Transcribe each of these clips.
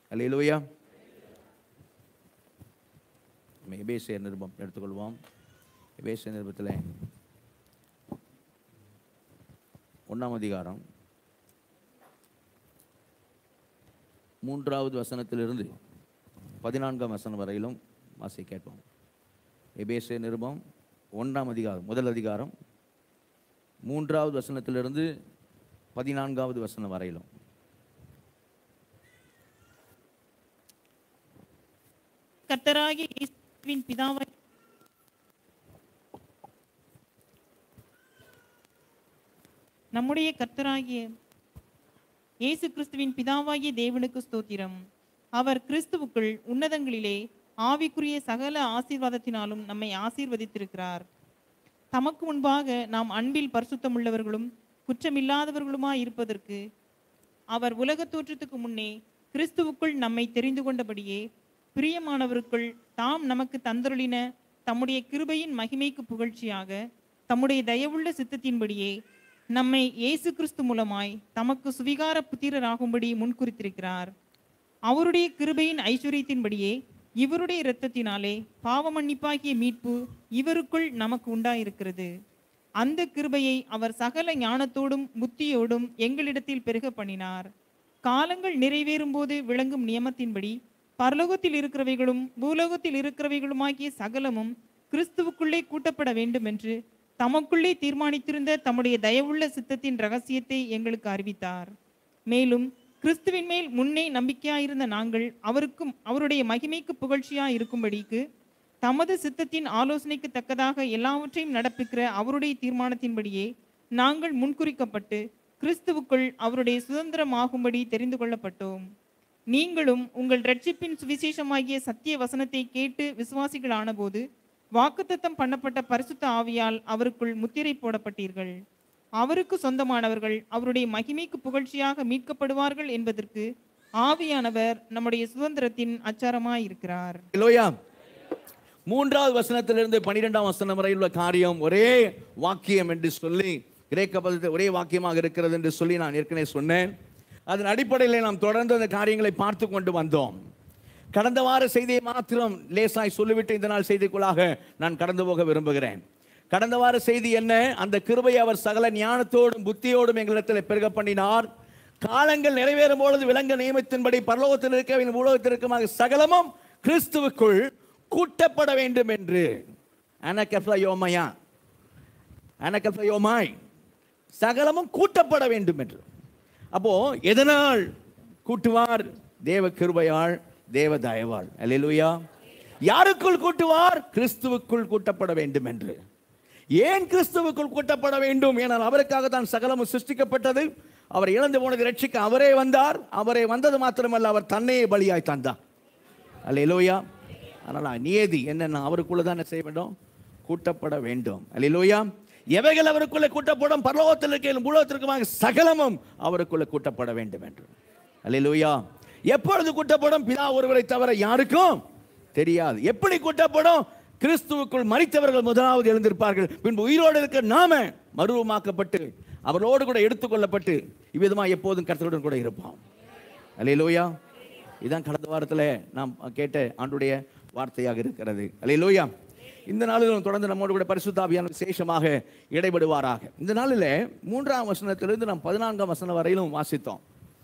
அல்லேலூயா நம்ம எபேசியர் நிருபம் எடுத்துக்கொள்வோம் எபேசியர் நிருபத்தில் ஒன்றாம் அதிகாரம் மூன்றாவது வசனத்திலிருந்து பதினான்காம் வசனம் வரையிலும் வாசி கேட்போம் எபேசிய நிருபம் ஒன்றாம் அதிகாரம் முதல் அதிகாரம் மூன்றாவது வசனத்திலிருந்து பதினான்காவது வசனம் வரையிலும் கர்த்தராகிய இயேசுவின் பிதாவாய் நம்முடைய கர்த்தராகிய இயேசு கிறிஸ்துவின் பிதாவாகிய தேவனுக்கு ஸ்தோத்திரம் அவர் கிறிஸ்துவுக்குள் உன்னதங்களிலே ஆவிக்குரிய சகல ஆசீர்வாதத்தினாலும் நம்மை ஆசீர்வதித்திருக்கிறார் தமக்கு முன்பாக நாம் அன்பில் பரிசுத்தமுள்ளவர்களும் குற்றமில்லாதவர்களுமாய் இருப்பதற்கு அவர் உலகத் தோற்றத்துக்கு முன்னே கிறிஸ்துவுக்குள் நம்மை தெரிந்து கொண்டபடியே பிரியமானவருக்குள் தாம் நமக்கு தந்தருளின தம்முடைய கிருபையின் மகிமைக்கு புகழ்ச்சியாக தம்முடைய தயவுள்ள சித்தத்தின்படியே நம்மை இயேசு கிறிஸ்து மூலமாய் தமக்கு சுவிகார புத்திரராகும்படி முன்குறித்திருக்கிறார் அவருடைய கிருபையின் ஐஸ்வர்யத்தின்படியே இவருடைய இரத்தத்தினாலே பாவ மன்னிப்பாகிய மீட்பு இவருக்குள் நமக்கு உண்டாயிருக்கிறது அந்த கிருபையை அவர் சகல ஞானத்தோடும் புத்தியோடும் எங்களிடத்தில் பெருக பண்ணினார் காலங்கள் நிறைவேறும் போது விளங்கும் நியமத்தின்படி பரலோகத்தில் இருக்கிறவைகளும் பூலோகத்தில் இருக்கிறவைகளுமாகிய சகலமும் கிறிஸ்துவுக்குள்ளே கூட்டப்பட வேண்டும் என்று தமக்குள்ளே தீர்மானித்திருந்த தம்முடைய தயவுள்ள சித்தத்தின் ரகசியத்தை எங்களுக்கு அறிவித்தார் மேலும் கிறிஸ்துவின் மேல் முன்னே நம்பிக்கையாயிருந்த நாங்கள் அவருக்கும் அவருடைய மகிமைக்கு புகழ்ச்சியாய் இருக்கும்படிக்கு தமது சித்தத்தின் ஆலோசனைக்கு தக்கதாக எல்லாவற்றையும் நடப்பிக்கிற அவருடைய தீர்மானத்தின்படியே நாங்கள் முன்குறிக்கப்பட்டு கிறிஸ்துவுக்குள் அவருடைய சுதந்திரமாகும்படி தெரிந்து கொள்ளப்பட்டோம் நீங்களும் உங்கள் ரட்சிப்பின் சுவிசேஷமாகிய சத்திய வசனத்தை கேட்டு விசுவாசிகளான போது வாக்குத்தத்தம் பண்ணப்பட்ட பரிசுத்த ஆவியால் அவருக்குள் முத்திரை போடப்பட்டீர்கள் அவருக்கு சொந்தமானவர்கள் அவருடைய மகிமைக்கு புகழ்ச்சியாக மீட்கப்படுவார்கள் என்பதற்கு ஆவியானவர் நம்முடைய சுதந்திரத்தின் அச்சாரமாயிருக்கிறார் லோயா மூன்றாவது வசனத்திலிருந்து பன்னிரெண்டாம் வசனம் வரை உள்ள காரியம் ஒரே வாக்கியம் என்று சொல்லி கிரேக்க பதத்தில் ஒரே வாக்கியமாக இருக்கிறது என்று சொல்லி நான் ஏற்கனவே சொன்னேன் அதன் அடிப்படையில் நாம் தொடர்ந்து அந்த காரியங்களை பார்த்து கொண்டு வந்தோம் கடந்த வார செய்தியை மாத்திரம் லேசாய் சொல்லிவிட்டு இந்த நாள் செய்திக்குள்ளாக நான் கடந்து போக விரும்புகிறேன் கடந்த வார செய்தி என்ன அந்த கிருபை அவர் சகல ஞானத்தோடும் புத்தியோடும் எங்களிடத்தில் பெருக பண்ணினார் காலங்கள் நிறைவேறும் பொழுது விலங்க நியமத்தின்படி பரலோகத்தில் இருக்க உலகத்தில் இருக்குமாக சகலமும் கிறிஸ்துவுக்குள் கூட்டப்பட வேண்டும் என்று அனகப்லயோமயா அனகப்லயோமாய் சகலமும் கூட்டப்பட வேண்டும் என்று அப்போ எதனால் கூட்டுவார் தேவ கிருபையால் தேவ தயவாள் அல்லேலூயா யாருக்குள் கூட்டுவார் கிறிஸ்துவுக்குள் கூட்டப்பட வேண்டும் என்று ஏன் கிறிஸ்துவுக்குள் கூட்டப்பட வேண்டும் ஏனால் அவருக்காக தான் சகலமும் சிருஷ்டிக்கப்பட்டது அவர் இழந்து போனதை ரட்சிக்க அவரே வந்தார் அவரே வந்தது மாத்திரமல்ல அவர் தன்னையே பலியாய் தந்தார் அல்லேலூயா அதனால் நியதி என்னென்ன அவருக்குள்ள தான் என்ன செய்ய வேண்டும் கூட்டப்பட வேண்டும் அல்லேலூயா எவைகள் அவருக்குள்ள கூட்டப்படும் பரலோகத்தில் இருக்கையிலும் பூலோகத்திற்குமாக சகலமும் அவருக்குள்ள கூட்டப்பட வேண்டும் என்று அல்லேலூயா எப்பொழுது கூட்டப்படும் பிதா ஒருவரை தவிர யாருக்கும் தெரியாது எப்படி கூட்டப்படும் கிறிஸ்துவுக்குள் மறித்தவர்கள் முதலாவது எழுந்திருப்பார்கள் பின்பு உயிரோடு இருக்க நாம மருவமாக்கப்பட்டு அவரோடு கூட எடுத்துக்கொள்ளப்பட்டு இவ்விதமா எப்போதும் கர்த்தருடன் கூட இருப்போம் அல்லேலூயா இதான் கடந்த வாரத்தில் நாம் கேட்ட ஆண்டுடைய வார்த்தையாக இருக்கிறது அல்லேலூயா இந்த நாளிலும் தொடர்ந்து நம்மோடு கூட பரிசுத்தாவியான விசேஷமாக இடைபடுவாராக இந்த நாளில் மூன்றாம் வசனத்திலிருந்து நாம் பதினான்காம் வசனம் வரையிலும் வாசித்தோம்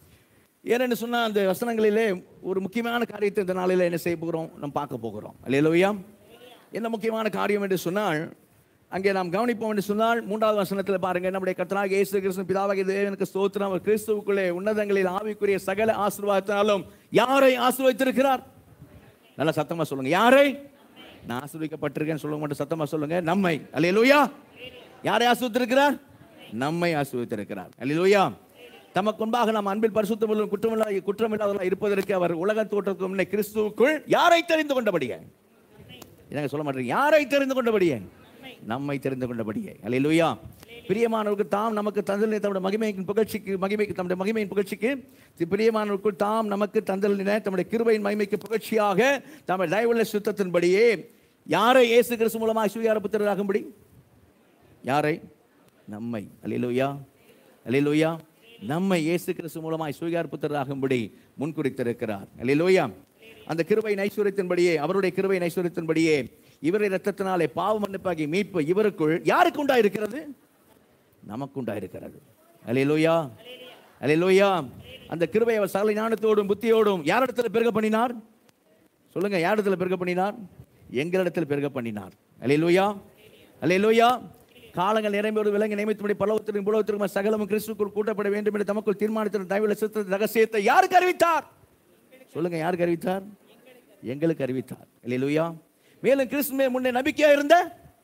ஏனென்று சொன்னால் அந்த வசனங்களிலே ஒரு முக்கியமான காரியத்தை இந்த நாளில் என்ன செய்ய போகிறோம் நாம் பார்க்க போகிறோம் அல்லேலூயா என்ன முக்கியமான காரியம் என்று சொன்னால் அங்கே நாம் கவனிப்போம் என்று சொன்னால் மூன்றாவது வசனத்தில் பாருங்க நம்முடைய கர்த்தனாக இயேசு கிறிஸ்து பிதாவாகிய தேவனுக்கு ஸ்தோத்திரம் அவர் கிறிஸ்துவுக்குள்ளே உன்னதங்களில் ஆவிக்குரிய சகல ஆசீர்வாதத்தினாலும் யாரை ஆசீர்வதித்திருக்கிறார் நல்ல சத்தமா சொல்லுங்க யாரை நான் ஆசீர்வதிக்கப்பட்டிருக்கேன்னு சொல்லுங்க மட்டும் சத்தமா சொல்லுங்க நம்மை அல்லேலூயா யாரை ஆசீர்வதித்திருக்கிறார் நம்மை ஆசீர்வதித்திருக்கிறார் அல்லேலூயா தமக்கு முன்பாக நாம் அன்பில் பரிசுத்தமுள்ள குற்றமில்லா குற்றமில்லாதவர்களாக இருப்பதற்கு அவர் உலக தோற்றத்துக்கு முன்னே கிறிஸ்துவுக்குள் யாரை தெரிந்து கொண்டபடியே என்னங்க சொல்ல மாட்டேங்க யாரை தெரிந்து கொண்டபடியே நம்மை தெரிந்து கொண்டபடியே அல்லேலூயா பிரியமானவருக்கு தாம் நமக்கு தந்தலின தம்முடைய மகிமையின் புகழ்ச்சிக்கு மகிமைக்கு தம்முடைய மகிமையின் புகழ்ச்சிக்கு தி- பிரியமானவருக்குள் தாம் நமக்கு தந்தலின தம்முடைய கிருபையின் மகிமைக்கு புகழ்ச்சியாக தம்முடைய தயவுள்ள சுத்தத்தின்படியே யாரை இயேசு கிறிஸ்து மூலமாக சுயார புத்திரராகும்படி யாரை நம்மை அல்லேலூயா அல்லேலூயா நம்மை இயேசு கிறிஸ்து மூலமாய் சுயார் புத்தராகும்படி முன்குறித்திருக்கிறார் அல்லேலூயா அந்த கிருபை ஐஸ்வர்யத்தின்படியே அவருடைய கிருபை ஐஸ்வர்யத்தின்படியே இவருடைய ரத்தத்தினாலே பாவ மன்னிப்பாகி மீட்பு இவருக்குள் யாருக்கு உண்டாயிருக்கிறது நமக்கு உண்டாயிருக்கிறது அல்லேலூயா அல்லேலூயா அந்த கிருபை அவர் சகல ஞானத்தோடும் புத்தியோடும் யாரிடத்துல பெருக பண்ணினார் சொல்லுங்க யாரிடத்துல பெருக பண்ணினார் எங்களிடத்தில் பெருக பண்ணினார் அல்லேலூயா அல்லேலூயா காலங்கள் நிறைம்போடு விலங்கு நியமித்தபடி பலவத்திற்கும் புலவத்திற்கும் சகலமும் கிறிஸ்துக்குள் கூட்டப்பட வேண்டும் என்று தமக்குள் தீர்மானத்தின் தயவுல சித்த ரகசியத்தை யாருக்கு அறிவித்தார் சொல்லுங்க யாருக்கு அறிவித்தார் எங்களுக்கு அறிவித்தார் அல்லேலூயா மேலும் கிறிஸ்துவே முன்னே நம்பிக்கையா இருந்த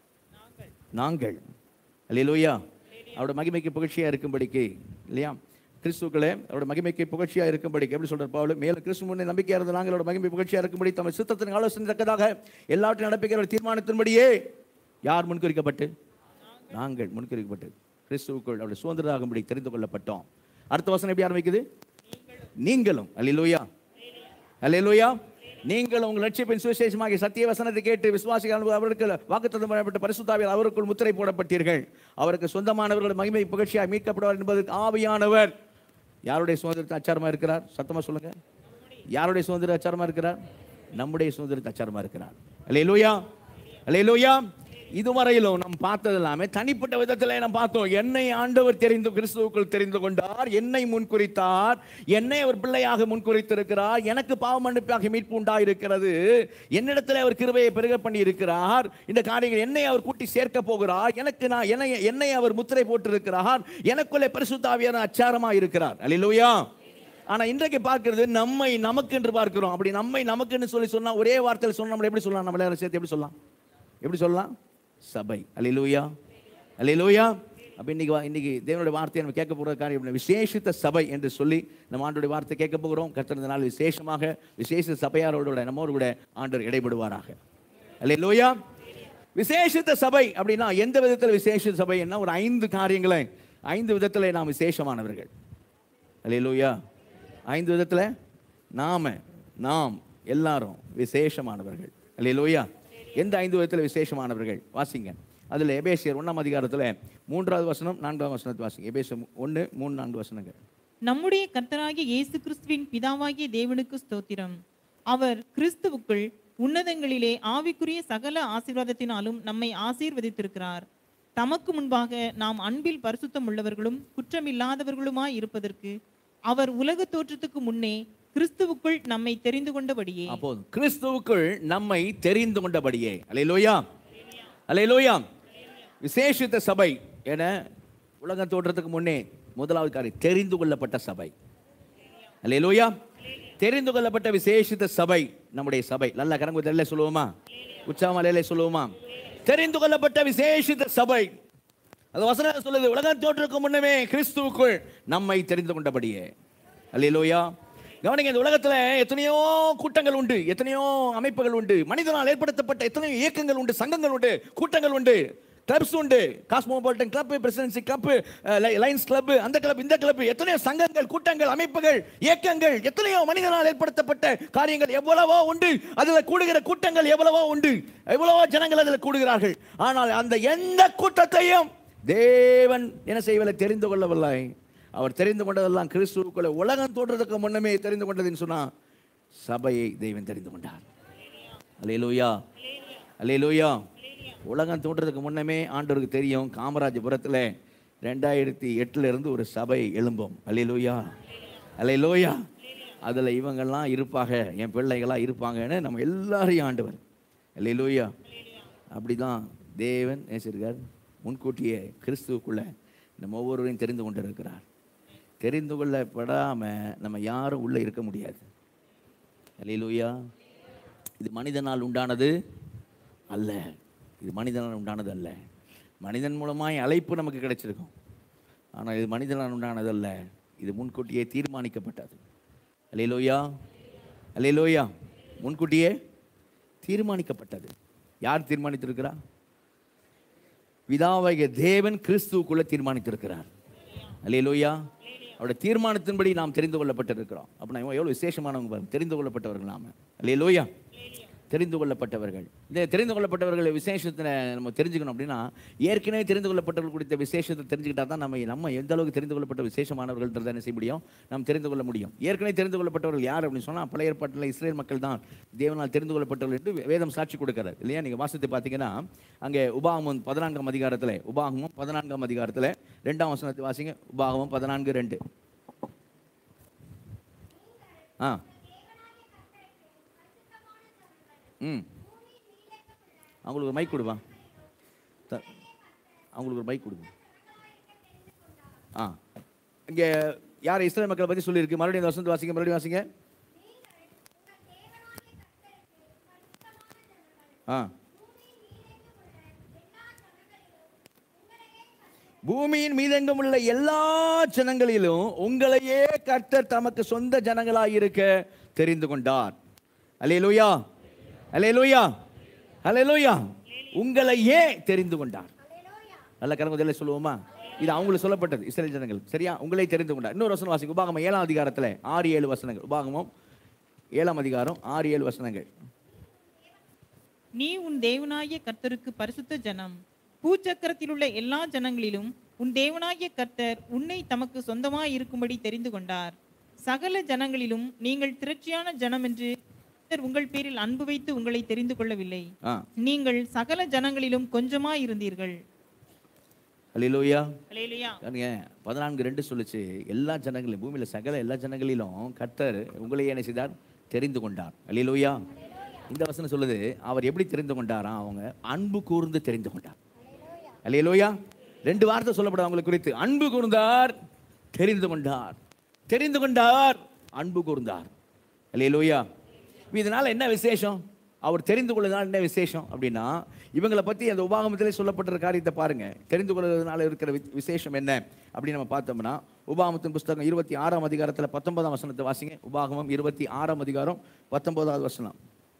நாங்கள் அல்லேலூயா அவரோட மகிமைக்கு புகழ்ச்சியா இருக்கும்படிக்கு இல்லையா கிறிஸ்துக்களே அவரோட மகிமைக்கு புகழ்ச்சியா இருக்கும்படிக்கு எப்படி சொல்றார் பவுல் மேலும் கிறிஸ்து முன்னே நம்பிக்கையா இருந்த நாங்கள் அவரோட மகிமை புகழ்ச்சியா இருக்கும்படி தமது சித்தத்தின் ஆலோசனை தக்கதாக எல்லாவற்றையும் நடப்பிக்கிற தீர்மானத்தின்படியே யார் முன்குறிக்கப்பட்டு நாங்கள் முன்குறிக்கப்பட்டு கிறிஸ்துவுக்குள் அவருடைய சுதந்திரராகும்படி தெரிந்து கொள்ளப்பட்டோம் அடுத்த வசனம் எப்படி ஆரம்பிக்குது நீங்களும் அல்லேலூயா அல்லேலூயா நீங்கள் உங்கள் லட்சியப்பின் சுவிசேஷமாகிய சத்திய வசனத்தை கேட்டு விசுவாசிகள் அவருக்கு வாக்குத்தத்தம் பண்ணப்பட்ட பரிசுத்தாவில் அவருக்குள் முத்திரை போடப்பட்டீர்கள் அவருக்கு சொந்தமானவர்கள் மகிமை புகழ்ச்சியாக மீட்கப்படுவார் என்பது ஆவியானவர் யாருடைய சுதந்திரத்தை அச்சாரமா இருக்கிறார் சத்தமா சொல்லுங்க யாருடைய சுதந்திர அச்சாரமா இருக்கிறார் நம்முடைய சுதந்திரத்தை அச்சாரமா இருக்கிறார் அல்லேலூயா அல்லேலூயா இதுவரையிலும் நாம் பார்த்தது எல்லாமே தனிப்பட்ட விதத்தில் நாம் பார்த்தோம் என்னை ஆண்டவர் தெரிந்து கிறிஸ்துவுக்குள் தெரிந்து கொண்டார் என்னை முன்குறித்தார் என்னை அவர் பிள்ளையாக முன்குறித்திருக்கிறார் எனக்கு பாவ மன்னிப்பாக மீட்பு உண்டாயிருக்கிறது என்னிடத்தில் அவர் கிருபையை பெருக பண்ணி இருக்கிறார் இந்த காரியங்கள் என்னை அவர் கூட்டி சேர்க்க போகிறார் எனக்கு நான் என்னை என்னை அவர் முத்திரை போட்டிருக்கிறார் எனக்குள்ளே பரிசுத்தாவியான அச்சாரமா இருக்கிறார் அல்லேலூயா ஆனா இன்றைக்கு பார்க்கிறது நம்மை நமக்கு என்று பார்க்கிறோம் அப்படி நம்மை நமக்குன்னு சொல்லி சொன்னா ஒரே வார்த்தையில் சொன்னா நம்மள எப்படி சொல்லலாம் நம்மள எல்லாரும் சேர்த்து எப்படி சொல்லலாம் எப்படி சொல்லலாம் சபை அல்லேலூயா அல்லேலூயா அப்ப இன்னைக்கு வா- இன்னைக்கு தேவனுடைய வார்த்தையை நம்ம கேட்க போகிற காரியம் என்ன? விசேஷித்த சபை என்று சொல்லி நம்ம ஆண்டோடைய வார்த்தை கேட்க போகிறோம் கத்திருந்த நாள் விசேஷமாக விசேஷ சபையாரோடு கூட நம்மோடு கூட ஆண்டவர் இடைபடுவாராக அல்லேலூயா விசேஷித்த சபை அப்படின்னா எந்த விதத்தில் விசேஷ சபைன்னா ஒரு ஐந்து காரியங்களை ஐந்து விதத்தில் நாம் விசேஷமானவர்கள் அல்லேலூயா ஐந்து விதத்தில் நாம நாம் எல்லாரும் விசேஷமானவர்கள் அல்லேலூயா எந்த ஐந்து விதத்தில் விசேஷமானவர்கள் வாசிங்க அதில் எபேசியர் ஒன்றாம் அதிகாரத்தில் மூன்றாவது வசனம் நான்காவது வசனத்தை வாசிங்க எபேசியர் ஒன்று மூணு நான்கு வசனங்கள் நம்முடைய கர்த்தராகிய இயேசு கிறிஸ்துவின் பிதாவாகிய தேவனுக்கு ஸ்தோத்திரம் அவர் கிறிஸ்துவுக்குள் உன்னதங்களிலே ஆவிக்குரிய சகல ஆசீர்வாதத்தினாலும் நம்மை ஆசீர்வதித்திருக்கிறார் தமக்கு முன்பாக நாம் அன்பில் பரிசுத்தம் உள்ளவர்களும் குற்றமில்லாதவர்களுமாய் இருப்பதற்கு அவர் உலக தோற்றத்துக்கு முன்னே கிறிஸ்துவுக்குள் நம்மை தெரிந்து கொண்டபடியே அப்போ கிறிஸ்துவுக்குள் நம்மை தெரிந்து கொண்டபடியே அல்லேலூயா அல்லேலூயா விசேஷித்த சபை என உலகம் தோற்றத்துக்கு முன்னே முதலாவது காரியம் தெரிந்து கொள்ளப்பட்ட சபை அல்லேலூயா தெரிந்து கொள்ளப்பட்ட விசேஷித்த சபை நம்முடைய சபை நல்ல கரங்குதல்ல சொல்லுவோமா உச்சாமலையில சொல்லுவோமா தெரிந்து கொள்ளப்பட்ட விசேஷித்த சபை அது வசனம் சொல்லுது உலகம் தோற்றத்துக்கு முன்னமே கிறிஸ்துவுக்குள் நம்மை தெரிந்து கொண்டபடியே அல்லேலூயா கவனிங்க இந்த உலகத்துல எத்தனையோ கூட்டங்கள் உண்டு எத்தனையோ அமைப்புகள் உண்டு மனிதனால் ஏற்படுத்தப்பட்ட எத்தனையோ இயக்கங்கள் உண்டு சங்கங்கள் உண்டு கூட்டங்கள் உண்டு கிளப்ஸ் உண்டு cosmopolitan club presidency club lions club அந்த கிளப் இந்த கிளப் எத்தனையோ சங்கங்கள் கூட்டங்கள் அமைப்புகள் இயக்கங்கள் எத்தனையோ மனிதனால் ஏற்படுத்தப்பட்ட காரியங்கள் எவ்வளவோ உண்டு அதுல கூடுகிற கூட்டங்கள் எவ்வளவோ உண்டு எவ்வளவோ ஜனங்கள் அதில் கூடுகிறார்கள் ஆனால் அந்த எந்த கூட்டத்தையும் தேவன் என்ன செய்வதை தெரிந்து கொள்ளவில்லை அவர் தெரிந்து கொண்டதெல்லாம் கிறிஸ்துவுக்குள்ள உலகம் தோன்றதுக்கு முன்னமே தெரிந்து கொண்டதுன்னு சொன்னா சபையை தெய்வன் தெரிந்து கொண்டார் அல்லேலூயா அல்லேலூயா உலகம் தோன்றதுக்கு முன்னமே ஆண்டவருக்கு தெரியும் காமராஜபுரத்தில் ரெண்டாயிரத்தி எட்டுல இருந்து ஒரு சபை எழும்பும் அல்லேலூயா அல்லேலூயா அதில் இவங்கெல்லாம் இருப்பாங்க என் பிள்ளைகளாக இருப்பாங்கன்னு நம்ம எல்லாரையும் ஆண்டவர் அல்லேலூயா அப்படிதான் தேவன் நேசிருக்கார் முன்கூட்டியே கிறிஸ்துவுக்குள்ள நம்ம ஒவ்வொருவரையும் தெரிந்து கொண்டிருக்கிறார் தெரிந்து கொள்ளப்படாம நம்ம யாரும் உள்ள இருக்க முடியாது அல்லேலூயா இது மனிதனால் உண்டானது அல்ல இது மனிதனால் உண்டானது அல்ல மனிதன் மூலமாய் அழைப்பு நமக்கு கிடைச்சிருக்கும் ஆனால் இது மனிதனால் உண்டானது அல்ல இது முன்கூட்டியே தீர்மானிக்கப்பட்டது அல்லேலூயா அல்லேலூயா முன்கூட்டியே தீர்மானிக்கப்பட்டது யார் தீர்மானித்திருக்கிறா பிதாவாகிய தேவன் கிறிஸ்துவுக்குள்ள தீர்மானித்திருக்கிறார் அல்லேலூயா அவருடைய தீர்மானத்தின்படி நாம் தெரிந்து கொள்ளப்பட்டிருக்கிறோம் அப்ப நம்ம எவ்வளவு விசேஷமானவங்க பாருங்க தெரிந்து கொள்ளப்பட்டவர்கள் நாம அல்லேலூயா தெரிந்து கொள்ளப்பட்டவர்கள் இந்த தெரிந்து கொள்ளப்பட்டவர்கள் விசேஷத்தை நம்ம தெரிஞ்சுக்கணும் அப்படின்னா ஏற்கனவே தெரிந்து கொள்ளப்பட்டவர்கள் குறித்த விசேஷத்தை தெரிஞ்சுக்கிட்டா தான் நம்ம நம்ம எந்த அளவுக்கு தெரிந்து கொள்ளப்பட்ட விசேஷமானவர்கள்ன்றதை என்ன செய்ய முடியும் நாம் தெரிந்து கொள்ள முடியும் ஏற்கனவே தெரிந்து கொள்ளப்பட்டவர்கள் யார் அப்படின்னு சொன்னால் பழைய ஏற்பாட்டில் இஸ்ரேல் மக்கள் தான் தேவனால் தெரிந்து கொள்ளப்பட்டவர்கள் என்று வேதம் சாட்சி கொடுக்கிறார் இல்லையா நீங்கள் வாசித்து பார்த்தீங்கன்னா அங்கே உபாகமம் பதினான்காம் அதிகாரத்தில் உபாகமம் பதினான்காம் அதிகாரத்தில் ரெண்டாம் வசனத்தை வாசிங்க உபாகமம் பதினான்கு ரெண்டு ஆ ம் அவங்களுக்கு ஒரு மைக் கொடுப்பா த- அவங்களுக்கு ஒரு மைக் கொடுங்க ஆ இங்கே யார் இஸ்ரேல் மக்களை பற்றி சொல்லியிருக்கு மறுபடியும் இந்த வசனத்தை வாசிங்க மறுபடியும் வாசிங்க ஆ பூமியின் மீதெங்கும் உள்ள எல்லா ஜனங்களிலும் உங்களையே கர்த்தர் தமக்கு சொந்த ஜனங்களாய் இருக்க தெரிந்து கொண்டார் அல்லேலூயா அல்லேலூயா அல்லேலூயா உங்களையே தெரிந்து கொண்டார் நல்ல கரங்குதல சொல்லுவோமா இது அவங்களுக்கு சொல்லப்பட்டது இஸ்ரேல் ஜனங்கள் சரியா உங்களை தெரிந்து கொண்டார் இன்னொரு வசனம் வாசிங்க உபாகமம் ஏழாம் அதிகாரத்தில் ஆறு ஏழு வசனங்கள் உபாகமம் ஏழாம் அதிகாரம் ஆறு ஏழு வசனங்கள் நீ உன் தேவனாகிய கர்த்தருக்கு பரிசுத்த ஜனம் பூச்சக்கரத்தில் உள்ள எல்லா ஜனங்களிலும் உன் தேவனாகிய கர்த்தர் உன்னை தமக்கு சொந்தமாய் இருக்கும்படி தெரிந்து கொண்டார் சகல ஜனங்களிலும் நீங்கள் திரட்சியான ஜனம் என்று கர்த்தர் உங்கள் பேரில் அன்பு வைத்து உங்களை தெரிந்து கொள்ளவில்லை ஆ நீங்கள் சகல ஜனங்களிலும் கொஞ்சமாய் இருந்தீர்கள் அல்லேலூயா அல்லேலூயா பாருங்க பதினான்கு ரெண்டு சொல்லுச்சு எல்லா ஜனங்களிலும் பூமியில் சகல எல்லா ஜனங்களிலும் கர்த்தர் உங்களை என்ன செய்தார் தெரிந்து கொண்டார் அல்லேலூயா இந்த வசனம் சொல்லுது அவர் எப்படி தெரிந்து கொண்டாராம் அவங்க அன்பு கூர்ந்து தெரிந்து கொண்டார் அல்லேலூயா ரெண்டு வார்த்தை சொல்லப்படும் அவங்களை குறித்து அன்பு கூர்ந்தார் தெரிந்து கொண்டார் தெரிந்து கொண்டார் அன்பு கூர்ந்தார் அல்லேலூயா இதனால என்ன விசேஷம் அவர் தெரிந்து கொள்வதனால என்ன விசேஷம் அப்படின்னா இவங்களை பற்றி அந்த உபாகமத்திலே சொல்லப்பட்ட காரியத்தை பாருங்க தெரிந்து கொள்வதனால இருக்கிற வி- விசேஷம் என்ன அப்படின்னு நம்ம பார்த்தோம்னா உபாகமத்தின் புஸ்தகம் இருபத்தி ஆறாம் அதிகாரத்தில் பத்தொன்பதாம் வசனத்தை வாசிங்க உபாகமம் இருபத்தி ஆறாம் அதிகாரம் பத்தொன்பதாவது வசனம்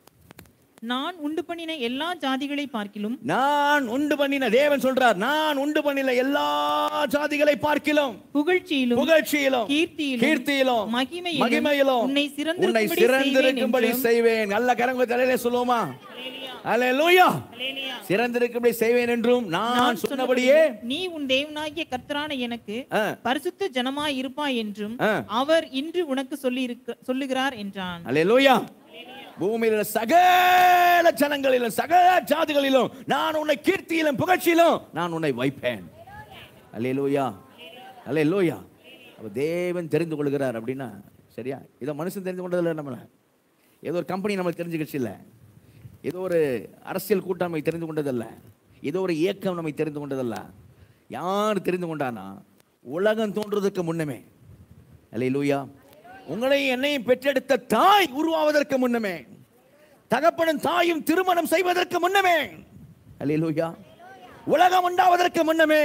நான் உண்டு பண்ணின எல்லா ஜாதிகளை பார்க்கிலும் நான் உண்டு பண்ணின தேவன் சொல்றார் நான் உண்டு பண்ணின எல்லா ஜாதிகளை பார்க்கிலும் புகழ்ச்சியிலும் புகழ்ச்சியிலும் கீர்த்தியிலும் கீர்த்தியிலும் மகிமையிலும் மகிமையிலும் உன்னை உன்னை சிறந்திருக்கும்படி சிறந்திருக்கும்படி செய்வேன் செய்வேன் நல்ல கரங்க தலையில சொல்லுவோமா அல்லேலூயா சிறந்திருக்கும்படி செய்வேன் என்றும் நான் சொன்னபடியே நீ உன் தேவனாகிய கர்த்தரான எனக்கு ஆ, பரிசுத்த ஜனமாய் இருப்பாய் என்றும் ஆ. அவர் இன்று உனக்கு சொல்லி சொல்லுகிறார் என்றான் அல்லேலூயா பூமியில் உள்ள சகல ஜனங்களிலும் சகல ஜாதிகளிலும் நான் உன்னை கீர்த்தியிலும் புகழ்ச்சியிலும் நான் உன்னை வைப்பேன் அல்லேலூயா அல்லேலூயா அப்ப தேவன் தெரிந்து கொள்கிறார் அப்படின்னா சரியா இதை மனுஷன் தெரிந்து கொண்டதில்லை நம்மள ஏதோ ஒரு கம்பெனி நம்மளுக்கு தெரிஞ்சுக்கிச்சு இல்லை ஏதோ ஒரு அரசியல் கூட்டம் நம்மை தெரிந்து கொண்டதல்ல ஏதோ ஒரு இயக்கம் நம்மை தெரிந்து கொண்டதல்ல யார் தெரிந்து கொண்டானா உலகம் தோன்றுவதற்கு முன்னமே அல்லேலூயா உங்களை என்னையும் பெற்றெடுத்த தாய் உருவாவதற்கு முன்னமே தகப்பனும் தாயும் திருமணம் செய்வதற்கு முன்னமே அல்லேலூயா உலகம் உண்டாவதற்கு முன்னமே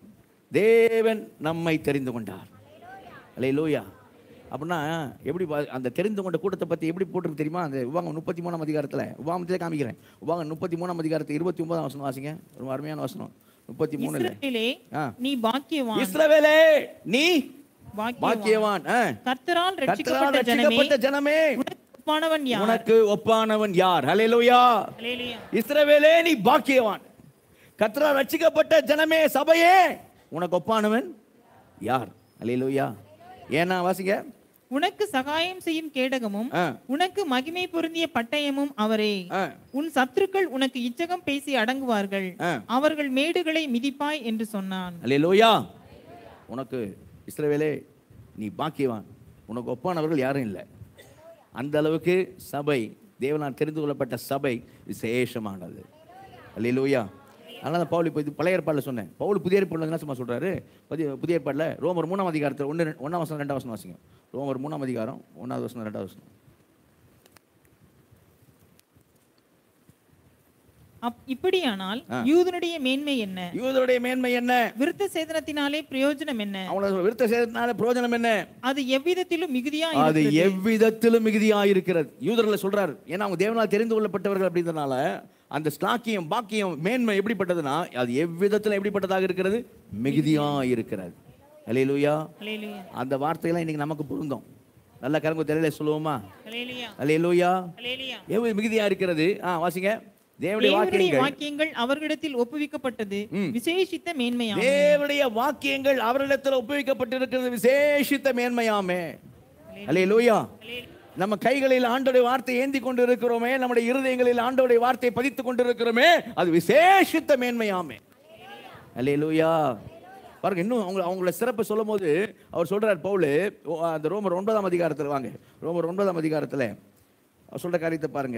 தேவன் நம்மை தெரிந்து கொண்டார் அல்லேலூயா அப்படின்னா எப்படி பா- அந்த தெரிந்து கொண்ட கூட்டத்தை பற்றி எப்படி போட்டிருக்கு தெரியுமா அந்த உபாகம் முப்பத்தி மூணாம் அதிகாரத்தில் உபாகத்திலே காமிக்கிறேன் உபாகம் முப்பத்தி மூணாம் அதிகாரத்தை இருபத்தி ஒன்பதாம் வசனம் வாசிங்க ரொம்ப அருமையான வசனம் முப்பத்தி மூணுல இஸ்ரவேலே ஆ. நீ பாக்கியவான் இஸ்ரவேலே நீ பாக்கியவான் பாக்கியவான் ஆ. கர்த்தரால் கர்த்தரால் ரட்சிக்கப்பட்ட ஜனமே ரட்சிக்கப்பட்ட ஜனமே உனக்கு ஒப்பானவன் யார் உனக்கு ஒப்பானவன் யார் ஹalleluya அல்லேலூயா. இஸ்ரவேலே நீ பாக்கியவான் கர்த்தரால் ரட்சிக்கப்பட்ட ஜனமே சபையே உனக்கு ஒப்பானவன் யார் ஹalleluya ஏன்னா வாசிங்க உனக்கு சகாயம் செய்யும் கேடகமும் ஆ, உனக்கு மகிமை பொருந்திய பட்டயமும் அவரே ஆ, உன் சத்துருக்கள் உனக்கு இச்சகம் பேசி அடங்குவார்கள் ஆ. அவர்கள் மேடுகளை மிதிப்பாய் என்று சொன்னான் ஹalleluya உனக்கு இஸ்ரவேலே நீ பாக்கியவான் உனக்கு ஒப்பானவர்கள் யாரும் இல்லை அந்த அளவுக்கு சபை தேவனால் தெரிந்து கொள்ளப்பட்ட சபை விசேஷமானது அல்லேலூயா அதனால தான் பவுல் இப்போ இது பழைய ஏற்பாடில் சொன்னேன் பவுல் புதிய ஏற்பாடில் என்ன சும்மா சொல்றாரு புதிய புதிய ஏற்பாடில் ரோமர் மூணாம் அதிகாரத்தில் ஒன்று ஒன்றாம் வசனம் ரெண்டாம் வசனம் வாசிங்க ரோமர் மூணாம் அதிகாரம் ஒன்றாவது வசனம் ரெண்டாவது வசனம் அப்- இப்படியானால் ஆ. யூதனுடைய மேன்மை என்ன யூதருடைய மேன்மை என்ன விருத்த சேதனத்தினாலே பிரயோஜனம் என்ன அவனை விருத்த செய்ததுனால பிரயோஜனம் என்ன அது எவ்விதத்திலும் மிகுதியா அது இருக்கிறது. எவ்விதத்திலும் மிகுதியாக இருக்கிறது யூதர்களை சொல்றாரு ஏன்னா அவங்க தேவனால் தெரிந்து கொள்ளப்பட்டவர்கள் அப்படின்றதுனால அந்த ஸ்லாக்கியம் பாக்கியம் மேன்மை எப்படிப்பட்டதுன்னா அது எவ்விதத்திலும் எப்படிப்பட்டதாக இருக்கிறது மிகுதியா இருக்கிறது அல்லேலூயா அல்லேலூயா. அந்த வார்த்தையெல்லாம் இன்னைக்கு நமக்கு பொருந்தும் நல்ல கரங்கு தெரியல சொல்லுவோமா ஹalleluya அல்லேலூயா ஹalleluya எவ்வளவு மிகுதியா இருக்கிறது ஆ வாசிங்க தேவனுடைய தேவனுடைய வாக்கியங்கள் வாக்கியங்கள் அவர்களிடத்தில் ஒப்புவிக்கப்பட்டது விசேஷித்த மேன்மையாம் தேவனுடைய வாக்கியங்கள் அவரிடத்தில் ஒப்புவிக்கப்பட்டிருக்கிறது விசேஷித்த மேன்மையாமே அல்லேலூயா நம்ம கைகளில் ஆண்டோடைய வார்த்தை ஏந்தி கொண்டு இருக்கிறோமே நம்முடைய இருதயங்களில் ஆண்டோடைய வார்த்தையை பதித்துக் கொண்டிருக்கிறோமே அது விசேஷித்த மேன்மையாமே அல்லேலூயா பாருங்க இன்னும் அவங்க அவங்களோட சிறப்பை சொல்லும் போது அவர் சொல்றார் பவுலு ஓ, அந்த ரோமர் ஒன்பதாம் அதிகாரத்தில் வாங்க ரோமர் ஒன்பதாம் அதிகாரத்தில் அவர் சொல்ற காரியத்தை பாருங்க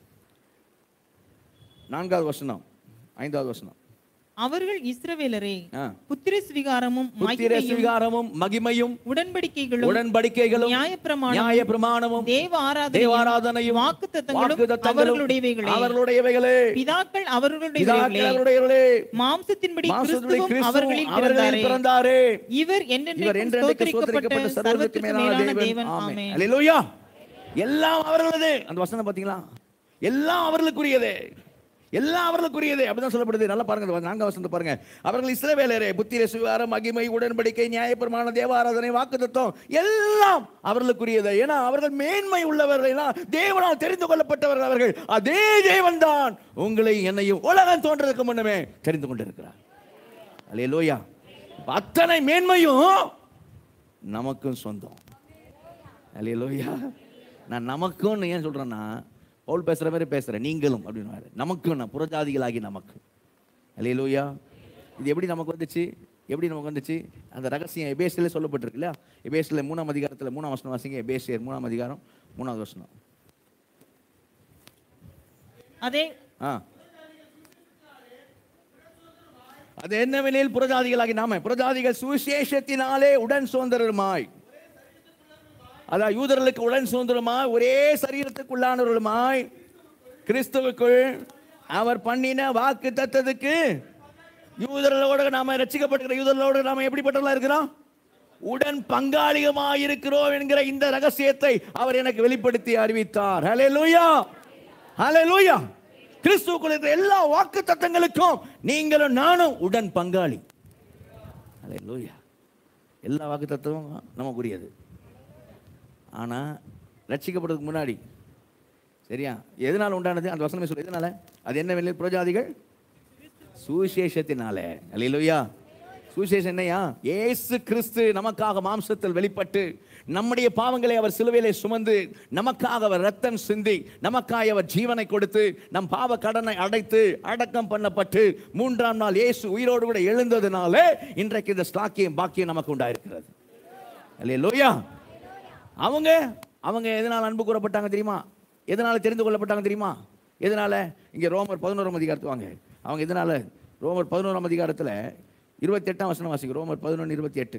நான்காவது வசனம் ஐந்தாவது வசனம் அவர்கள் இஸ்ரவேலரே ஆ. புத்திர சுவிகாரமும் புத்திர மகிமையும் சுவிகாரமும் மகிமையும் உடன்படிக்கைகளும் உடன்படிக்கைகளும் நியாயப்பிரமாணமும் நியாய பிரமாணமும் தேவ ஆராதனையும் தேவாராதனையும் வாக்குத்தத்தங்களும் வாக்குத்தத்தங்களும் அவர்களுடையவைகளே அவர்களுடையவைகளே பிதாக்கள் பிதாக்கள் அவர்களுடையவைகளே அவர்களுடையவர்களே மாம்சத்தின்படி மாம்சத்திலே கிறிஸ்துவும் கிறிஸ்துவும் அவர்களில் அவர்களில் பிறந்தாரே பிறந்தாரே இவர் இவர் என்றென்றைக்கும் என்றென்றைக்கு ஸ்தோத்திரிக்கப்பட்ட ஸ்தோத்திரிக்கப்பட்ட சர்வத்துக்கு சர்வத்துக்கு மேலான மேலான தேவன் தேவன் ஆமென் ஆமென் அல்லேலூயா எல்லாம் அவர்களது அந்த வசனம் பாத்தீங்களா எல்லாம் அவர்களுக்குரியதே எல்லாம் அவர்களுக்குரியதே அப்படிதான் சொல்லப்படுது நல்லா பாருங்க இந்த நான்காம் வசனத்தை பாருங்க அவர்கள் இஸ்ரவேலரே புத்திர சுகாரம் மகிமை உடன்படிக்கை நியாயப்பிரமாண தேவாராதனை வாக்குத்தத்தம் எல்லாம் அவர்களுக்குரியது ஏன்னா அவர்கள் மேன்மை உள்ளவர்கள் ஏன்னா தேவனால் தெரிந்து கொள்ளப்பட்டவர்கள் அவர்கள் அதே தேவன் தான் உங்களை என்னையும் உலகம் தோன்றதுக்கு முன்னமே தெரிந்து கொண்டிருக்கிறார் அல்லேலூயா அத்தனை மேன்மையும் நமக்கும் சொந்தம் அல்லேலூயா நான் நமக்கும் ஏன் சொல்றேன்னா பவுல் பேசுற மாதிரி பேசுறேன் நீங்களும் அப்படின்னு நமக்கும் நான் புறஜாதிகளாகி நமக்கு அல்லேலூயா இது எப்படி நமக்கு வந்துச்சு எப்படி நமக்கு வந்துச்சு அந்த ரகசியம் எபேசில சொல்லப்பட்டிருக்கு இல்லையா எபேசில மூணாம் அதிகாரத்தில் மூணாம் வசனம் வாசிங்க எபேசியர் மூணாம் அதிகாரம் மூணாவது வசனம் அதே ஆ அது என்னவெனில் புறஜாதிகளாகி நாம புறஜாதிகள் சுவிசேஷத்தினாலே உடன் சுதந்திரமாய் அதான் யூதர்களுக்கு உடன் சுதந்திரமாய் ஒரே சரீரத்துக்குள்ளானவர்களுமாய் கிறிஸ்துவுக்குள் அவர் பண்ணின வாக்கு தத்ததுக்கு யூதர்களோட நாம ரட்சிக்கப்பட்டிருக்கிற யூதர்களோட நாம எப்படிப்பட்டவர்களா இருக்கிறோம் உடன் பங்காளிகமாய் இருக்கிறோம் என்கிற இந்த ரகசியத்தை அவர் எனக்கு வெளிப்படுத்தி அறிவித்தார் ஹalleluya ஹalleluya கிறிஸ்துவுக்குள் இருக்கிற எல்லா வாக்கு தத்தங்களுக்கும் நீங்களும் நானும் உடன் பங்காளி ஹalleluya எல்லா வாக்கு தத்துவமும் நமக்குரியது ஆனா ரட்சிக்கப்படுறதுக்கு முன்னாடி சரியா எதனால உண்டானது அந்த வசனமே சொல்லு எதனால அது என்ன வெளியில் புரஜாதிகள் சுவிசேஷத்தினால அல்லேலூயா சுவிசேஷம் என்னையா இயேசு கிறிஸ்து நமக்காக மாம்சத்தில் வெளிப்பட்டு நம்முடைய பாவங்களை அவர் சிலுவையிலே சுமந்து நமக்காக அவர் ரத்தம் சிந்தி நமக்காக அவர் ஜீவனை கொடுத்து நம் பாவ கடனை அடைத்து அடக்கம் பண்ணப்பட்டு மூன்றாம் நாள் இயேசு உயிரோடு கூட எழுந்ததுனாலே இன்றைக்கு இந்த ஸ்லாக்கியம் பாக்கியம் நமக்கு உண்டாயிருக்கிறது அல்லேலூயா அவங்க அவங்க எதனால் அன்பு கூறப்பட்டாங்க தெரியுமா எதனால தெரிந்து கொள்ளப்பட்டாங்க தெரியுமா எதனால இங்க ரோமர் பதினோராம் அதிகாரத்து வாங்க அவங்க எதனால ரோமர் பதினோராம் அதிகாரத்துல இருபத்தி எட்டாம் வசனம் வாசிங்க ரோமர் பதினொன்று இருபத்தி எட்டு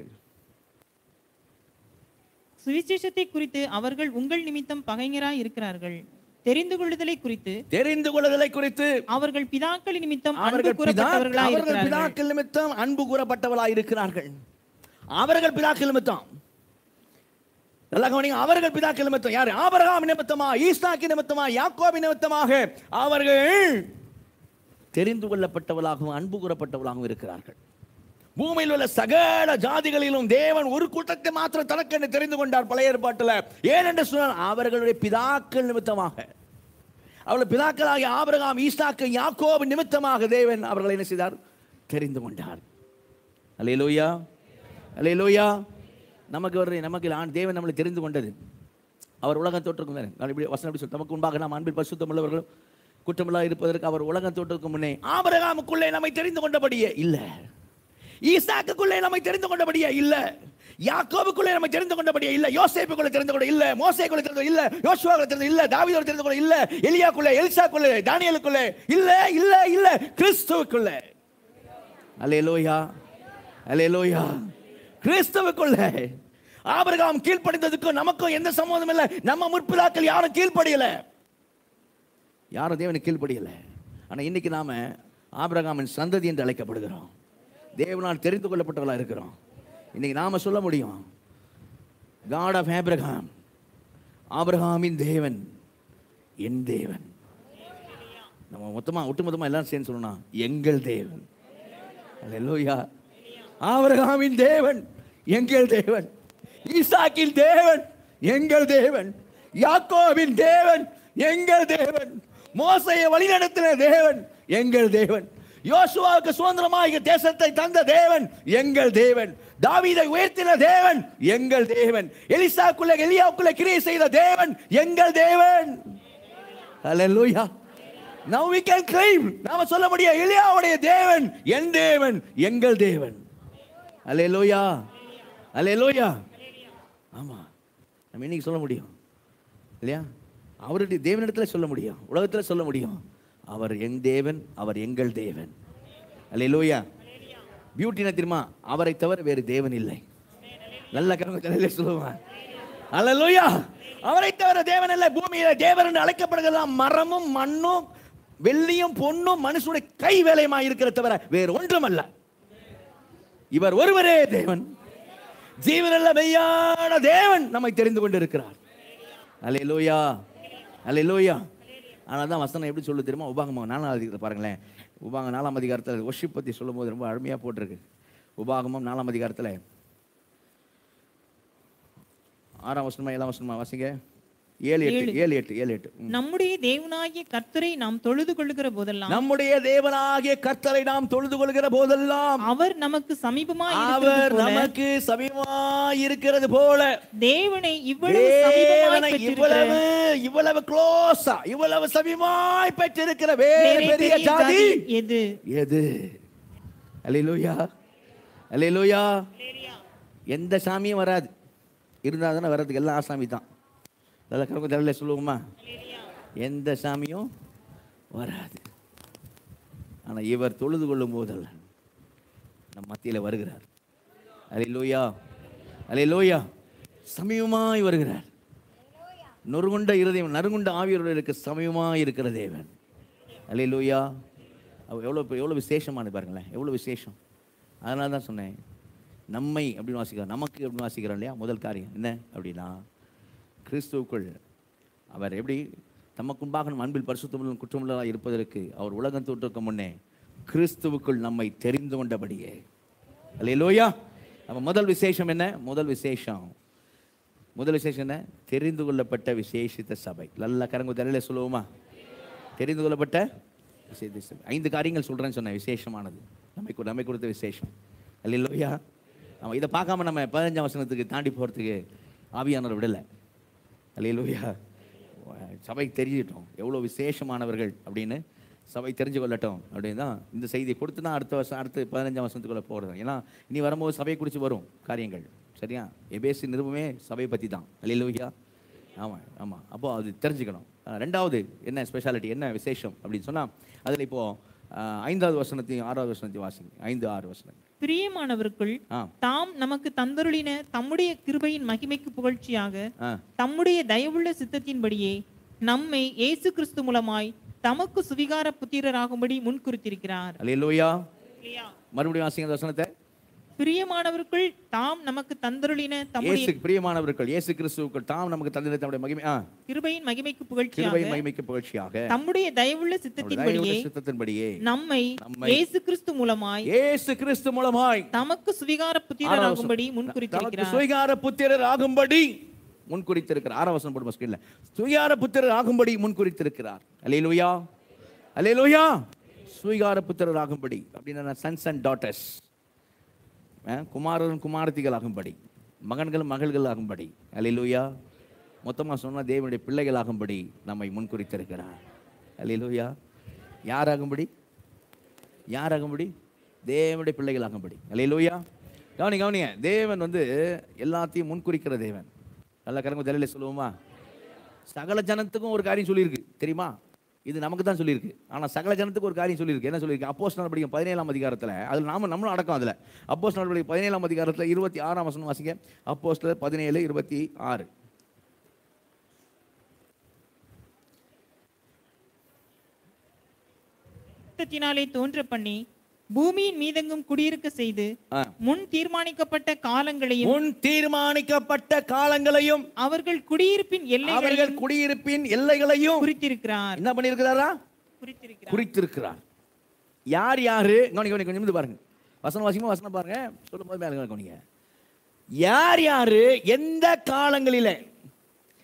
சுவிசேஷத்தை குறித்து அவர்கள் உங்கள் நிமித்தம் பகைஞராய் இருக்கிறார்கள் தெரிந்து கொள்ளுதலை குறித்து தெரிந்து கொள்ளுதலை குறித்து அவர்கள் பிதாக்களின் நிமித்தம் அன்பு அவர்கள் பிதா- கூறப்பட்டவர்களாய் அவர்கள் இருக்கிறார்கள் பிதாக்கள் நிமித்தம் அன்பு கூறப்பட்டவளாய் இருக்கிறார்கள் அவர்கள் பிதாக்கள் நிமித்தம் நல்லா கவனிங்க அவர்கள் பிதாக்கள் நிமித்தம் யார் ஆபரகாம் நிமித்தமா ஈஸ்தாக்கு நிமித்தமா யாக்கோபி நிமித்தமாக அவர்கள் தெரிந்து கொள்ளப்பட்டவளாகவும் அன்பு கூறப்பட்டவளாகவும் இருக்கிறார்கள் பூமியில் உள்ள சகல ஜாதிகளிலும் தேவன் ஒரு கூட்டத்தை மாத்திரம் தனக்கென்று தெரிந்து கொண்டார் பழைய ஏற்பாட்டில் ஏனென்று சொன்னால் அவர்களுடைய பிதாக்கள் நிமித்தமாக அவர்கள் பிதாக்களாகிய ஆபிரகாம் ஈசாக்கு யாக்கோபு நிமித்தமாக தேவன் அவர்களை என்ன செய்தார் தெரிந்து கொண்டார் அல்லேலூயா அல்லேலூயா நமக்கு வருது நமக்கு இல்லை. ஆண் தேவன் நம்மளை தெரிந்து கொண்டது அவர் உலகம் தோற்றுக்கும் தானே நான் இப்படி வசனம் எப்படி சொல்லி நமக்கு முன்பாக நாம் அன்பில் பரிசுத்தம் உள்ளவர்களும் குற்றமில்லா இருப்பதற்கு அவர் உலகம் தோற்றுக்கு முன்னே ஆபிரகாமுக்குள்ளே நம்மை தெரிந்து கொண்டபடியே இல்லை ஈசாக்குக்குள்ளே நம்மை தெரிந்து கொண்டபடியே இல்ல யாக்கோபுக்குள்ளே நம்மை தெரிந்து கொண்டபடியே இல்ல யோசேப்புக்குள்ளே தெரிந்து கொண்ட இல்ல மோசேக்குள்ளே தெரிந்து இல்ல யோசுவாக்குள்ளே தெரிந்து இல்ல தாவீதோடு தெரிந்து கொண்ட இல்ல எலியாக்குள்ளே எலிசாக்குள்ளே தானியலுக்குள்ளே இல்ல இல்ல இல்ல கிறிஸ்துவுக்குள்ளே அல்லேலூயா அல்லேலூயா கிறிஸ்துவுக்குள்ளே ஆபிரகாம் கீழ்ப்படிந்ததுக்கும் நமக்கும் எந்த சம்மதம் இல்லை நம்ம முற்பிதாக்கள் யாரும் கீழ்ப்படியல யாரும் தேவனுக்கு கீழ்ப்படியல ஆனா இன்னைக்கு நாம ஆபிரகாமின் சந்ததி என்று அழைக்கப்படுகிறோம் தேவனால் தெரிந்து கொள்ளப்பட்டவர்களா இருக்கிறோம் இன்னைக்கு நாம சொல்ல முடியும் காட் ஆஃப் ஆபிரகாம் ஆபிரகாமின் தேவன் என் தேவன் நம்ம மொத்தமா ஒட்டுமொத்தமா எல்லாரும் சேர்ந்து சொல்லணும் எங்கள் தேவன் அல்லேலூயா ஆபிரகாமின் தேவன் எங்கள் தேவன் ஈசாக்கின் தேவன் எங்கள் தேவன் யாக்கோவின் தேவன் எங்கள் தேவன் மோசையை வழிநடத்தின தேவன் எங்கள் தேவன் யோசுவாவுக்கு சுதந்திரமாக தேசத்தை தந்த தேவன் எங்கள் தேவன் தாவீதை உயர்த்தின தேவன் எங்கள் தேவன் எலிசாக்குள்ள எலியாவுக்குள்ள கிரியை செய்த தேவன் எங்கள் தேவன் ஹalleluya now we can claim நாம சொல்ல முடியும் எலியாவுடைய தேவன் என் தேவன் எங்கள் தேவன் ஹalleluya ஹalleluya ஆமா நம்ம இன்னைக்கு சொல்ல முடியும் இல்லையா அவருடைய தேவனிடத்துல சொல்ல முடியும் உலகத்துல சொல்ல முடியும் அவர் எங் தேவன் அவர் எங்கள் தேவன் அல்லேலூயா பியூட்டி என்ன தெரியுமா அவரை தவிர வேறு தேவன் இல்லை நல்ல கரங்க தலையில சொல்லுவான் அல்லேலூயா அவரை தவிர தேவன் இல்லை பூமியில தேவன் என்று அழைக்கப்படுகிறதெல்லாம் மரமும் மண்ணும் வெள்ளியும் பொன்னும் மனுஷனுடைய கை வேலையுமா இருக்கிற தவிர வேறு ஒன்றும் அல்ல இவர் ஒருவரே தேவன் ஜீவனல்ல மெய்யான தேவன் நம்மை தெரிந்து கொண்டிருக்கிறார் அலையலோயா அலையலோயா ஆனால் தான் வசனம் எப்படி சொல்லு தெரியுமா உபாகமம் நாலாம் அதிகாரத்தை பாருங்களேன் உபாகம் நாலாம் அதிகாரத்தில் ஒஷிப் பற்றி சொல்லும் போது ரொம்ப அருமையாக போட்டிருக்கு உபாகமம் நாலாம் அதிகாரத்தில் ஆறாம் வசனமா ஏழாம் வசனமா வாசிங்க ஏழு எட்டு ஏழு எட்டு ஏழு எட்டு ம். நம்முடைய தேவனாகிய கர்த்தரை நாம் தொழுது கொள்ளுகிற போதெல்லாம் நம்முடைய தேவனாகிய கர்த்தரை நாம் தொழுது கொள்கிற போதெல்லாம் அவர் நமக்கு சமீபமாய் அவர் இருக்கிறது போல நமக்கு சமீபமாய் இருக்கிறது போல தேவனை இவ்வளவு சமீபமாய் தேவனை பெற்றிருக்கிற இவ்வளவு இவ்வளவு க்ளோஸா இவ்வளவு சமீபமாய் பெற்றிருக்கிற வேறு வேறே பெரிய பெரிய ஜாதி ஜாதி எது எது அல்லேலூயா அல்லேலூயா எந்த சாமியும் வராது இருந்தா தானே வர்றதுக்கு எல்லா சாமி தான் நல்ல கரும்பு தலையில் சொல்லுவோமா எந்த சாமியும் வராது ஆனா இவர் தொழுது கொள்ளும் போதல்ல நம் மத்தியில வருகிறார் அல்லேலூயா அல்லேலூயா சமயமாய் வருகிறார் நொறுகுண்ட இருதயம் நறுகுண்ட ஆவியர்களுக்கு சமயமாய் இருக்கிற தேவன் அல்லேலூயா அவ எவ்வளோ எவ்வளோ விசேஷமானது பாருங்களேன் எவ்வளோ விசேஷம் அதனால தான் சொன்னேன் நம்மை அப்படின்னு வாசிக்கிறோம் நமக்கு அப்படின்னு வாசிக்கிறோம் இல்லையா முதல் காரியம் என்ன அப்படின்னா கிறிஸ்துவுக்குள் அவர் எப்படி தமக்குன்பாக நம் அன்பில் பரிசுத்தமுள்ள குற்றமுள்ளதாக இருப்பதற்கு அவர் உலகம் தோற்றுக்கு முன்னே கிறிஸ்துவுக்குள் நம்மை தெரிந்து கொண்டபடியே அல்லேலூயா நம்ம முதல் விசேஷம் என்ன முதல் விசேஷம் முதல் விசேஷம் என்ன தெரிந்து கொள்ளப்பட்ட விசேஷித்த சபை நல்ல கரங்கு தலையில சொல்லுவோமா தெரிந்து கொள்ளப்பட்ட விசேஷித்த சபை ஐந்து காரியங்கள் சொல்றேன்னு சொன்னேன் விசேஷமானது நம்மை கு- நம்மை கொடுத்த விசேஷம் அல்லையா நம்ம இதை பார்க்காம நம்ம பதினஞ்சாம் வசனத்துக்கு தாண்டி போகிறதுக்கு ஆவியானவர் விடலை அல்லையா சபை தெரிஞ்சிட்டோம் எவ்வளோ விசேஷமானவர்கள் அப்படின்னு சபை தெரிஞ்சு கொள்ளட்டும் அப்படின்னு தான் இந்த செய்தியை கொடுத்து தான் அடுத்த வருஷம் அடுத்து பதினஞ்சாம் வருஷத்துக்குள்ளே போகிறது ஏன்னா இனி வரும்போது சபையை குறித்து வரும் காரியங்கள் சரியா எபேசி நிருபமே சபையை பற்றி தான் அல்லையா ஆமாம் ஆமாம் அப்போ அது தெரிஞ்சுக்கணும் அஹ் ரெண்டாவது என்ன ஸ்பெஷாலிட்டி என்ன விசேஷம் அப்படின்னு சொன்னால் அதில் இப்போது ஐந்தாவது வசனத்தையும் ஆறாவது வசனத்தையும் வாசிங்க ஐந்து ஆறு வசனம் பிரியமானவருக்குள் ஆ தாம் நமக்கு தந்தருளின தம்முடைய கிருபையின் மகிமைக்கு புகழ்ச்சியாக ஆ தம்முடைய தயவுள்ள சித்தத்தின்படியே நம்மை இயேசு கிறிஸ்து மூலமாய் தமக்கு சுவிகார புத்திரராகும்படி முன்குறித்திருக்கிறார் அல்லையா மறுபடியும் வாசிங்க அந்த வசனத்தை பிரியமானவருக்குள் தாம் நமக்கு தந்தருளின தம்முடைய இயேசு பிரியமானவர்கள் இயேசு கிறிஸ்துவுக்குள் தாம் நமக்கு தந்திர தம்முடைய மகிமை ஆ கிருபையின் மகிமைக்கு கிருபை புகழ்ச்சியாக மகிமைக்கு புகழ்ச்சியாக தம்முடைய தயவுள்ள நம்முடைய சித்தத்தின்படியே தயவுள்ள சித்தத்தின்படியே நம்மை நம்மை இயேசு கிறிஸ்து மூலமாய் இயேசு கிறிஸ்து மூலமாய் தமக்கு சுவிகார புத்திரராகும்படி முன்குறித்திருக்கிறார் சுயகார புத்திரர் ஆகும்படி முன்குறித்திருக்கிறார் ஆறாம் வசனம் போட்டு ஸ்கிரீன்ல சுயகார புத்திரர் ஆகும்படி முன்குறித்திருக்கிறார் அல்லேலூயா அல்லேலூயா சுயகார புத்திரர் ஆகும்படி அப்படின்னா சன்ஸ் அண்ட் டாட்டர்ஸ் குமாரன் குமாரத்திகள் ஆகும்படி மகன்கள் மகள்கள் ஆகும்படி அல்லேலூயா மொத்தமாக சொன்னால் தேவனுடைய பிள்ளைகள் ஆகும்படி நம்மை முன்குறித்திருக்கிறார் அல்லேலூயா யார் ஆகும்படி யார் ஆகும்படி தேவனுடைய பிள்ளைகள் ஆகும்படி அல்லேலூயா கவனி கவனிங்க தேவன் வந்து எல்லாத்தையும் முன்குறிக்கிற தேவன் நல்ல கரங்க தலையில சொல்லுவோமா சகல ஜனத்துக்கும் ஒரு காரியம் சொல்லியிருக்கு தெரியுமா இது நமக்கு தான் சொல்லியிருக்கு ஆனால் சகல ஜனத்துக்கு ஒரு காரியம் சொல்லியிருக்கு என்ன சொல்லியிருக்கு அப்போஸ் நடவடிக்கை பதினேழாம் அதிகாரத்தில் அதில் நாம நம்மளும் அடக்கம் அதில் அப்போஸ் நடவடிக்கை பதினேழாம் அதிகாரத்தில் இருபத்தி ஆறாம் வசனம் வாசிங்க அப்போஸ்ல பதினேழு இருபத்தி ஆறு சித்தத்தினாலே தோன்ற பண்ணி பூமியின் மீதெங்கும் குடியிருக்க செய்து ஆ. முன் தீர்மானிக்கப்பட்ட காலங்களையும் முன் தீர்மானிக்கப்பட்ட காலங்களையும் அவர்கள் குடியிருப்பின் எல்லைகளையும் அவர்கள் குடியிருப்பின் எல்லைகளையும் குறித்திருக்கிறார் என்ன பண்ணியிருக்கிறாரா குறித்திருக்கிறார் குறித்திருக்கிறார் யார் யாரு கவனி கவனி கொஞ்சம் நிமிர்ந்து பாருங்க வசனம் வாசிமா வசனம் பாருங்க சொல்லும் போது மேலே கவனிங்க யார் யாரு எந்த காலங்களிலே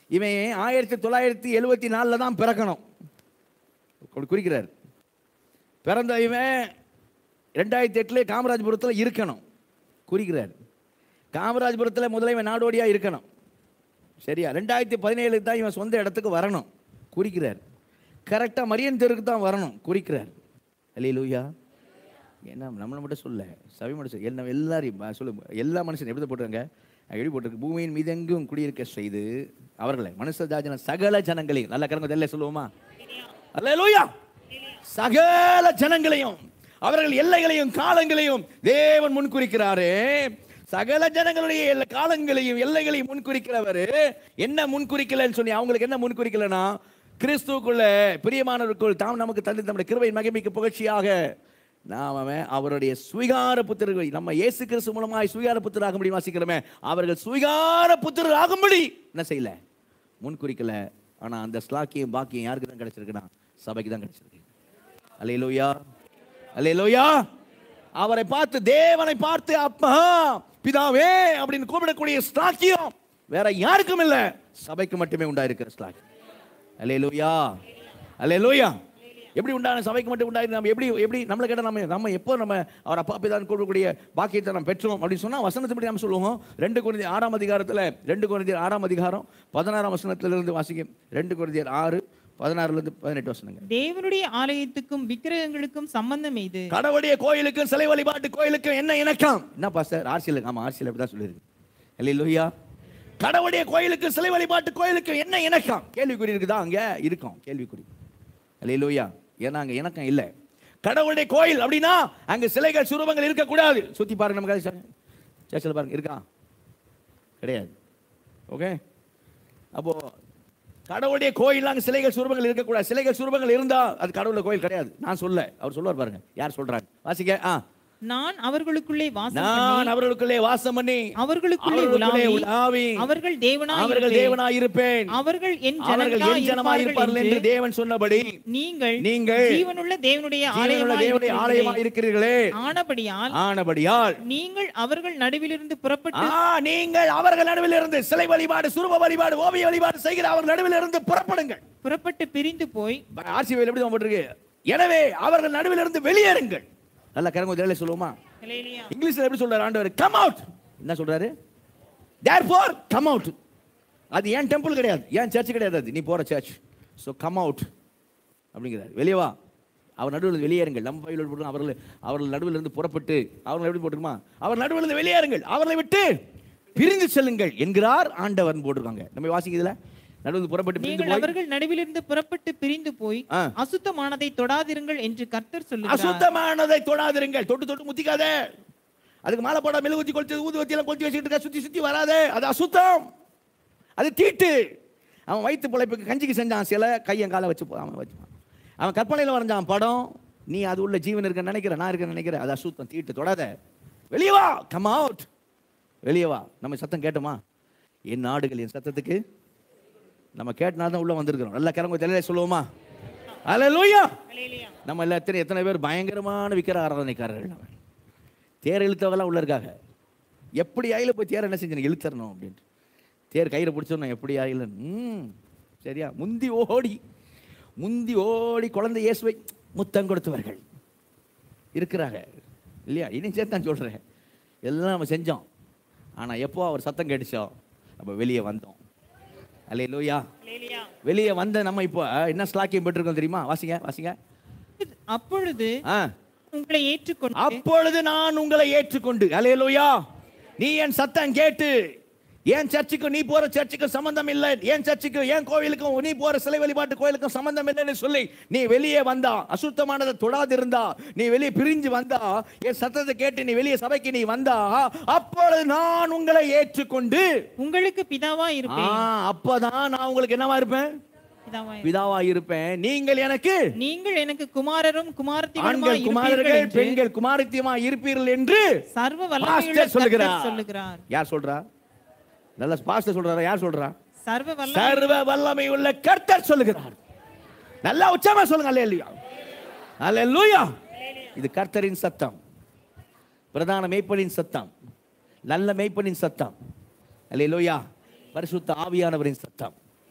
இவன் ஆயிரத்தி தொள்ளாயிரத்தி எழுபத்தி நாலில் தான் பிறக்கணும் அப்படி குறிக்கிறார் பிறந்த இவன் ரெண்டாயிரத்தி எட்டுல காமராஜபுரத்தில் இருக்கணும் குறிக்கிறார் காமராஜபுரத்தில் முதல்ல இவன் நாடோடியாக இருக்கணும் சரியா ரெண்டாயிரத்தி பதினேழுக்கு தான் இவன் சொந்த இடத்துக்கு வரணும் குறிக்கிறார் கரெக்டாக மரியன் தெருக்கு தான் வரணும் குறிக்கிறார் அல்லே லூயா என்ன நம்மளை மட்டும் சொல்ல சபை மட்டும் சொல்ல என்ன எல்லாரையும் பா- சொல்லு எல்லா மனுஷன் எப்படி போட்டுருங்க எப்படி போட்டிருக்கு பூமியின் மீதெங்கும் குடியிருக்க செய்து அவர்களை மனுஷ ஜாஜன சகல ஜனங்களையும் நல்ல கரங்க தெல்ல சொல்லுவோமா அல்ல லூயா சகல ஜனங்களையும் அவர்கள் எல்லைகளையும் காலங்களையும் தேவன் முன்குறிக்கிறாரே சகல ஜனங்களுடைய எல்லா காலங்களையும் எல்லைகளையும் முன்குறிக்கிறவர் என்ன முன்குறிக்கலன்னு சொல்லி அவங்களுக்கு என்ன முன்குறிக்கலனா கிறிஸ்துவுக்குள்ள பிரியமானவருக்குள் தாம் நமக்கு தந்து நம்முடைய கிருபையின் மகிமைக்கு புகழ்ச்சியாக நாம் அவன் அவருடைய சுவிகார புத்திரர்கள் நம்ம இயேசு கிறிஸ்து மூலமாய் சுவிகார புத்திராக முடியும் வாசிக்கிறோமே அவர்கள் சுவிகார புத்திரர் ஆகும்படி என்ன செய்யல முன்குறிக்கல ஆனா அந்த ஸ்லாக்கியம் பாக்கியம் யாருக்கு தான் கிடைச்சிருக்குன்னா சபைக்கு தான் கிடைச்சிருக்கு அல்லேலூயா அல்லேலூயா அவரை பார்த்து தேவனை பார்த்து அப்பா பிதாவே அப்படின்னு கூப்பிடக்கூடிய ஸ்லாக்கியம் வேற யாருக்கும் இல்ல சபைக்கு மட்டுமே உண்டாயிருக்கிற ஸ்லாக்கியம் அல்லேலூயா அல்லேலூயா எப்படி உண்டான சபைக்கு மட்டும் உண்டாயிரு நம்ம எப்படி எப்படி நம்மளை கேட்டால் நம்ம நம்ம எப்போ நம்ம அவர் அப்பா பிதான் கூடக்கூடிய பாக்கியத்தை நம்ம பெற்றோம் அப்படின்னு சொன்னா வசனத்தை நம்ம சொல்லுவோம் ரெண்டு குழந்தை ஆறாம் அதிகாரத்துல ரெண்டு குழந்தையர் ஆறாம் அதிகாரம் பதினாறாம் வசனத்திலிருந்து வாசிக்க ரெண்டு குழந்தையர் ஆறு பதினாறுல இருந்து பதினெட்டு வசனங்க தேவனுடைய ஆலயத்துக்கும் விக்கிரகங்களுக்கும் சம்பந்தம் எது கடவுளுடைய கோயிலுக்கும் சிலை வழிபாட்டு கோயிலுக்கும் என்ன இணக்கம் என்ன பாஸ்டர் ஆர்சியல் ஆமா ஆர்சியல் அப்படி தான் சொல்லியிருக்கு இல்லையா கடவுளுடைய கோயிலுக்கும் சிலை வழிபாட்டு கோயிலுக்கும் என்ன இணக்கம் கேள்விக்குறி இருக்குதா அங்க இருக்கும் கேள்விக்குறி இல்லையா ஏன்னா அங்க இணக்கம் இல்லை கடவுளுடைய கோயில் அப்படின்னா அங்க சிலைகள் சுரூபங்கள் இருக்கக்கூடாது சுத்தி பாருங்க நம்ம சேர்ச்சில் பாருங்க இருக்கா கிடையாது ஓகே அப்போ கடவுளுடைய கோயில் அங்க சிலைகள் சுரூபங்கள் இருக்கக்கூடாது சிலைகள் சுரூபங்கள் இருந்தா அது கடவுளுடைய கோயில் கிடையாது நான் சொல்ல அவர் சொல்லுவார் பாருங்க யார் சொல்றாங்க வாசிக்க ஆ நான் அவர்களுக்குள்ளே வாசம் நான் பண்ணி அவர்களுக்குள்ளே வாசம் பண்ணி அவர்களுக்குள்ளே அவர்களுக்குள்ளே உலாவி உலாவி அவர்கள் தேவனாய் அவர்கள் இருப்பேன். தேவனாய் இருப்பேன் அவர்கள் என் அவர்கள் என் ஜனமாய் ஜனங்களாய் இருப்பார்கள் என்று இருப்பார்கள் தேவன் சொன்னபடி நீங்கள் நீங்கள் ஜீவனுள்ள தேவனுடைய ஜீவனுள்ள ஆலயமாய் தேவனுடைய ஆலயமாய் இருக்கிறீர்களே. இருக்கிறீர்களே ஆனபடியால் ஆனபடியால் நீங்கள் அவர்கள் நடுவிலிருந்து புறப்பட்டு ஆ நீங்கள் அவர்கள் நடுவில் இருந்து சிலை வழிபாடு சுரூப வழிபாடு ஓவிய வழிபாடு செய்கிற அவர்கள் நடுவில் இருந்து புறப்படுங்கள் புறப்பட்டு பிரிந்து போய் ஆர்சி எப்படி தான் போட்டிருக்கு எனவே அவர்கள் நடுவில் இருந்து வெளியேறுங்கள் நல்ல கரங்க தெரியல சொல்லுவோமா ஹல்லேலூயா. இங்கிலீஷ்ல எப்படி சொல்றாரு ஆண்டவர் கம் அவுட் என்ன சொல்றாரு தேர்ஃபோர் கம் அவுட் அது ஏன் டெம்பிள் கிடையாது ஏன் சர்ச் கிடையாது அது நீ போற சர்ச் ஸோ கம் அவுட் அப்படிங்கிறார் வெளியே வா அவர் நடுவில் வெளியேறுங்கள் நம்ம பைபிள் போட்டு அவர்கள் அவர்கள் நடுவில் இருந்து புறப்பட்டு அவர்கள் எப்படி போட்டுருமா அவர் நடுவில் இருந்து வெளியேறுங்கள் அவர்களை விட்டு பிரிந்து செல்லுங்கள் என்கிறார் ஆண்டவன் போட்டிருக்காங்க நம்ம வாசிக்கிறதுல நடுவில் புறப்பட்டு பிரிந்து நீங்கள் போய் அவர்கள் நடுவிலிருந்து புறப்பட்டு பிரிந்து போய் ஆ. அசுத்தமானதை தொடாதிருங்கள் என்று கர்த்தர் சொல்லுகிறார் அசுத்தமானதை தொடாதிருங்கள் தொட்டு தொட்டு முத்திக்காதே அதுக்கு மாலை போட மெழுகுத்தி கொளுத்தி ஊதுவத்தி எல்லாம் கொளுத்தி வச்சுட்டு இருக்க சுத்தி சுத்தி வராதே அது அசுத்தம் அது தீட்டு அவன் வயிற்று பிழைப்புக்கு கஞ்சிக்கு செஞ்சான் சில கையன் காலை வச்சு போ- அவன் வச்சுப்பான் அவன் கற்பனையில் வரைஞ்சான் படம் நீ அது உள்ள ஜீவன் இருக்க நினைக்கிற நான் இருக்க நினைக்கிறேன் அது அசுத்தம் தீட்டு தொடாத வெளியே வா கம் அவுட் வெளியே வா நம்ம சத்தம் கேட்டோமா என் நாடுகள் என் சத்தத்துக்கு நம்ம கேட்டனால தான் உள்ள வந்திருக்கிறோம் நல்லா கிளம்ப தெரியல சொல்லுவோமா அல்லேலூயா நம்ம எல்லா எத்தனை எத்தனை பேர் பயங்கரமான விக்கிர ஆராதனைக்காரர்கள் நம்ம தேர் இழுத்தவெல்லாம் உள்ள இருக்காங்க எப்படி ஆயில போய் தேர் என்ன செஞ்சு இழுத்தரணும் அப்படின்ட்டு தேர் கையில் பிடிச்சோம் எப்படி ஆயில ம் சரியா முந்தி ஓடி முந்தி ஓடி குழந்தை இயேசுவை முத்தம் கொடுத்தவர்கள் இருக்கிறாங்க இல்லையா இனி சேர்த்து நான் சொல்கிறேன் எல்லாம் நம்ம செஞ்சோம் ஆனால் எப்போ அவர் சத்தம் கேட்டுச்சோ நம்ம வெளியே வந்தோம் அல்லே லூயா வெளியே வந்த நம்ம இப்போ என்ன ஸ்லாக்கியம் பெற்றிருக்கோம் தெரியுமா வாசிங்க வாசிங்க அப்பொழுது ஆ உங்களை ஏற்றுக்கொண்டு அப்பொழுது நான் உங்களை ஏற்றுக்கொண்டு அலேலூயா நீ என் சத்தம் கேட்டு என் சர்ச்சுக்கும் நீ போற சர்ச்சுக்கும் சம்பந்தம் இல்லை என் சர்ச்சுக்கும் என் கோவிலுக்கும் நீ போற சிலை வழிபாட்டு கோவிலுக்கும் சம்பந்தம் இல்லைன்னு சொல்லி நீ வெளியே வந்தா அசுத்தமானதை தொடாதிருந்தா நீ வெளியே பிரிஞ்சு வந்தா என் சத்தத்தை கேட்டு நீ வெளியே சபைக்கு நீ வந்தா அப்பொழுது நான் உங்களை ஏற்றுக்கொண்டு உங்களுக்கு பிதாவா ஆ, இருப்பேன் அப்பதான் நான் உங்களுக்கு என்னவா இருப்பேன் பிதாவா பிதாவா இருப்பேன் நீங்கள் எனக்கு நீங்கள் எனக்கு குமாரரும் குமாரத்திகளுமா ஆண்கள் குமாரர்கள் இருப்பீர்கள் என்று பெண்கள் குமாரத்தியமா இருப்பீர்கள் என்று சர்வ பாஸ்டர் வல்லமையுள்ள சொல்லுகிறார். கர்த்தர் சொல்லுகிறார் யார் சொல்றா நல்ல பாஸ்டர் சொல்றாரா யார் சொல்றா சர்வ வல்ல சர்வ வல்லமை உள்ள கர்த்தர் சொல்லுகிறார் நல்லா உச்சமா சொல்லுங்க அல்லேலூயா அல்லேலூயா இது கர்த்தரின் சத்தம் பிரதான மேய்ப்பனின் சத்தம் நல்ல மேய்ப்பனின் சத்தம் அல்லேலூயா பரிசுத்த ஆவியானவரின் சத்தம்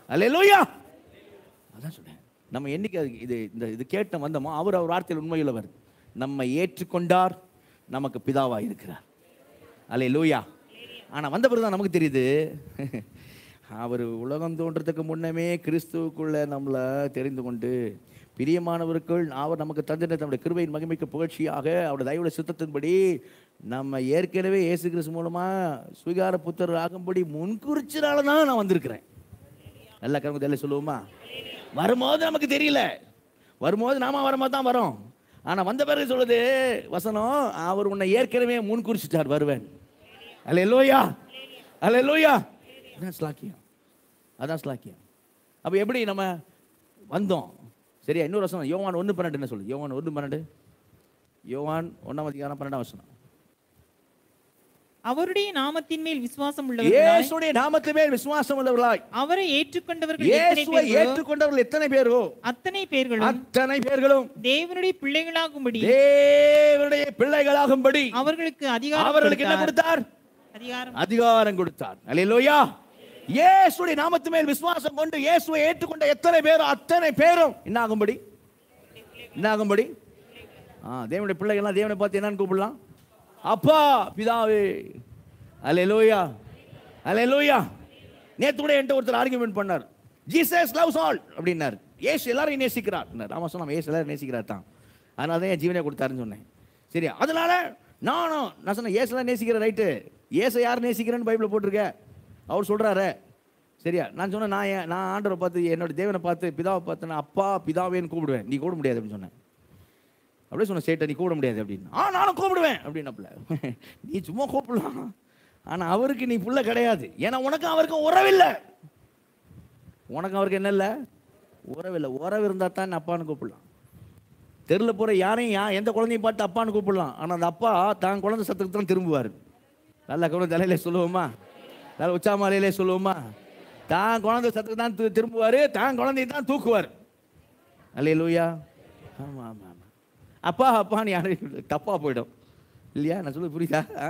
அல்லேலூயா அதான் சொன்னேன் நம்ம என்னைக்கு அது இது இந்த இது கேட்ட வந்தோமோ அவர் அவர் வார்த்தையில் உண்மையுள்ளவர் நம்ம ஏற்றுக்கொண்டார் நமக்கு பிதாவா இருக்கிறார் அல்லே லூயா ஆனால் வந்த பிறகு தான் நமக்கு தெரியுது அவர் உலகம் தோன்றதுக்கு முன்னமே கிறிஸ்துவுக்குள்ள நம்மளை தெரிந்து கொண்டு பிரியமானவருக்குள் அவர் நமக்கு தந்திருந்த தம்முடைய கிருபையின் மகிமைக்கு புகழ்ச்சியாக அவருடைய தயவுடைய சுத்தத்தின்படி நம்ம ஏற்கனவே இயேசு கிறிஸ்து மூலமா சுவிகார புத்தர் ஆகும்படி முன்குறிச்சனால தான் நான் வந்திருக்கிறேன் நல்ல கரும்பு தெரியல சொல்லுவோமா வரும்போது நமக்கு தெரியல வரும்போது நாம வரும்போது தான் வரோம் ஆனா வந்த பிறகு சொல்லுது வசனம் அவர் உன்னை ஏற்கனவே முன் குறிச்சிட்டார் வருவேன் அல்ல லோயா அல்ல லோயா அதான் ஸ்லாக்கியம் அதான் ஸ்லாக்கியம் அப்போ எப்படி நம்ம வந்தோம் சரியா இன்னொரு வசனம் யோவான் ஒன்று பன்னெண்டு என்ன சொல்லு யோவான் ஒன்று பன்னெண்டு யோவான் ஒன்றாம் அதிகாரம் பன்னெண்டாம் வசனம் அவருடைய நாமத்தின் மேல் விசுவாசம் உள்ளவர்களாய் இயேசுடைய நாமத்து மேல் விசுவாசம் உள்ளவர்களாய் அவரை ஏற்றுக்கொண்டவர்கள் எத்தனை இயேசுவை பேர்களோ ஏற்றுக்கொண்டவர்கள் எத்தனை பேரோ அத்தனை பேர்களும் அத்தனை பேர்களும் தேவனுடைய பிள்ளைகளாகும்படி தேவனுடைய பிள்ளைகளாகும்படி அவர்களுக்கு அதிகாரம் அவர்களுக்கு என்ன கொடுத்தார். கொடுத்தார் அதிகாரம் அதிகாரம் கொடுத்தார் அல்லேலூயா இயேசுடைய நாமத்து மேல் விசுவாசம் கொண்டு இயேசுவை ஏற்றுக்கொண்ட எத்தனை பேரும் அத்தனை பேரும் என்ன ஆகும்படி என்ன ஆகும்படி ஆ தேவனுடைய பிள்ளைகள்லாம் தேவனை பார்த்து என்னன்னு கூப்பிடலாம் அப்பா பிதாவே அல்லேலூயா அல்லேலூயா நேத்து கூட என்கிட்ட ஒருத்தர் ஆர்குமெண்ட் பண்ணார் ஜீசஸ் லவ்ஸ் ஆல் அப்படின்னார் ஏசு எல்லாரையும் நேசிக்கிறார் ராமா சொன்னா ஏசு எல்லாரும் நேசிக்கிறார் தான் அதனால தான் என் ஜீவனை கொடுத்தாருன்னு சொன்னேன் சரி அதனால நானும் நான் சொன்னேன் ஏசுலாம் நேசிக்கிற ரைட்டு ஏசை யார் நேசிக்கிறேன்னு பைபிளில் போட்டிருக்க அவர் சொல்றாரு சரியா நான் சொன்னேன் நான் ஏன் நான் ஆண்டவரை பார்த்து என்னோட தேவனை பார்த்து பிதாவை பார்த்து நான் அப்பா பிதாவேன்னு கூப்பிடுவேன் நீ கூட முடியாது அப்படின்னு சொன்னேன் அப்படியே சொன்ன சேட்டை நீ கூப்பிட முடியாது அப்படின்னு ஆ நானும் கூப்பிடுவேன் அப்படின்னப்பல நீ சும்மா கூப்பிடலாம் ஆனா அவருக்கு நீ புள்ள கிடையாது ஏன்னா உனக்கும் அவருக்கும் உறவில்லை உனக்கு அவருக்கு என்ன இல்லை உறவில்லை உறவு இருந்தால் தான் அப்பான்னு கூப்பிடலாம் தெருவில் போகிற யாரையும் யா எந்த குழந்தையும் பார்த்து அப்பான்னு கூப்பிடலாம் ஆனால் அந்த அப்பா தான் குழந்தை சத்துக்கு தான் திரும்புவார் நல்ல குழந்தை தலையில சொல்லுவோமா நல்ல உச்சாமாலையிலே சொல்லுவோமா தான் குழந்தை சத்துக்கு தான் தி- திரும்புவார் தான் குழந்தையை தான் தூக்குவார் அல்லே லூயா ஆமாம் ஆமாம் ஆமாம் அப்பா அப்பான்னு யாரும் தப்பாக போயிடும் இல்லையா நான் சொல்ல புரியுதா ஆ.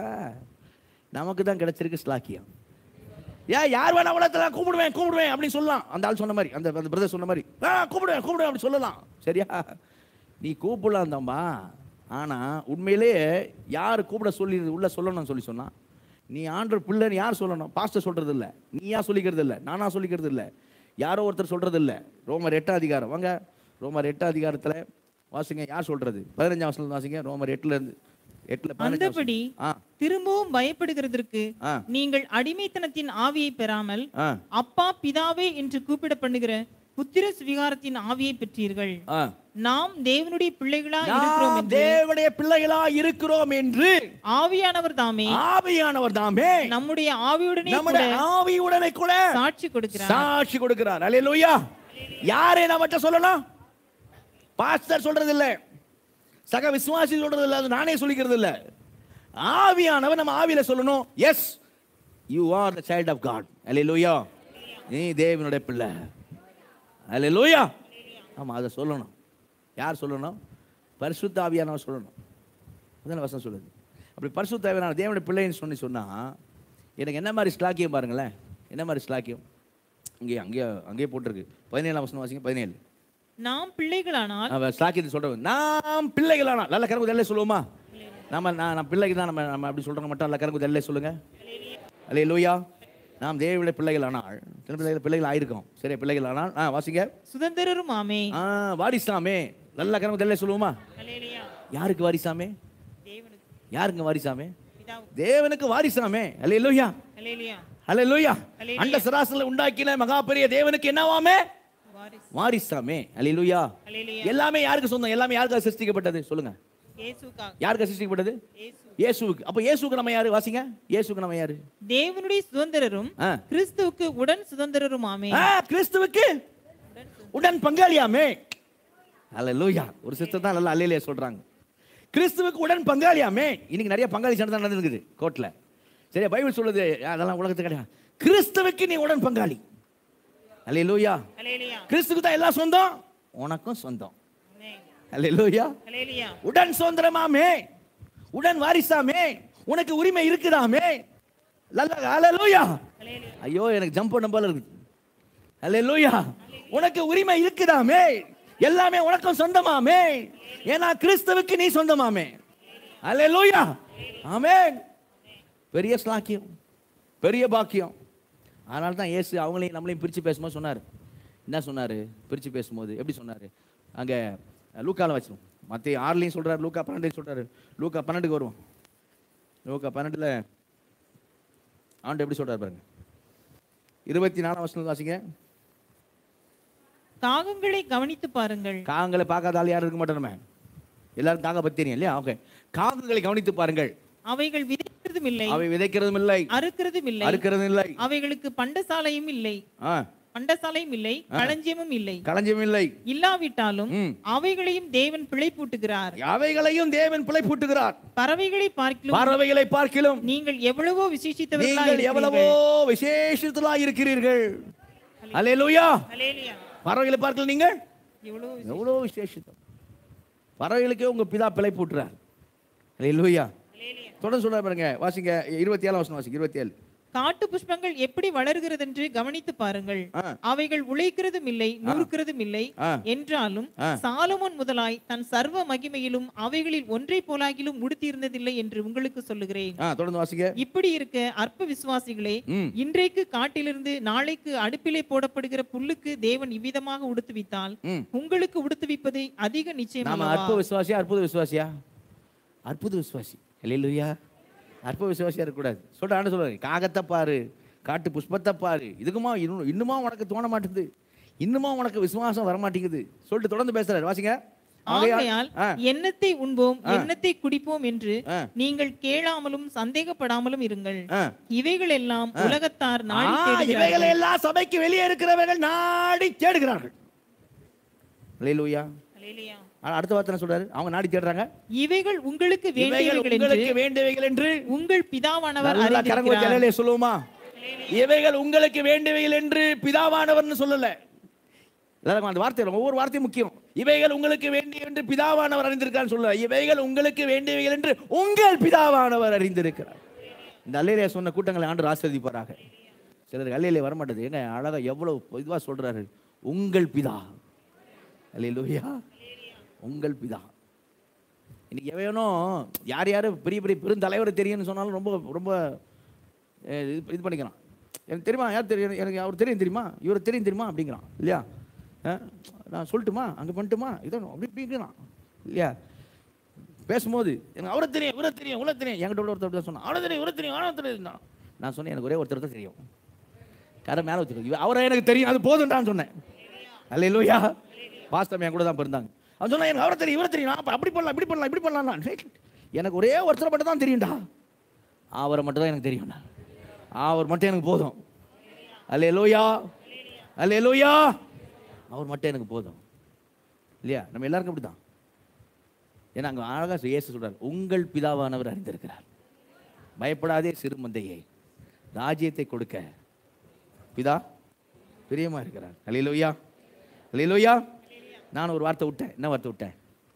நமக்கு தான் கிடைச்சிருக்கு ஸ்லாக்கியம் ஏன் யார் வேணா உலகத்துல நான் கூப்பிடுவேன் கூப்பிடுவேன் அப்படின்னு சொல்லலாம் அந்த ஆள் சொன்ன மாதிரி அந்த அந்த பிரதர் சொன்ன மாதிரி ஆ கூப்பிடுவேன் கூப்பிடுவேன் அப்படி சொல்லலாம் சரியா நீ கூப்பிடலாம் தம்பா ஆனா உண்மையிலேயே யார் கூப்பிட சொல்லி உள்ள சொல்லணும்னு சொல்லி சொன்னா நீ ஆண்டர் பிள்ளைன்னு யார் சொல்லணும் பாஸ்டர் சொல்றது இல்ல நீயா சொல்லிக்கிறது இல்ல நானா சொல்லிக்கிறது இல்ல யாரோ ஒருத்தர் சொல்றது இல்ல ரோமர் எட்டாம் அதிகாரம் வாங்க ரோமர் எட்டாம் அதிகாரத்துல வாசிங்க யார் சொல்றது பதினஞ்சாம் வருஷம் வாசிங்க ரோமர் எட்டுல இருந்து எட்டுல பதினஞ்சாம் அந்தபடி வசனம். ஆ திரும்பவும் பயப்படுகிறதற்கு ஆ நீங்கள் அடிமைத்தனத்தின் ஆவியை பெறாமல் ஆ அப்பா பிதாவே என்று கூப்பிட பண்ணுகிற புத்திர சுவிகாரத்தின் ஆவியை பெற்றீர்கள் ஆ நாம் தேவனுடைய பிள்ளைகளா இருக்கிறோம் நாம் என்று தேவனுடைய பிள்ளைகளா இருக்கிறோம் என்று ஆவியானவர் தாமே ஆவியானவர் தாமே நம்முடைய ஆவியுடனே நம்முடைய கூட ஆவியுடனே கூட சாட்சி கொடுக்கிறார் சாட்சி கொடுக்கிறார் அல்லேலூயா யாரே நம்மகிட்ட சொல்லலாம் பாஸ்டர் சொல்றது இல்ல சக விசுவாசி சொல்றது இல்ல அது நானே சொல்லிக்கிறது இல்ல ஆவியானவர் நம்ம ஆவியில சொல்லணும் yes you are the child of God அல்லேலூயா நீ தேவனுடைய பிள்ளை அல்லேலூயா ஆமா அதை சொல்லணும் யார் சொல்லணும் பரிசுத்த ஆவியானவர் சொல்லணும் அதான வசனம் சொல்லுது அப்படி பரிசுத்த ஆவியானவர் தேவனுடைய பிள்ளைன்னு சொல்லி சொன்னா எனக்கு என்ன மாதிரி ஸ்லாக்கியம் பாருங்களேன் என்ன மாதிரி ஸ்லாக்கியம் இங்கே அங்கேயே அங்கேயே போட்டிருக்கு பதினேழாம் வசனம் வாசிங்க பதினேழு நாம் பிள்ளைகளானால் அவன் ஸ்லாக்கியத்தை சொல்றவன் நாம் பிள்ளைகளானா நல்ல கரங்கு தெல்ல சொல்லுவோமா நம்ம நான் நான் பிள்ளைக்கு தான் நம்ம நம்ம அப்படி சொல்றோம் மட்டும் நல்ல கரங்கு தெல்ல சொல்லுங்க அல்லே லூயா நாம் தேவனுடைய பிள்ளைகளானால் சில பிள்ளைகள் பிள்ளைகள் ஆயிருக்கோம் சரி பிள்ளைகள் ஆனால் ஆ வாசிங்க சுதந்திரரும் ஆமே ஆ வாரிசாமே நல்ல கரங்கு தெல்ல சொல்லுவோமா அல்லேலூயா. யாருக்கு வாரிசாமே தேவனுக்கு யாருங்க வாரிசாமே பிதாவுக்கு தேவனுக்கு வாரிசாமே அல்லே லூயா அல்லேலூயா. அல்லே லூயா அல்லேலூயா. அண்ட சராசரில் உண்டாக்கின மகா பெரிய தேவனுக்கு என்னவாமே வாரிசு. வாரிசாமே அல்லே லூயா அல்லேலூயா. எல்லாமே யாருக்கு சொந்தம் எல்லாமே யாருக்காக சிருஷ்டிக்கப்பட்டது சொல்லுங்க இயேசுவுக்காக. யாருக்கு சிருஷ்டிக்கப்பட்டது இயேசு. இயேசுவுக்கு அப்ப இயேசுவுக்கு நம்ம யாரு வாசிங்க இயேசுவுக்கு நம்ம யாரு தேவனுடைய சுதந்திரரும் ஆ. கிறிஸ்துவுக்கு உடன் சுதந்திரரும் ஆமே ஆ, கிறிஸ்துவுக்கு உடன் பங்காளியாமே அல்லேலூயா ஒரு சிஸ்டர் தான் நல்லா அல்லையிலே சொல்றாங்க கிறிஸ்துவுக்கு உடன் பங்காளியாமே இன்னைக்கு நிறைய பங்காளி சண்டை தான் நடந்துருக்குது கோர்ட்ல சரியா பைபிள் சொல்லுது அதெல்லாம் உலகத்துக்கு கிடையாது கிறிஸ்துவுக்கு நீ உடன் பங்காளி அல்லேலூயா அல்லேலூயா. கிறிஸ்துவுக்கு தான் எல்லாம் சொந்தம் உனக்கும் சொந்தம் ஆமென். அல்லேலூயா அல்லேலூயா. உடன் சுதந்திரமாமே உடன் வாரிசாமே உனக்கு உரிமை இருக்குதாமே லல்ல அல்லேலூயா அல்லேலூயா. ஐயோ எனக்கு ஜம்ப் பண்ண போல இருக்குது அல்லேலூயா உனக்கு உரிமை இருக்குதாமே எல்லாமே உனக்கும் சொந்தமாமே ஏன்னா கிறிஸ்துவுக்கு நீ சொந்தமாமே அல்லேலூயா ஆமென் பெரிய ஸ்லாக்கியம் பெரிய பாக்கியம் அதனால தான் இயேசு அவங்களையும் நம்மளையும் பிரித்து பேசும்போது சொன்னார் என்ன சொன்னார் பிரித்து பேசும்போது எப்படி சொன்னார் அங்கே லூக்கால வச்சிரும் மற்ற ஆறுலையும் சொல்கிறார் லூக்கா பன்னெண்டுலையும் சொல்கிறாரு லூக்கா பன்னெண்டுக்கு வருவோம் லூக்கா பன்னெண்டில் ஆண்டு எப்படி சொல்கிறார் பாருங்க இருபத்தி நாலாம் வருஷம் வாசிங்க காகங்களை கவனித்து பாருங்கள் காகங்களை பார்க்காத ஆள் யாரும் இருக்க மாட்டோமே எல்லாரும் காக பத்தி தெரியும் இல்லையா ஓகே காகங்களை கவனித்து பாருங்கள் அவைகள் விதைக்கிறதும் இல்லை அவை விதைக்கிறதும் இல்லை அறுக்கிறதும் இல்லை அறுக்கிறதும் இல்லை அவைகளுக்கு பண்டசாலையும் இல்லை ஆ பண்டசாலையும் இல்லை களஞ்சியமும் இல்லை களஞ்சியம் இல்லை இல்லாவிட்டாலும் ம். அவைகளையும் தேவன் பிழைப்பூட்டுகிறார் அவைகளையும் தேவன் பிழை பூட்டுகிறார் பறவைகளை பார்க்கிலும் பறவைகளை பார்க்கிலும் நீங்கள் எவ்வளவோ விசேஷித்தவர்களாய் நீங்கள் எவ்வளவோ விசேஷத்திலா இருக்கிறீர்கள் அல்லேலூயா ஹalleluya. பறவைகளை பார்க்கல நீங்கள் எவ்வளவோ எவ்வளோ விசேஷித்தம் பறவைகளுக்கே உங்க பிதா பிழை பூட்டுறார் அல்லேலூயா தொடர்ந்து சொல்றாரு பாருங்க வாசிங்க இருபத்தி ஏழாம் வருஷம் வாசிங்க இருபத்தி ஏழு காட்டு புஷ்பங்கள் எப்படி வளர்கிறதென்று கவனித்து பாருங்கள் ஆ. அவைகள் உழைக்கிறதும் இல்லை நூறுக்கிறதும் இல்லை ஆ. என்றாலும் ஆ. சாலமோன் முதலாய் தன் சர்வ மகிமையிலும் அவைகளில் ஒன்றை போலாகிலும் உடுத்தியிருந்ததில்லை என்று உங்களுக்கு சொல்லுகிறேன் ஆ தொடர்ந்து வாசிங்க இப்படி இருக்க அற்ப விசுவாசிகளே ம் இன்றைக்கு காட்டிலிருந்து நாளைக்கு அடுப்பிலே போடப்படுகிற புல்லுக்கு தேவன் இவ்விதமாக உடுத்துவித்தால் ம் உங்களுக்கு உடுத்துவிப்பது அதிக நிச்சயம் நாம அல்லவா? அற்புத விசுவாசியா அற்புத விசுவாசியா அற்புத விசுவாசி இல்லையா அற்புத விசுவாசியா இருக்கக்கூடாது சொல்ற ஆண்டு சொல்றாரு காகத்தை பாரு காட்டு புஷ்பத்தை பாரு இதுக்குமா இன்னும் இன்னுமா உனக்கு தோண மாட்டேங்குது இன்னுமா உனக்கு விசுவாசம் வர மாட்டேங்குது சொல்லிட்டு தொடர்ந்து பேசுறாரு வாசிங்க ஆகையால் ஆ. எண்ணத்தை உண்போம் எண்ணத்தை குடிப்போம் என்று ஆ. நீங்கள் கேளாமலும் சந்தேகப்படாமலும் இருங்கள் ஆ. இவைகள் எல்லாம் உலகத்தார் நாடி ஆ, தேடுகிறார்கள் இவைகளை எல்லாம் சபைக்கு வெளியே இருக்கிறவர்கள் நாடி தேடுகிறார்கள் இல்லையா அல்லேலூயா. அடுத்த வார்த்தை என்ன சொல்றாரு அவங்க நாடி தேடுறாங்க இவைகள் உங்களுக்கு இவைகள் வேண்டியவைகள் என்று உங்களுக்கு வேண்டியவைகள் என்று உங்கள் பிதாவானவர் நல்லா கரங்க வச்சு அறிந்திருக்கிறார் அலையிலே சொல்லுவோமா இவைகள் உங்களுக்கு வேண்டியவைகள் என்று பிதாவானவர்னு சொல்லல எல்லாருக்கும் அந்த வார்த்தை ஒவ்வொரு வார்த்தையும் முக்கியம் இவைகள் உங்களுக்கு வேண்டிய என்று பிதாவானவர் அறிந்திருக்கான்னு சொல்லல இவைகள் உங்களுக்கு வேண்டியவைகள் என்று உங்கள் பிதாவானவர் அறிந்திருக்கிறார் இந்த அல்லையிலே சொன்ன கூட்டங்களை ஆண்டு ஆசிர்வதிப்பாராக சிலருக்கு அல்லையிலே வரமாட்டேது ஏங்க அழகா எவ்வளவு இதுவா சொல்றாரு உங்கள் பிதா அல்லையிலூயா உங்கள் பிதா இன்னைக்கு எவனோ யார் யார் பெரிய பெரிய பெருந்தலைவர் தெரியும்னு சொன்னாலும் ரொம்ப ரொம்ப அஹ், இது இது பண்ணிக்கிறான் எனக்கு தெரியுமா யார் தெரியும் எனக்கு அவர் தெரியும் தெரியுமா இவர் தெரியும் தெரியுமா அப்படிங்கிறான் இல்லையா அஹ், நான் சொல்லட்டுமா அங்கே பண்ணிட்டுமா இதோ அப்படி இப்படிங்கிறான் இல்லையா பேசும்போது எனக்கு அவரை தெரியும் இவரை தெரியும் இவரை தெரியும் என்கிட்ட கூட ஒருத்தர் தான் சொன்னான் அவரை தெரியும் இவரை தெரியும் அவரை தெரியும் நான். நான் சொன்னேன் எனக்கு ஒரே ஒருத்தர் தான் தெரியும் கரை மேலே வச்சுருக்கோம் அவரை எனக்கு தெரியும் அது போதும்டான்னு சொன்னேன் அல்ல இல்லையா பாஸ்டம் என் கூட தான் பிறந்தாங்க அவன் சொன்னா எனக்கு அவரை தெரியும் இவரை தெரியும் நான் அப்ப அப்படி பண்ணலாம் இப்படி பண்ணலாம் இப்படி பண்ணலாம் எனக்கு ஒரே ஒருத்தரை மட்டும் தான் தெரியும்டா அவரை மட்டும் தான் எனக்கு தெரியும்டா அவர் மட்டும் எனக்கு போதும் அல்ல எலோயா அல்ல எலோயா அவர் மட்டும் எனக்கு போதும் இல்லையா நம்ம எல்லாருக்கும் அப்படி தான் ஏன்னா அங்கே அழகாக இயேசு சொல்றார் உங்கள் பிதாவானவர் அறிந்திருக்கிறார் பயப்படாதே சிறுமந்தையே ராஜ்யத்தை கொடுக்க பிதா பிரியமா இருக்கிறார் அலையிலோயா அலையிலோயா நான் ஒரு வார்த்தை விட்டேன் என்ன வார்த்தை விட்டேன்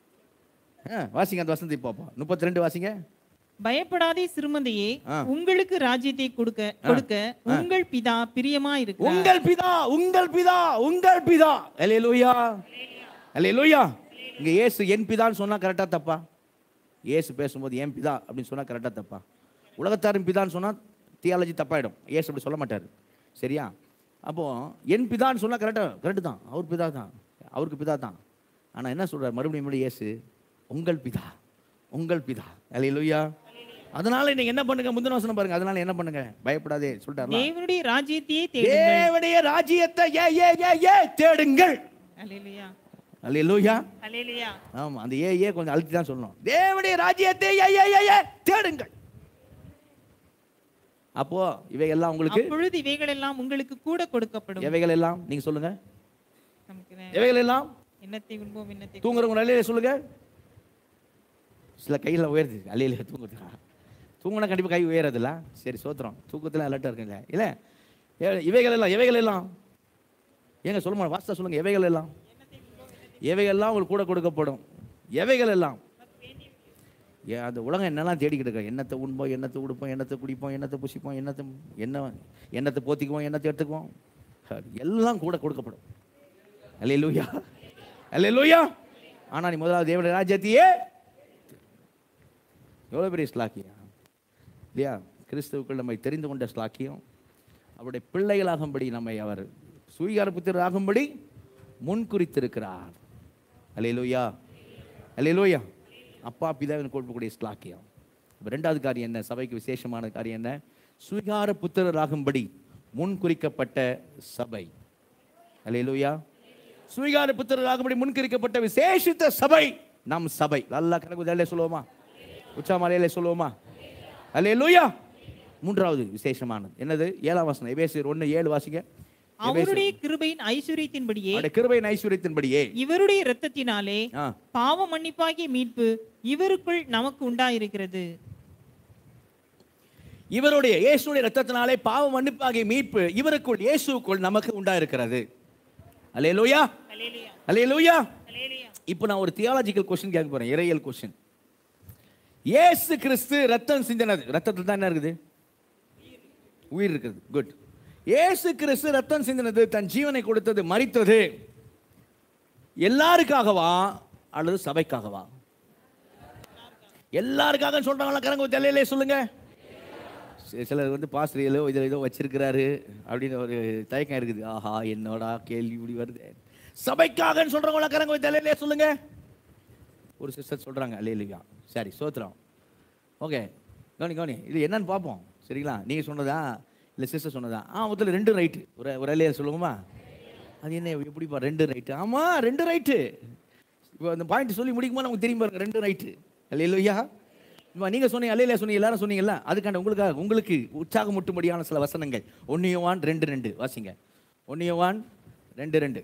ஆ, வாசிங்க அந்த வசந்தி பார்ப்போம் முப்பத்தி ரெண்டு வாசிங்க பயப்படாதே சிறுமந்தையே ஆ. உங்களுக்கு ராஜ்யத்தை கொடுக்க கொடுக்க உங்கள் பிதா பிரியமா இருக்கிறார் உங்கள் பிதா உங்கள் பிதா உங்கள் பிதா அலையிலோயா அலையிலோயா இங்க இயேசு என் பிதான்னு சொன்னா கரெக்டா தப்பா இயேசு பேசும்போது என் பிதா அப்படின்னு சொன்னா கரெக்டா தப்பா உலகத்தாரின் பிதான்னு சொன்னா தியாலஜி தப்பாயிடும் இயேசு அப்படி சொல்ல மாட்டார் சரியா அப்போ என் பிதான்னு சொன்னா கரெக்டா கரெக்டு தான் அவர் பிதா தான் அவருக்கு பிதா தான் ஆனா என்ன சொல்றார் மறுபடியும் மறுபடியும் இயேசு உங்கள் பிதா உங்கள் பிதா அலையிலோயா அதனால நீங்க என்ன பண்ணுங்க முந்தின வசனம் பாருங்க அதனால என்ன பண்ணுங்க பயப்படாதே சொல்லிட்டாரு தேவனுடைய ராஜ்யத்தையே தேடுங்கள் தேவனுடைய ராஜ்யத்தை ஏ ஏ ஏ ஏ தேடுங்கள் அல்லேலூயா அல்லேலூயா அல்லேலூயா ஆமா அந்த ஏ ஏ கொஞ்சம் அழுத்தி தான் சொல்லணும் தேவனுடைய ராஜ்யத்தை ஏ ஏ ஏ ஏ தேடுங்கள் அப்போ இவையெல்லாம் உங்களுக்கு அப்பொழுது இவைகள் எல்லாம் உங்களுக்கு கூட கொடுக்கப்படும் எவைகள் எல்லாம் நீங்க சொல்லுங்க நமக்கு நே- எவைகள் எல்லாம் எண்ணத்தை உண்போம் எண்ணத்தை தூங்குறவங்க அலையில சொல்லுங்க சில கையில் உயருது அலையில தூங்குறதுக்கா தூங்குனா கண்டிப்பாக கை உயரதில்ல சரி சோத்திரம் தூக்கத்தில் அலர்ட்டாக இருக்குங்க இல்லை ஏ- இவைகள் எல்லாம் எவைகள் எல்லாம் ஏங்க சொல்ல மாட்டேன் வாஸ்தா சொல்லுங்க எவைகள் எல்லாம் எவைகள் எல்லாம் உங்களுக்கு கூட கொடுக்கப்படும் எவைகள் எல்லாம் ஏன் அந்த உலகம் என்னெல்லாம் தேடிக்கிட்டு இருக்கா எண்ணத்தை உண்போம் எண்ணத்தை உடுப்போம் எண்ணத்தை குடிப்போம் எண்ணத்தை புசிப்போம் எண்ணத்தை என்ன எண்ணத்தை போத்திக்குவோம் எண்ணத்தை எடுத்துக்குவோம் எல்லாம் கூட கொடுக்கப்படும் அல்லேலூயா அல்லேலூயா ஆனா நீ முதலாவது தேவனுடைய ராஜ்யத்தையே எவ்வளோ பெரிய ஸ்லாக்கியம் இல்லையா கிறிஸ்துவுக்குள் நம்மை தெரிந்து கொண்ட ஸ்லாக்கியம் அவருடைய பிள்ளைகளாகும்படி நம்மை அவர் சுவீகார புத்திரராகும்படி முன்குறித்திருக்கிறார் அல்லேலூயா அல்லேலூயா அப்பா பிதாவின் கொடுக்கக்கூடிய ஸ்லாக்கியம் அப்ப ரெண்டாவது காரியம் என்ன சபைக்கு விசேஷமான காரியம் என்ன சுவீகார புத்திரராகும்படி முன்குறிக்கப்பட்ட சபை அல்லேலூயா சுவீகார புத்திரராகும்படி முன்குறிக்கப்பட்ட விசேஷித்த சபை நம் சபை நல்லா கணக்கு தல்லே சொல்லுவோமா உச்சா மலையில சொல்லுவோமா அல்லேலூயா மூன்றாவது விசேஷமானது என்னது ஏழாம் வசனம் எபேசியர் ஒன்று ஏழு வாசிங்க அவருடைய கிருபையின் ஐஸ்வர்யத்தின்படியே அவருடைய கிருபையின் ஐஸ்வர்யத்தின்படியே இவருடைய இரத்தத்தினாலே ஆ, பாவ மன்னிப்பாகிய மீட்பு இவருக்குள் நமக்கு உண்டாயிருக்கிறது இவருடைய இயேசுடைய ரத்தத்தினாலே பாவ மன்னிப்பாகிய மீட்பு இவருக்குள் இயேசுக்குள் நமக்கு உண்டாயிருக்கிறது அல்லேலூயா அல்லேலூயா இப்போ நான் ஒரு தியாலஜிக்கல் கொஸ்டின் கேட்க போறேன் இறையல் கொஸ்டின் இயேசு கிறிஸ்து ரத்தம் சிந்தினது ரத்தத்தில் தான் என்ன இருக்குது உயிர் இருக்குது குட் இயேசு கிறிஸ்து ரத்தம் சிந்தினது தன் ஜீவனை கொடுத்தது மரித்தது எல்லாருக்காகவா அல்லது சபைக்காகவா எல்லாருக்காக சொல்றாங்களா கரங்க தெரியலே சொல்லுங்க சி- சிலர் வந்து பாஸ்டரியலோ இதில் ஏதோ வச்சிருக்கிறாரு அப்படின்னு ஒரு தயக்கம் இருக்குது ஆஹா என்னோடா கேள்வி இப்படி வருது சபைக்காகன்னு சொல்றவங்களா கரங்க தெரியலே சொல்லுங்க ஒரு சிஸ்டர் சொல்றாங்க அல்லையா சரி சோத்திரம் ஓகே கவனி கவனி இது என்னன்னு பார்ப்போம் சரிங்களா நீங்க சொன்னதா இல்லை சிஸ்டர் சொன்னதா ஆ முதல்ல ரெண்டு ரைட்டு ஒரு ஒரு அல்லையா சொல்லுவோமா அது என்ன எப்படிப்பா ரெண்டு ரைட்டு ஆமா ரெண்டு ரைட்டு இப்போ அந்த பாயிண்ட் சொல்லி முடிக்குமா நமக்கு தெரியும் பாருங்க ரெண்டு ரைட்டு அல்லையா இப்போ நீங்கள் சொன்னீங்க அல்லையா சொன்னீங்க எல்லாரும் சொன்னீங்கல்ல அதுக்காண்ட உங்களுக்காக உங்களுக்கு உற்சாகமூட்டும்படியான சில வசனங்கள் ஒன்னியவான் ரெண்டு ரெண்டு வாசிங்க ஒன்னியவான் ரெண்டு ரெண்டு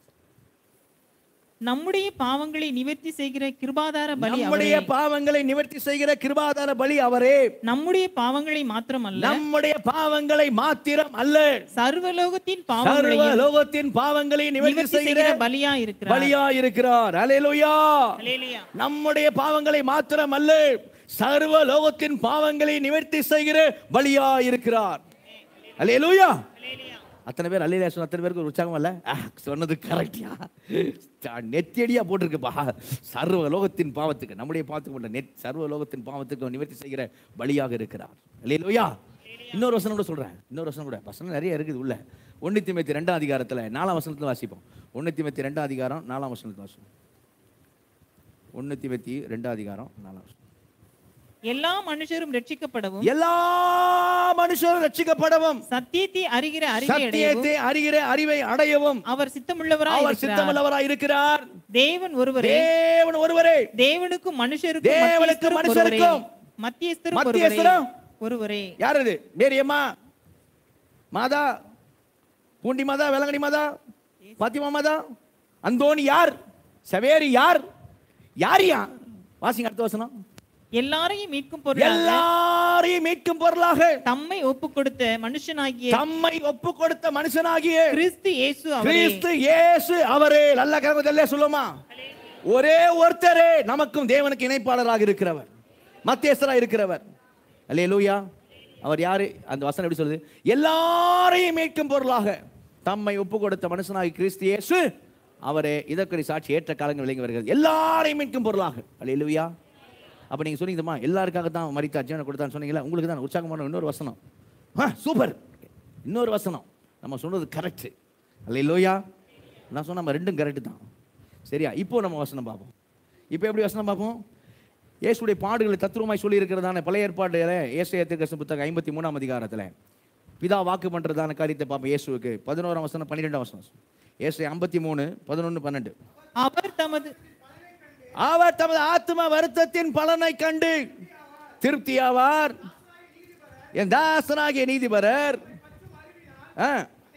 நம்முடைய பாவங்களை நிவர்த்தி செய்கிற கிருபாதார பலி நம்முடைய அவரே பாவங்களை நிவர்த்தி செய்கிற கிருபாதார பலி அவரே நம்முடைய பாவங்களை மாத்திரமல்ல நம்முடைய பாவங்களை மாத்திரம் அல்ல சர்வலோகத்தின் சர்வ பாவங்களையும் லோகத்தின் பாவங்களை நிவர்த்தி நிவர்த்தி செய்கிற செய்கிற பலியா இருக்கிறார் பலியா இருக்கிறார் அலையலுயா அல்லேலூயா. நம்முடைய பாவங்களை மாத்திரம் அல்ல சர்வ லோகத்தின் பாவங்களை நிவர்த்தி செய்கிற பலியா இருக்கிறார் அலையலுயா அத்தனை பேர் அல்லையா சொன்ன அத்தனை பேருக்கு ஒரு உற்சாகம் அல்ல ஆ, சொன்னது கரெக்டியா நெத்தியடியா போட்டிருக்குப்பா சர்வ லோகத்தின் பாவத்துக்கு நம்முடைய பாவத்துக்கு போட்ட நெத் சர்வ லோகத்தின் பாவத்துக்கு நிவர்த்தி செய்கிற பலியாக இருக்கிறார் அல்லையா இன்னொரு வசனம் கூட சொல்றேன் இன்னொரு வசனம் கூட வசனம் நிறைய இருக்குது உள்ள ஒன்னு திமுத்தி ரெண்டாம் அதிகாரத்துல நாலாம் வசனத்துல வாசிப்போம் ஒன்னு திமுத்தி ரெண்டாம் அதிகாரம் நாலாம் வசனத்துல வாசிப்போம் ஒன்னு திமுத்தி ரெண்டாம் அதிகாரம் நாலாம் வசனம் எல்லா மனுஷரும் ரட்சிக்கப்படவும் எல்லா மனுஷரும் ரட்சிக்கப்படவும் சத்தியத்தை அறிகிற அறிவை அடையவும் சத்தியத்தை அறிகிற அறிவை அடையவும் அவர் சித்தமுள்ளவராய் அவர் இருக்கிறார் சித்தமுள்ளவராய் இருக்கிறார் தேவன் ஒருவரே தேவன் ஒருவரே தேவனுக்கும் மனுஷருக்கும் தேவனுக்கும் மத்தியஸ்தரும் ஒருவரே. மனுஷருக்கும் மத்தியஸ்தரும் மத்தியஸ்தரும் ஒருவரே ஒருவரே யார் இது மேரியம்மா மாதா பூண்டி மாதா வேளங்கனி மாதா பாத்திமா மாதா அந்தோணி யார் சவேரி யார் யார் யா வாசிங்க அடுத்த வசனம் எல்லாரையும் மீட்கும் பொருளாக எல்லாரையும் மீட்கும் பொருளாக தம்மை ஒப்பு கொடுத்த மனுஷனாகிய தம்மை ஒப்பு கொடுத்த மனுஷனாகிய கிறிஸ்து இயேசு அவரே கிறிஸ்து இயேசு அவரே நல்ல கரமத்தல்ல சொல்லுமா ஒரே ஒருத்தரே நமக்கும் தேவனுக்கு இணைப்பாளராக இருக்கிறவர் மத்தியஸ்தராக இருக்கிறவர் அல்லேலூயா அவர் யாரு அந்த வசனம் எப்படி சொல்லுது எல்லாரையும் மீட்கும் பொருளாக தம்மை ஒப்பு கொடுத்த மனுஷனாகி கிறிஸ்து இயேசு அவரே இதற்குரிய சாட்சி ஏற்ற காலங்கள் விளங்கி வருகிறது எல்லாரையும் மீட்கும் பொருளாக அல்லேலூயா அப்ப நீங்க சொன்னீங்கம்மா எல்லாருக்காக தான் மரித்தா ஜீவனை கொடுத்தான்னு சொன்னீங்களா உங்களுக்கு தான் உற்சாகமான இன்னொரு வசனம் ஆ சூப்பர் இன்னொரு வசனம் நம்ம சொன்னது கரெக்ட் அல்லேலூயா நான் சொன்ன நம்ம ரெண்டும் கரெக்ட் தான் சரியா இப்போ நம்ம வசனம் பார்ப்போம் இப்போ எப்படி வசனம் பார்ப்போம் இயேசுடைய பாடுகளை தத்துவமாய் சொல்லி இருக்கிறதான பழைய ஏற்பாடு ஏசைய திருக்கசம் புத்தகம் ஐம்பத்தி மூணாம் அதிகாரத்தில் பிதா வாக்கு பண்றதான காரியத்தை பார்ப்போம் இயேசுவுக்கு பதினோராம் வசனம் பன்னிரெண்டாம் வசனம் ஏசை ஐம்பத்தி மூணு பதினொன்று பன்னெண்டு அவர் தமது அவர் தமது ஆத்ம வருத்தத்தின் பலனை கண்டு திருப்தியாவார் என் தாசனாகிய நீதிபரர் ஆ,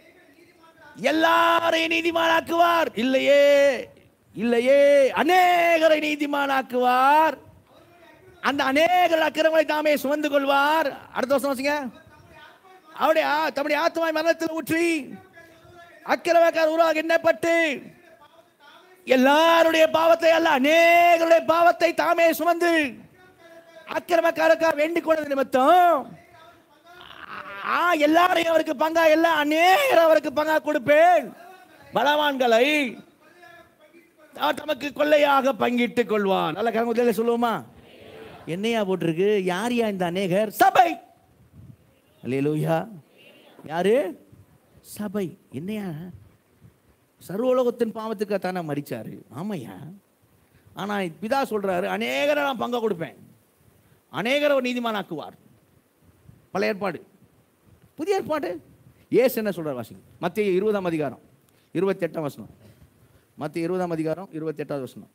எல்லாரையும் நீதிமானாக்குவார் இல்லையே இல்லையே அநேகரை நீதிமானாக்குவார் அந்த அநேகர் அக்கிரமங்களை தாமே சுமந்து கொள்வார் அடுத்த வருஷம் வாசிங்க அவருடைய ஆ- தம்முடைய ஆத்மாவை மரணத்தில் ஊற்றி அக்கிரமக்கார உருவாக எண்ணப்பட்டு எல்லாருடைய பாவத்தை அல்ல அநேகருடைய பாவத்தை தாமே சுமந்து அக்கிரமக்காரக்கா வேண்டிக் கொண்டது நிமித்தம் ஆ எல்லாரையும் அவருக்கு பங்கா எல்லாம் அநேகர் அவருக்கு பங்கா கொடுப்பேன் பலவான்களை அவர் தமக்கு கொள்ளையாக பங்கிட்டுக் கொள்வான் நல்ல கரங்குதல சொல்லுவோமா என்னையா போட்டிருக்கு யார் யா இந்த அநேகர் சபை அல்லேலூயா யாரு சபை என்னையா சர்வலோகத்தின் பாவத்துக்கு தானே மறிச்சாரு ஆமையா ஆனா பிதா சொல்றாரு அநேகரை நான் பங்கா கொடுப்பேன் அநேகரை ஒரு நீதிமானாக்குவார் பழைய ஏற்பாடு புதிய ஏற்பாடு ஏசு என்ன சொல்றார் வாசிங்க மத்திய இருபதாம் அதிகாரம் இருபத்தி எட்டாம் வசனம் மத்திய இருபதாம் அதிகாரம் இருபத்தி எட்டாவது வசனம்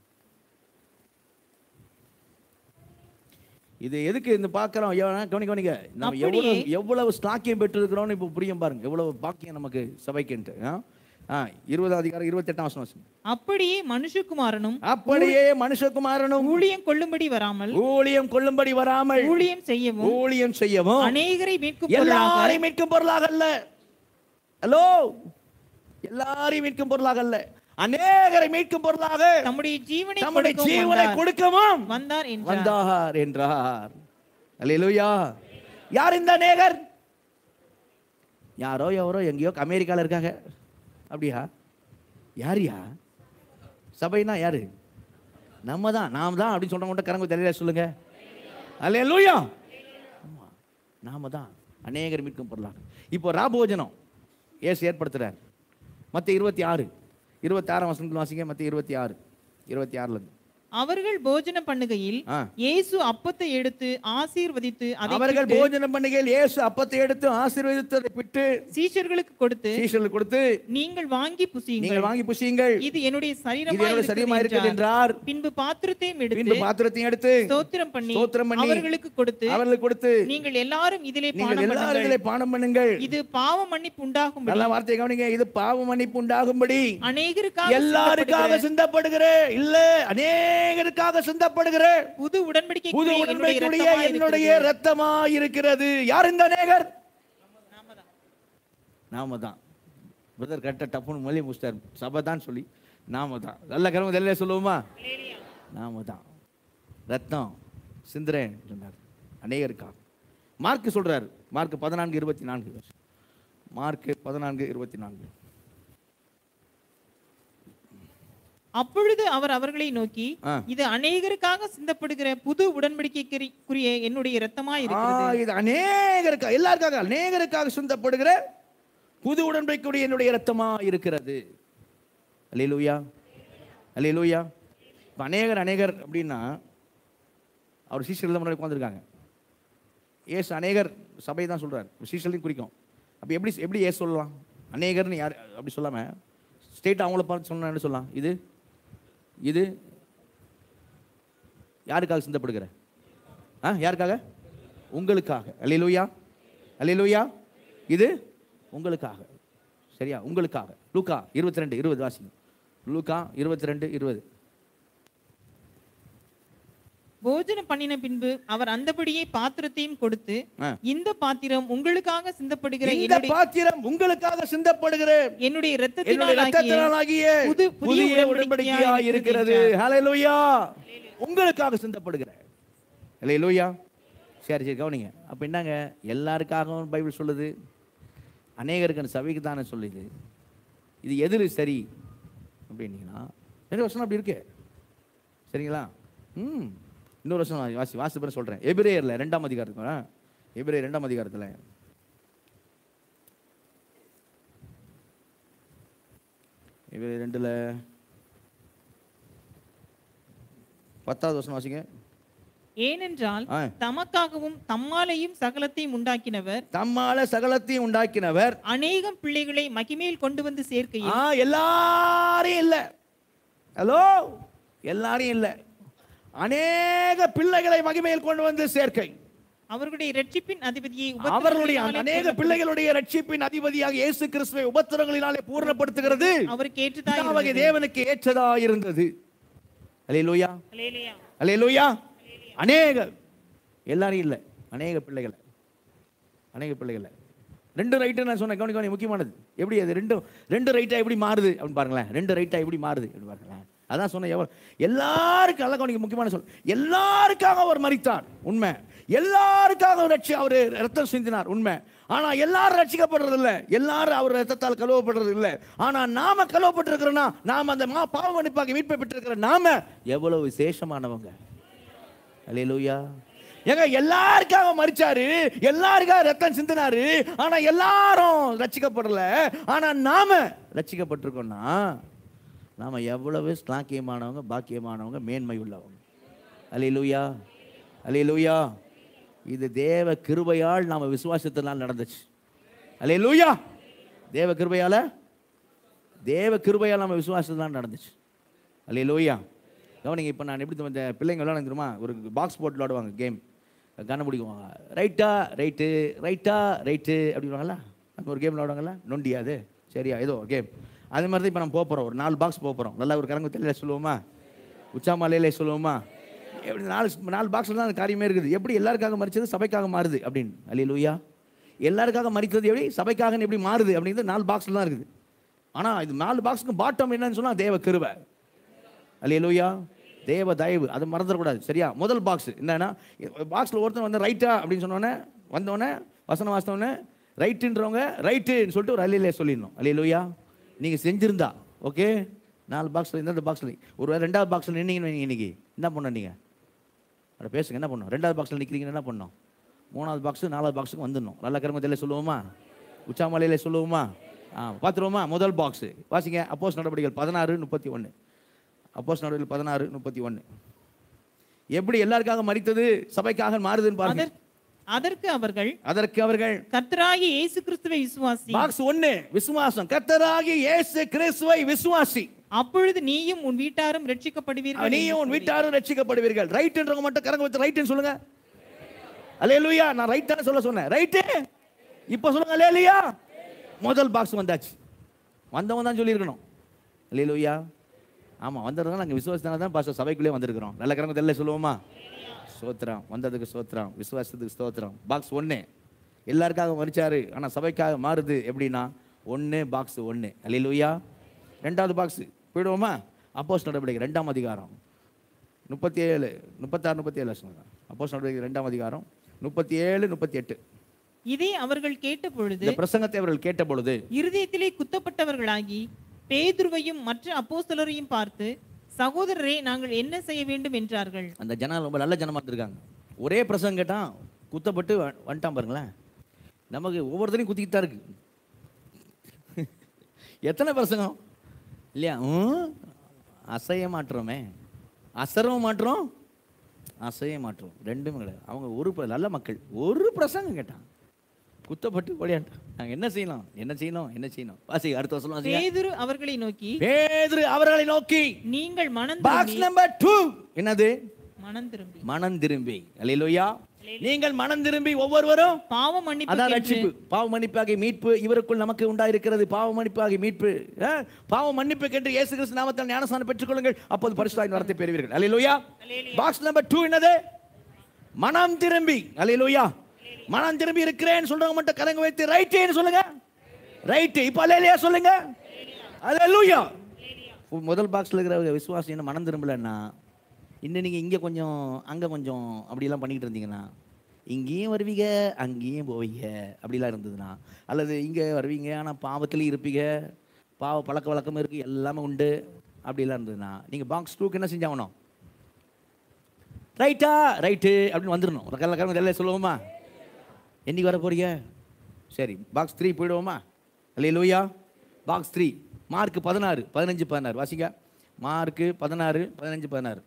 இது எதுக்கு இந்த பார்க்குறோம் கவனி கவனிக்க நம்ம அப்படியே- எவ்வளவு எவ்வளவு ஸ்லாக்கியம் பெற்றிருக்கிறோம்னு இப்போ புரியும் பாருங்க எவ்வளவு பாக்கியம் நமக்கு சபைக்குன்ட்டு ஆ? ஆ இருபதாம் அதிகாரம் இருபத்தெட்டாம் வசனம் வாசிங்க. அப்படியே மனுஷகுமாரனும் அப்படியே மனுஷகுமாரனும் ஊழியம் கொள்ளும்படி வராமல் ஊழியம் கொள்ளும்படி வராமல் ஊழியம் செய்யவும் ஊழியம் செய்யவும் அநேகரை மீட்கும் பொருளாக எல்லாரையும் மீட்கும் பொருளாக அல்ல ஹலோ எல்லாரையும் மீட்கும் பொருளாக அல்ல அநேகரை மீட்கும் பொருளாக தம்முடைய ஜீவனை நம்முடைய கொடுக்கவும் ஜீவனை வந்தார். கொடுக்கவும் வந்தார் என்றார் வந்தார் என்றார் அல்லேலூயா யார் இந்த அநேகர் யாரோ எவரோ எங்கேயோ அமெரிக்கால இருக்காங்க அப்படியா யாரியா சபைனா யாரு நம்ம தான் நாம் தான் அப்படின்னு சொல்ற மட்டும் கரங்க தெரியல சொல்லுங்க அல்லேலூயா ஆமா நாம தான் அநேகர் மீட்கும் பொருளாக இப்போ ராபோஜனம் ஏசு ஏற்படுத்துறார் மற்ற இருபத்தி ஆறு இருபத்தி ஆறாம் வசனத்தில் வாசிங்க மற்ற இருபத்தி ஆறு இருபத்தி ஆறுல இருந்து அவர்கள் போஜனம் பண்ணுகையில் ஆ. இயேசு அப்பத்தை எடுத்து ஆசீர்வதித்து அதை அவர்கள் பிட்டு போஜனம் பண்ணுகையில் இயேசு அப்பத்தை எடுத்து ஆசீர்வதித்ததை பிட்டு சீஷர்களுக்கு கொடுத்து சீஷர்களுக்கு கொடுத்து நீங்கள் வாங்கி புசியுங்கள் நீங்கள் வாங்கி புசியுங்கள் இது என்னுடைய இது சரீரமா என்னுடைய சரீரமா இருக்குது என்றார் பின்பு பாத்திரத்தையும் பின்பு எடுத்து பாத்திரத்தையும் எடுத்து ஸ்தோத்திரம் பண்ணி ஸ்தோத்திரம் பண்ணி அவர்களுக்கு கொடுத்து அவர்களுக்கு கொடுத்து நீங்கள் எல்லாரும் இதிலே நீங்கள் பானம் எல்லாரும் பண்ணுங்கள் இதிலே பானம் பண்ணுங்கள் இது பாவ மன்னிப்பு உண்டாகும்படி நல்ல வார்த்தை கவனிங்க இது பாவ மன்னிப்பு உண்டாகும்படி அநேகருக்காக எல்லாருக்காக சிந்தப்படுகிற சிந்தப்படுகிற இல்ல அநேகருக்காக சிந்தப்படுகிற புது உடன்படிக்கை புது உடன்படிக்கையுடைய என்னுடைய ரத்தமா இருக்கிறது யார் இந்த அநேகர் நாம தான் பிரதர் கரெக்டாக டப்புன்னு மொழி முடிச்சிட்டார் சபை தான் சொல்லி நாம தான் நல்ல கிழமை தெரியல சொல்லுவோமா நாம தான் ரத்தம் சிந்திரன் சொன்னார் அநேகருக்கா மார்க் சொல்றாரு மார்க் பதினான்கு இருபத்தி நான்கு மார்க் பதினான்கு இருபத்தி நான்கு அப்பொழுது அவர் அவர்களை நோக்கி ஆ. இது அநேகருக்காக சிந்தப்படுகிற புது உடன்படிக்கைக்குரிய என்னுடைய இரத்தமா ஆ, இருக்கிறது இது அநேகருக்கா எல்லாருக்காக அநேகருக்காக சிந்தப்படுகிற புது உடன்படிக்கையுடைய என்னுடைய ரத்தமா இருக்கிறது அல்லேலூயா அல்லேலூயா இப்போ அநேகர் அநேகர் அப்படின்னா அவர் சீசர்கள் தான் முன்னாடி உட்காந்துருக்காங்க ஏசு அநேகர் சபை தான் சொல்றார் சீசர்களையும் குறிக்கும் அப்போ எப்படி எப்படி ஏசு சொல்லலாம் அநேகர்னு யார் அப்படி சொல்லாம ஸ்டேட் அவங்கள பார்த்து சொன்னா என்ன சொல்லலாம் இது இது யாருக்காக சிந்தப்படுகிற ஆ யாருக்காக உங்களுக்காக அல்லேலூயா அல்லேலூயா இது உங்களுக்காக சரியா உங்களுக்காக லூக்கா இருபத்தி ரெண்டு இருபது வாசிங்க லூக்கா இருபத்தி ரெண்டு இருபது போஜனம் பண்ணின பின்பு அவர் அந்தபடியே பாத்திரத்தையும் கொடுத்து ஆ. இந்த பாத்திரம் உங்களுக்காக சிந்தப்படுகிற இந்த என்னுடைய பாத்திரம் உங்களுக்காக சிந்தப்படுகிற என்னுடைய என்னுடைய இரத்தத்தினாலாகிய ரத்தத்தினாலாகிய புது- புதிய புதிய உடன்படிக்கையாய் உடன்படிக்கையாய் இருக்கிறது இருக்கிறது ஹalleluya உங்களுக்காக சிந்தப்படுகிற ஹalleluya சரி சரி கவனிங்க அப்ப என்னங்க எல்லாருக்காகவும் பைபிள் சொல்லுது அநேகருக்கு அந்த சபைக்கு தானே சொல்லுது இது எதில் சரி அப்படின்னீங்கன்னா ரெண்டு வருஷம் அப்படி இருக்கு சரிங்களா ம் இன்னொரு வருஷம் வாசி வாசி பிறகு சொல்கிறேன் எபிரேயரில் ரெண்டாம் அதிகாரத்தில் எபிரேயர் ரெண்டாம் அதிகாரத்தில் எபிரேயர் ரெண்டில் பத்தாவது வருஷம் வாசிங்க ஏனென்றால் ஆ. தமக்காகவும் தம்மாலையும் சகலத்தையும் உண்டாக்கினவர் தம்மால சகலத்தையும் உண்டாக்கினவர் அநேகம் பிள்ளைகளை மகிமையில் கொண்டு வந்து சேர்க்கையில் ஆ எல்லாரையும் இல்லை ஹலோ எல்லாரையும் இல்லை அநேக பிள்ளைகளை மகிமையில் கொண்டு வந்து சேர்க்கை அவர்களுடைய இரட்சிப்பின் அதிபதியை அவர்களுடைய உபத்திரவங்களினாலே அநேக பூரணப்படுத்த- பிள்ளைகளுடைய ரட்சிப்பின் அதிபதியாக இயேசு கிறிஸ்துவை உபத்திரங்களினாலே பூர்ணப்படுத்துகிறது அவருக்கு ஏற்றதாய் பிதாவாகிய இருந்தது. தேவனுக்கு ஏற்றதா இருந்தது அல்லேலூயா அல்லேலூயா. அல்லேலூயா அநேக எல்லாரும் இல்லை அநேக பிள்ளைகளை அநேக பிள்ளைகளை ரெண்டு ரைட்டு நான் சொன்னேன் கவனி கவனி முக்கியமானது எப்படி அது ரெண்டும் ரெண்டு ரைட்டா எப்படி மாறுது அப்படின்னு பாருங்களேன் ரெண்டு ரைட்டா எப்படி மாறுது அப்படின்னு பாருங்களேன் அதான் சொன்னேன் எவ்வளோ எல்லாருக்கும் எல்லாம் கவனிக்க முக்கியமான சொல் எல்லாருக்காக அவர் மறித்தார் உண்மை எல்லாருக்காக ரட்சி அவர் ரத்தம் சிந்தினார் உண்மை ஆனா எல்லாரும் ரட்சிக்கப்படுறது இல்ல எல்லாரும் அவர் ரத்தத்தால் கழுவப்படுறது இல்ல ஆனா நாம கழுவப்பட்டிருக்கிறோம்னா நாம அந்த மா பாவ மன்னிப்பாக மீட்பை பெற்றிருக்கிற நாம எவ்வளவு விசேஷமானவங்க அல்லேலூயா ஏங்க எல்லாருக்காக மறிச்சாரு எல்லாருக்காக ரத்தம் சிந்தினாரு ஆனா எல்லாரும் ரட்சிக்கப்படல ஆனா நாம ரட்சிக்கப்பட்டிருக்கோம்னா நாம எவ்வளவு ஸ்லாக்கியமானவங்க பாக்கியமானவங்க மேன்மை உள்ளவங்க அல்லேலூயா அல்லேலூயா இது தேவ கிருபையால் நாம விசுவாசத்தினால் நடந்துச்சு அல்லேலூயா தேவ கிருபையால தேவ கிருபையால் நம்ம விசுவாசத்தினால் நடந்துச்சு அல்லேலூயா கவனிங்க இப்போ நான் எப்படி இந்த பிள்ளைங்க விளையாடுங்க தெரியுமா ஒரு பாக்ஸ் போட்டு விளாடுவாங்க கேம் கண்ணை பிடிக்குவாங்க ரைட்டா ரைட்டு ரைட்டா ரைட்டு அப்படின்வாங்கல்ல அந்த ஒரு கேம் விளாடுவாங்கல்ல நொண்டியா அது சரியா ஏதோ கேம் அது மாதிரி தான் இப்போ நம்ம போக போகிறோம் ஒரு நாலு பாக்ஸ் போக போகிறோம் நல்லா ஒரு கரங்க தெரியல சொல்லுவோமா உச்சாமலையிலே சொல்லுவோமா எப்படி நாலு நாலு பாக்ஸில் தான் அந்த காரியமே இருக்குது எப்படி எல்லாருக்காக மறிச்சது சபைக்காக மாறுது அப்படின்னு அல்லேலூயா எல்லாருக்காக மறித்தது எப்படி சபைக்காக எப்படி மாறுது அப்படிங்கிறது நாலு பாக்ஸில் தான் இருக்குது ஆனால் இது நாலு பாக்ஸுக்கு பாட்டம் என்னன்னு சொன்னால் தேவ கிருபை அல்லேலூயா தேவ தயவு அதை மறந்துடக்கூடாது சரியா முதல் பாக்ஸ் என்னன்னா பாக்ஸில் ஒருத்தன் வந்து ரைட்டா அப்படின்னு சொன்னோன்னே வந்தோடனே வசனம் வாசித்தோடனே ரைட்டுன்றவங்க ரைட்டுன்னு சொல்லிட்டு ஒரு அல்லையிலே சொல்லிடணும் அல்லையிலூயா நீங்கள் செஞ்சிருந்தா ஓகே நாலு பாக்ஸில் இந்தந்த பாக்ஸில் ஒரு வேளை ரெண்டாவது பாக்ஸில் நின்னீங்கன்னு வைங்க இன்னைக்கு என்ன பண்ணோம் நீங்கள் அட பேசுங்க என்ன பண்ணோம் ரெண்டாவது பாக்ஸில் நிற்கிறீங்கன்னு என்ன பண்ணோம் மூணாவது பாக்ஸு நாலாவது பாக்ஸுக்கு வந்துடணும் நல்ல கருமத்திலே சொல்லுவோமா உச்சாமலையிலே சொல்லுவோமா ஆ பார்த்துருவோமா முதல் பாக்ஸு வாசிங்க அப்போஸ் நடவடிக்கைகள் பதினாறு முப்பத்தி ஒன்று அப்போஸ் நடவடிக்கைகள் பதினாறு முப்பத்தி ஒன்று எப்படி எல்லாருக்காக மறித்தது சபைக்காக மாறுதுன்னு பாருங்க அதற்- அதற்கு அவர்கள் அதற்கு அவர்கள் கர்த்தராகிய இயேசு கிறிஸ்துவை விசுவாசி பாக்ஸ் ஒன்னு விசுவாசம் கர்த்தராகிய இயேசு கிறிஸ்துவை விசுவாசி அப்பொழுது நீயும் உன் வீட்டாரும் ரட்சிக்கப்படுவீர்கள் நீயும் உன் வீட்டாரும் ரட்சிக்கப்படுவீர்கள் ரைட்ன்றவங்க மட்டும் கரங்க வச்சு ரைட்னு சொல்லுங்க அல்லேலூயா நான் ரைட்டான சொல்ல சொன்னேன் ரைட்டு இப்போ சொல்லுங்க அல்லேலூயா முதல் பாக்ஸ் வந்தாச்சு வந்தவன் தான் சொல்லியிருக்கணும் அல்லேலூயா ஆமா வந்ததுனால நாங்கள் விசுவாசத்தினால தான் பாஸ்டர் சபைக்குள்ளே வந்திருக்கிறோம் நல்ல கரங்க தெரியல சொல்லுவோமா சோத்திரம் வந்ததுக்கு சோத்திரம் விசுவாசத்துக்கு ஸ்தோத்திரம் பாக்ஸ் ஒன்று எல்லாருக்காக மறிச்சாரு ஆனால் சபைக்காக மாறுது எப்படின்னா ஒன்று பாக்ஸ் ஒன்று அல்லேலூயா ரெண்டாவது பாக்ஸ் போயிடுவோமா அப்போஸ் நடவடிக்கை ரெண்டாம் அதிகாரம் முப்பத்தி ஏழு முப்பத்தாறு முப்பத்தி ஏழு அப்போஸ் நடவடிக்கை ரெண்டாம் அதிகாரம் முப்பத்தி ஏழு முப்பத்தி எட்டு இதை அவர்கள் கேட்ட பொழுது இந்த பிரசங்கத்தை அவர்கள் கேட்ட பொழுது இருதயத்திலே குத்தப்பட்டவர்களாகி பேதுருவையும் மற்ற அப்போஸ்தலரையும் பார்த்து சகோதரரே நாங்கள் என்ன செய்ய வேண்டும் என்றார்கள் அந்த ஜனம் ரொம்ப நல்ல ஜனமாக இருந்திருக்காங்க ஒரே பிரசங்கம் கேட்டான் குத்தப்பட்டு வ- வந்துட்டான் பாருங்களேன் நமக்கு ஒவ்வொருத்தரையும் குத்திக்கிட்டு தான் இருக்கு எத்தனை பிரசங்கம் இல்லையா ம்? அசைய மாற்றோமே அசரவும் மாற்றோம் அசைய மாற்றோம் ரெண்டுமே கிடையாது அவங்க ஒரு பிர- நல்ல மக்கள் ஒரு பிரசங்கம் கேட்டான் குத்தப்பட்டு ஓடியாண்டான் நாங்கள் என்ன செய்யலாம் என்ன செய்யணும் என்ன செய்யணும் வாசி அடுத்த வருஷம் வாசிங்க பேதுரு அவர்களை நோக்கி பேதுரு அவர்களை நோக்கி நீங்கள் மனம் பாக்ஸ் நம்பர் டூ என்னது மனம் திரும்பி மனம் திரும்பி அல்லேலூயா நீங்கள் மனம் திரும்பி ஒவ்வொருவரும் பாவ மன்னிப்பு அதான் ரட்சிப்பு பாவ மன்னிப்பாகிய மீட்பு இவருக்குள் நமக்கு உண்டாயிருக்கிறது பாவ மன்னிப்பாகிய மீட்பு ஆ? பாவ மன்னிப்பு கேட்டு இயேசு கிறிஸ்து நாமத்தால் ஞானஸ்தானம் பெற்றுக்கொள்ளுங்கள் அப்போது பரிசுத்தாயின் வரத்தை பெறுவீர்கள் அல்லேலூயா பாக்ஸ் நம்பர் டூ என்னது மனம் திரும்பி அல்லேலூயா மனம் திரும்பி இருக்கிறேன்னு சொல்றவங்க மட்டும் கலங்க வைத்து ரைட்டேன்னு சொல்லுங்க ரைட்டு இப்போ அல்லேலூயா சொல்லுங்க அல்லேலூயா முதல் பாக்ஸ்ல இருக்கிற விசுவாசி என்ன மனம் திரும்பலன்னா இன்னும் நீங்கள் இங்கே கொஞ்சம் அங்கே கொஞ்சம் அப்படிலாம் பண்ணிக்கிட்டு இருந்தீங்கன்னா இங்கேயும் வருவீங்க அங்கேயும் போவீங்க அப்படிலாம் இருந்ததுன்னா அல்லது இங்கே வருவீங்க ஆனால் பாவத்துலேயும் இருப்பீங்க பாவ பழக்க வழக்கம் இருக்குது எல்லாமே உண்டு அப்படிலாம் இருந்ததுன்னா நீங்கள் பாக்ஸ் டூக்கு என்ன செஞ்சாகணும் ரைட்டா ரைட்டு அப்படின்னு வந்துடணும் கல்ல கிழமை எல்லாம் சொல்லுவோமா என்னைக்கு வர போறீங்க சரி பாக்ஸ் த்ரீ போயிடுவோமா அல்ல லூயா பாக்ஸ் த்ரீ மார்க் பதினாறு பதினஞ்சு பதினாறு வாசிங்க மார்க்கு பதினாறு பதினஞ்சு பதினாறு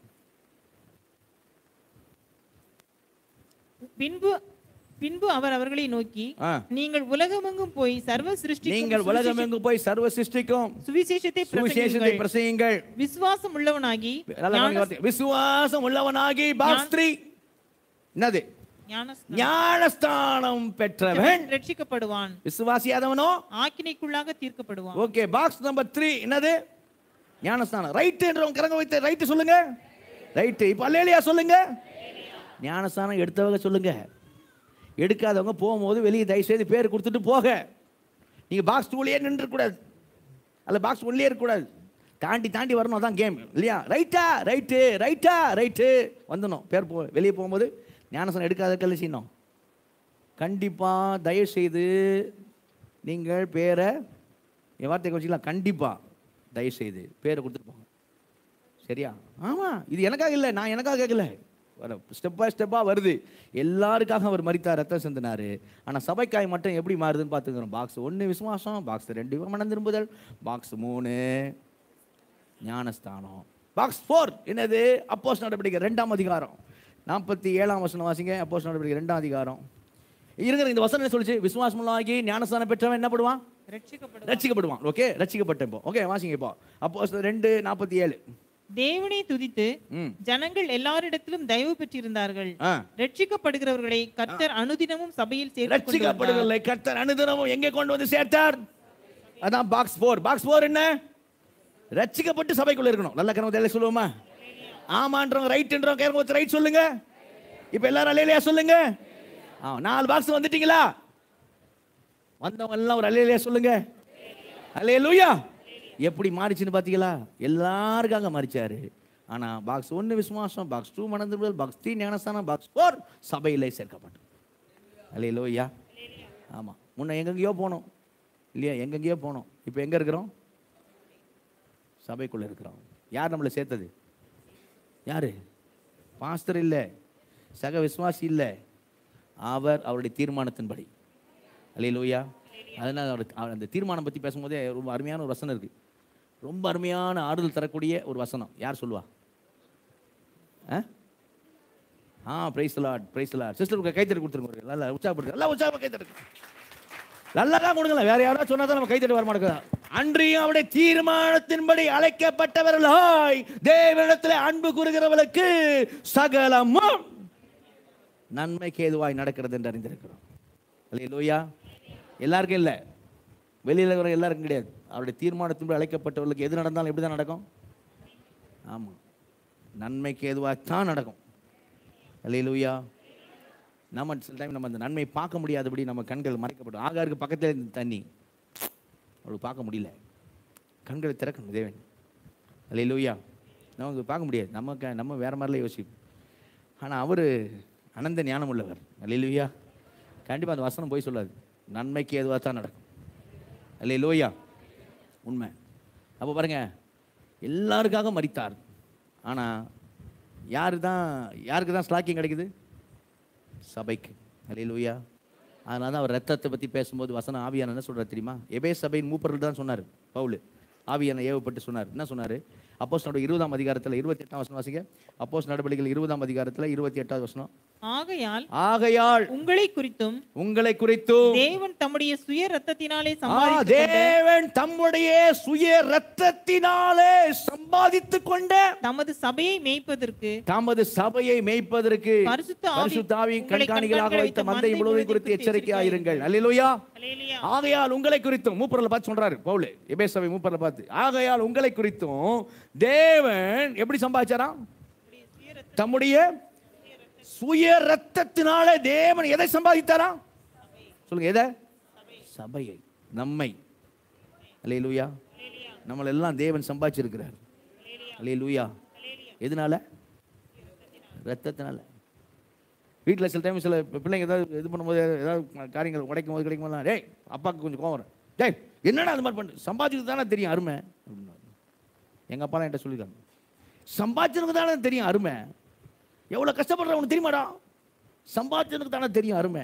பின்பு பின்பு அவர் அவர்களை நோக்கி ஆ நீங்கள் உலகமெங்கும் போய் சர்வ சிருஷ்டி நீங்கள் உலகம் எங்கு போய் சர்வ சிருஷ்டிக்கும் சுவிசேஷத்தை சுவிசேஷத்தை பிரசங்கியுங்கள். பிரசையுங்கள் விசுவாசம் உள்ளவனாகி நல்லா கவனிங்க வார்த்தை. விசுவாசம் உள்ளவனாகி பாக்ஸ் த்ரீ என்னது ஞானஸ்நானம் ஞானஸ்தானம் பெற்றவன் ரட்சிக்கப்படுவான் விசுவாசியாதவனோ ஆக்கினைக்குள்ளாக தீர்க்கப்படுவான் ஓகே பாக்ஸ் நம்பர் த்ரீ என்னது ஞானஸ்தானம் ரைட்டுன்றவங்க கரங்க வைத்து ரைட்டு சொல்லுங்க ரைட்டு இப்போ அல்லேலியா சொல்லுங்க ஞானஸ்தானம் எடுத்தவங்க சொல்லுங்க எடுக்காதவங்க போகும்போது வெளியே தயவு செய்து பேர் கொடுத்துட்டு போக நீங்கள் பாக்ஸ் டூலேயே நின்றுக்கூடாது அல்ல பாக்ஸ் ஒன்லேயே இருக்கக்கூடாது தாண்டி தாண்டி வரணும் அதான் கேம் இல்லையா ரைட்டா ரைட்டு ரைட்டா ரைட்டு வந்துடணும் பேர் போ வெளியே போகும்போது ஞானசனம் எடுக்காதக்கல்ல செய்யணும் கண்டிப்பாக தயவு செய்து நீங்கள் பேரை என் வார்த்தைக்கு வச்சுக்கலாம் கண்டிப்பாக தயவு செய்து பேரை கொடுத்துட்டு போங்க சரியா ஆமாம் இது எனக்காக இல்லை நான் எனக்காக கேட்கல வர ஸ்டெப் பை ஸ்டெப்பாக வருது எல்லாருக்காக அவர் மறித்தார் ரத்தம் சிந்தினார் ஆனால் சபைக்காய் மட்டும் எப்படி மாறுதுன்னு பார்த்துக்கிறோம் பாக்ஸ் ஒன்று விசுவாசம் பாக்ஸ் ரெண்டு மனம் திரும்புதல் பாக்ஸ் மூணு ஞானஸ்தானம் பாக்ஸ் ஃபோர் என்னது அப்போஸ் நடவடிக்கை ரெண்டாம் அதிகாரம் நாற்பத்தி ஏழாம் வசனம் வாசிங்க அப்போஸ் நடவடிக்கை ரெண்டாம் அதிகாரம் இருக்கிற இந்த வசனம் என்ன சொல்லுச்சு விசுவாசமுள்ளாகி ஞானஸ்தானம் பெற்றவன் என்ன பண்ணுவான் ரட்சிக்கப்படும் ரட்சிக்கப்படுவான் ஓகே ரட்சிக்கப்பட்டேன் இப்போ ஓகே வாசிங்க இப்போ அப்போ ரெண்டு நாற்பத்தி ஏழு தேவனை துதித்து ம் ஜனங்கள் எல்லாரிடத்திலும் தயவு பெற்றிருந்தார்கள் ஆ ரட்சிக்கப்படுகிறவர்களை கர்த்தர் அனுதினமும் சபையில் சேர்த்துக் கொண்டு வந்தார். ரட்சிக்கப்படுவதில்லை கர்த்தர் அனுதினமும் எங்கே கொண்டு வந்து சேர்த்தார் அதான் பாக்ஸ் ஃபோர் பாக்ஸ் ஃபோர் என்ன ரட்சிக்கப்பட்டு சபைக்குள்ள இருக்கணும் நல்ல கனவு சொல்லுவோமா ஆமான்றவங்க ரைட்ன்றவங்க கேட்க ஒருத்தர் ரைட் சொல்லுங்க இப்போ எல்லாரும் அலையிலையா சொல்லுங்க ஆ நாலு பாக்ஸ் வந்துட்டீங்களா வந்தவங்க எல்லாம் ஒரு அலையிலையா சொல்லுங்க அலையலூயா எப்படி மாறிச்சுன்னு பார்த்தீங்களா எல்லாருக்காக மாறிச்சாரு ஆனா பாக்ஸ் ஒன்று விசுவாசம் பாக்ஸ் டூ மணந்துபுதல் பாக்ஸ் த்ரீ ஞானஸ்தானம் பாக்ஸ் ஃபோர் சபையிலே சேர்க்கப்பட்டது அலையலூயா ஆமா முன்ன எங்கெங்கேயோ போனோம் இல்லையா எங்கெங்கேயோ போனோம் இப்போ எங்க இருக்கிறோம் சபைக்குள்ள இருக்கிறோம் யார் நம்மளை சேர்த்தது யாரு பாஸ்டர் இல்லை சக விசுவாசி இல்லை அவர் அவருடைய தீர்மானத்தின்படி அல்லையிலூயா அதனால் அவர் அவர் அந்த தீர்மானம் பற்றி பேசும்போதே ரொம்ப அருமையான ஒரு வசனம் இருக்கு ரொம்ப அருமையான ஆறுதல் தரக்கூடிய ஒரு வசனம் யார் சொல்லுவா ஆ ஆ பிரைஸ் லாட் பிரைஸ் லாட் சிஸ்டருக்கு கைத்தறி கொடுத்துருங்க ஒரு நல்லா உற்சாகப்படுங்க நல்லா உற்சாகமாக கைத்தறி நல்லா தான் கொடுங்களேன் வேற யாராவது சொன்னா தான் நம்ம கைத்தறி வர மாட்டேங்குதா அன்றியும் அவருடைய தீர்மானத்தின்படி அழைக்கப்பட்டவர்களாய் தேவனிடத்தில் அன்பு கூறுகிறவர்களுக்கு சகலமும் நன்மைக்கு ஏதுவாய் நடக்கிறது என்று அறிந்திருக்கிறோம் அல்லையா எல்லாருக்கும் இல்லை வெளியில் இருக்கிற எல்லாருக்கும் கிடையாது அவருடைய தீர்மானத்தின்படி அழைக்கப்பட்டவர்களுக்கு எது நடந்தாலும் எப்படி தான் நடக்கும் ஆமாம் நன்மைக்கு ஏதுவாகத்தான் நடக்கும் அல்லையா நம்ம சில டைம் நம்ம அந்த நன்மை பார்க்க முடியாதபடி நம்ம கண்கள் மறைக்கப்படும் ஆகாருக்கு பக்கத்தில் இருந்த தண்ணி அவளுக்கு பார்க்க முடியல கண்களை திறக்கணும் தேவன் அல்லையா நமக்கு பார்க்க முடியாது நம்ம க நம்ம வேற மாதிரிலாம் யோசிப்போம் ஆனால் அவர் அனந்த ஞானம் உள்ளவர் அல்லையா கண்டிப்பாக அந்த வசனம் போய் சொல்லாது நன்மைக்கு ஏதுவாக தான் நடக்கும் அல்லையா உண்மை அப்போ பாருங்க எல்லாருக்காக மறித்தார் ஆனால் யாரு தான் யாருக்கு தான் ஸ்லாக்கியம் கிடைக்குது சபைக்கு அல்லையா அதனால தான் அவர் ரத்தத்தை பற்றி பேசும்போது வசனம் ஆவியான என்ன சொல்றாரு தெரியுமா எபே சபையின் மூப்பர்கள் தான் சொன்னார் பவுல் ஆவியான ஏவப்பட்டு சொன்னார் என்ன சொன்னார் அப்போஸ் இருபதாம் அதிகாரத்தில் இருபத்தி எட்டாம் வசனம் வாசிங்க அப்போஸ் நடவடிக்கைகள் இருபதாம் அதிகாரத்தில் இருபத்தி எட்டாவது வசனம் ஆகையால் ஆகையால் உங்களை குறித்தும் உங்களை குறித்தும் தேவன் தம்முடைய சுய ரத்தத்தினாலே ஆ, சம்பாதித்து தேவன் தம்முடைய சுய ரத்தத்தினாலே சம்பாதித்துக் கொண்ட தமது சபையை மேய்ப்பதற்கு தமது சபையை மேய்ப்பதற்கு பரிசுத்த ஆவி பரிசுத்த ஆவி உங்களை கண்காணிகளாக கண்காணிக்க வைத்த வைத்த மந்தை மந்தை முழுவதும் குறித்து குறித்து எச்சரிக்கையாயிருங்கள் அல்லேலூயா அல்லேலூயா. ஆகையால் உங்களை குறித்தும் மூப்பரில் பார்த்து சொல்றாரு பவுல் எபே சபை மூப்பரில் பார்த்து ஆகையால் உங்களை குறித்தும் தேவன் எப்படி சம்பாதிச்சாராம் தம்முடைய சுய ரத்தத்தினாலே தேவன் எதை சம்பாதித்தாரா சொல்லுங்க எதை சபையை நம்மை அல்லேலூயா நம்மளை எல்லாம் தேவன் சம்பாதிச்சிருக்கிறார் அல்லேலூயா எதனால ரத்தத்தினால வீட்டில் சில டைம் சில பிள்ளைங்க ஏதாவது இது பண்ணும்போது ஏதாவது காரியங்கள் உடைக்கும் போது கிடைக்கும் போது டேய் அப்பாவுக்கு கொஞ்சம் கோவம் வரும் டேய் என்னடா அது மாதிரி பண்ணு சம்பாதிச்சது தானே தெரியும் அருமை அப்படின்னா எங்கள் அப்பாலாம் என்கிட்ட சொல்லியிருக்காங்க சம்பாதிச்சதுக்கு தானே தெரியும் அருமை எவ்வளோ கஷ்டப்படுறவனுக்கு தெரியுமாடா சம்பாதிச்சதுக்கு தானே தெரியும் அருமை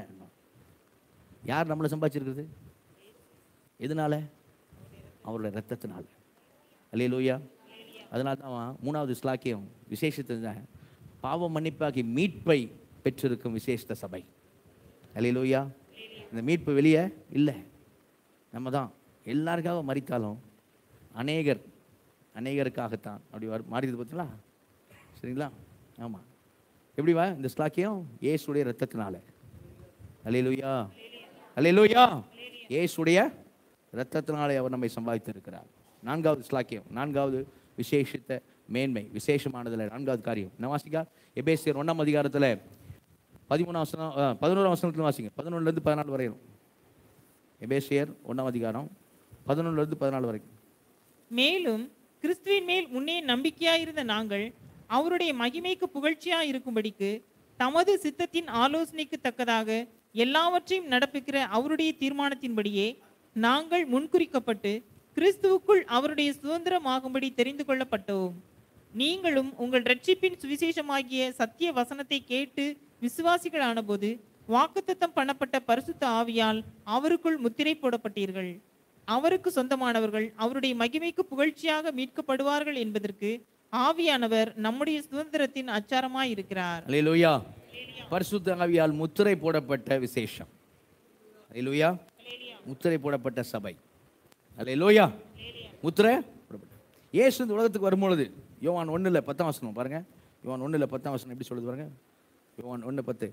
யார் நம்மளை சம்பாதிச்சிருக்கிறது எதனால அவருடைய ரத்தத்தினால அல்லேலூயா அதனால தான் அவன் மூணாவது ஸ்லாக்கியம் விசேஷத்தை தான் பாவ மன்னிப்பாக்கி மீட்பை பெற்றிருக்கும் விசேஷ சபை அல்லேலூயா இந்த மீட்பு வெளியே இல்லை நம்ம தான் எல்லாருக்காக மறித்தாலும் அநேகர் அநேகருக்காகத்தான் அப்படி வரு மாறியது பார்த்தீங்களா சரிங்களா ஆமாம் எப்படி வா இந்த ஸ்லாக்கியம் இயேசுடைய ரத்தத்தினால அல்லேலூயா அல்லேலூயா இயேசுடைய ரத்தத்தினாலே அவர் நம்மை சம்பாதித்திருக்கிறார் நான்காவது ஸ்லாக்கியம் நான்காவது விசேஷித்த மேன்மை விசேஷமானதில் நான்காவது காரியம் என்ன வாசிக்கா எபேசியர் ஒன்றாம் அதிகாரத்தில் பதிமூணாம் வசனம் ஆ, பதினோராம் வசனத்தில் வாசிங்க பதினொன்றுலேருந்து பதினாலு வரையும் எபேசியர் ஒன்றாம் அதிகாரம் பதினொன்றுலேருந்து பதினாலு வரைக்கும் மேலும் கிறிஸ்துவின் மேல் முன்னே நம்பிக்கையாயிருந்த நாங்கள் அவருடைய மகிமைக்கு புகழ்ச்சியா இருக்கும்படிக்கு தமது சித்தத்தின் ஆலோசனைக்கு தக்கதாக எல்லாவற்றையும் நடப்பிக்கிற அவருடைய தீர்மானத்தின்படியே நாங்கள் முன்குறிக்கப்பட்டு கிறிஸ்துவுக்குள் அவருடைய சுதந்திரமாகும்படி தெரிந்து கொள்ளப்பட்டோம் நீங்களும் உங்கள் ரட்சிப்பின் சுவிசேஷமாகிய சத்திய வசனத்தை கேட்டு விசுவாசிகளான போது வாக்குத்தத்தம் பண்ணப்பட்ட பரிசுத்த ஆவியால் அவருக்குள் முத்திரை போடப்பட்டீர்கள் அவருக்கு சொந்தமானவர்கள் அவருடைய மகிமைக்கு புகழ்ச்சியாக மீட்கப்படுவார்கள் என்பதற்கு ஆவியானவர் நம்முடைய சுதந்திரத்தின் அச்சாரமாய் இருக்கிறார் அல்லேலூயா பரிசுத்த ஆவியால் முத்திரை போடப்பட்ட விசேஷம் அல்லேலூயா முத்திரை போடப்பட்ட சபை அல்லேலூயா முத்திரை போடப்பட்ட இயேசு இந்த உலகத்துக்கு வரும்பொழுது யோவான் ஒண்ணுல பத்தாம் வசனம் பாருங்க யோவான் ஒண்ணுல பத்தாம் வசனம் எப்படி சொல்லுது பாருங்க யோவான் ஒண்ணு பத்து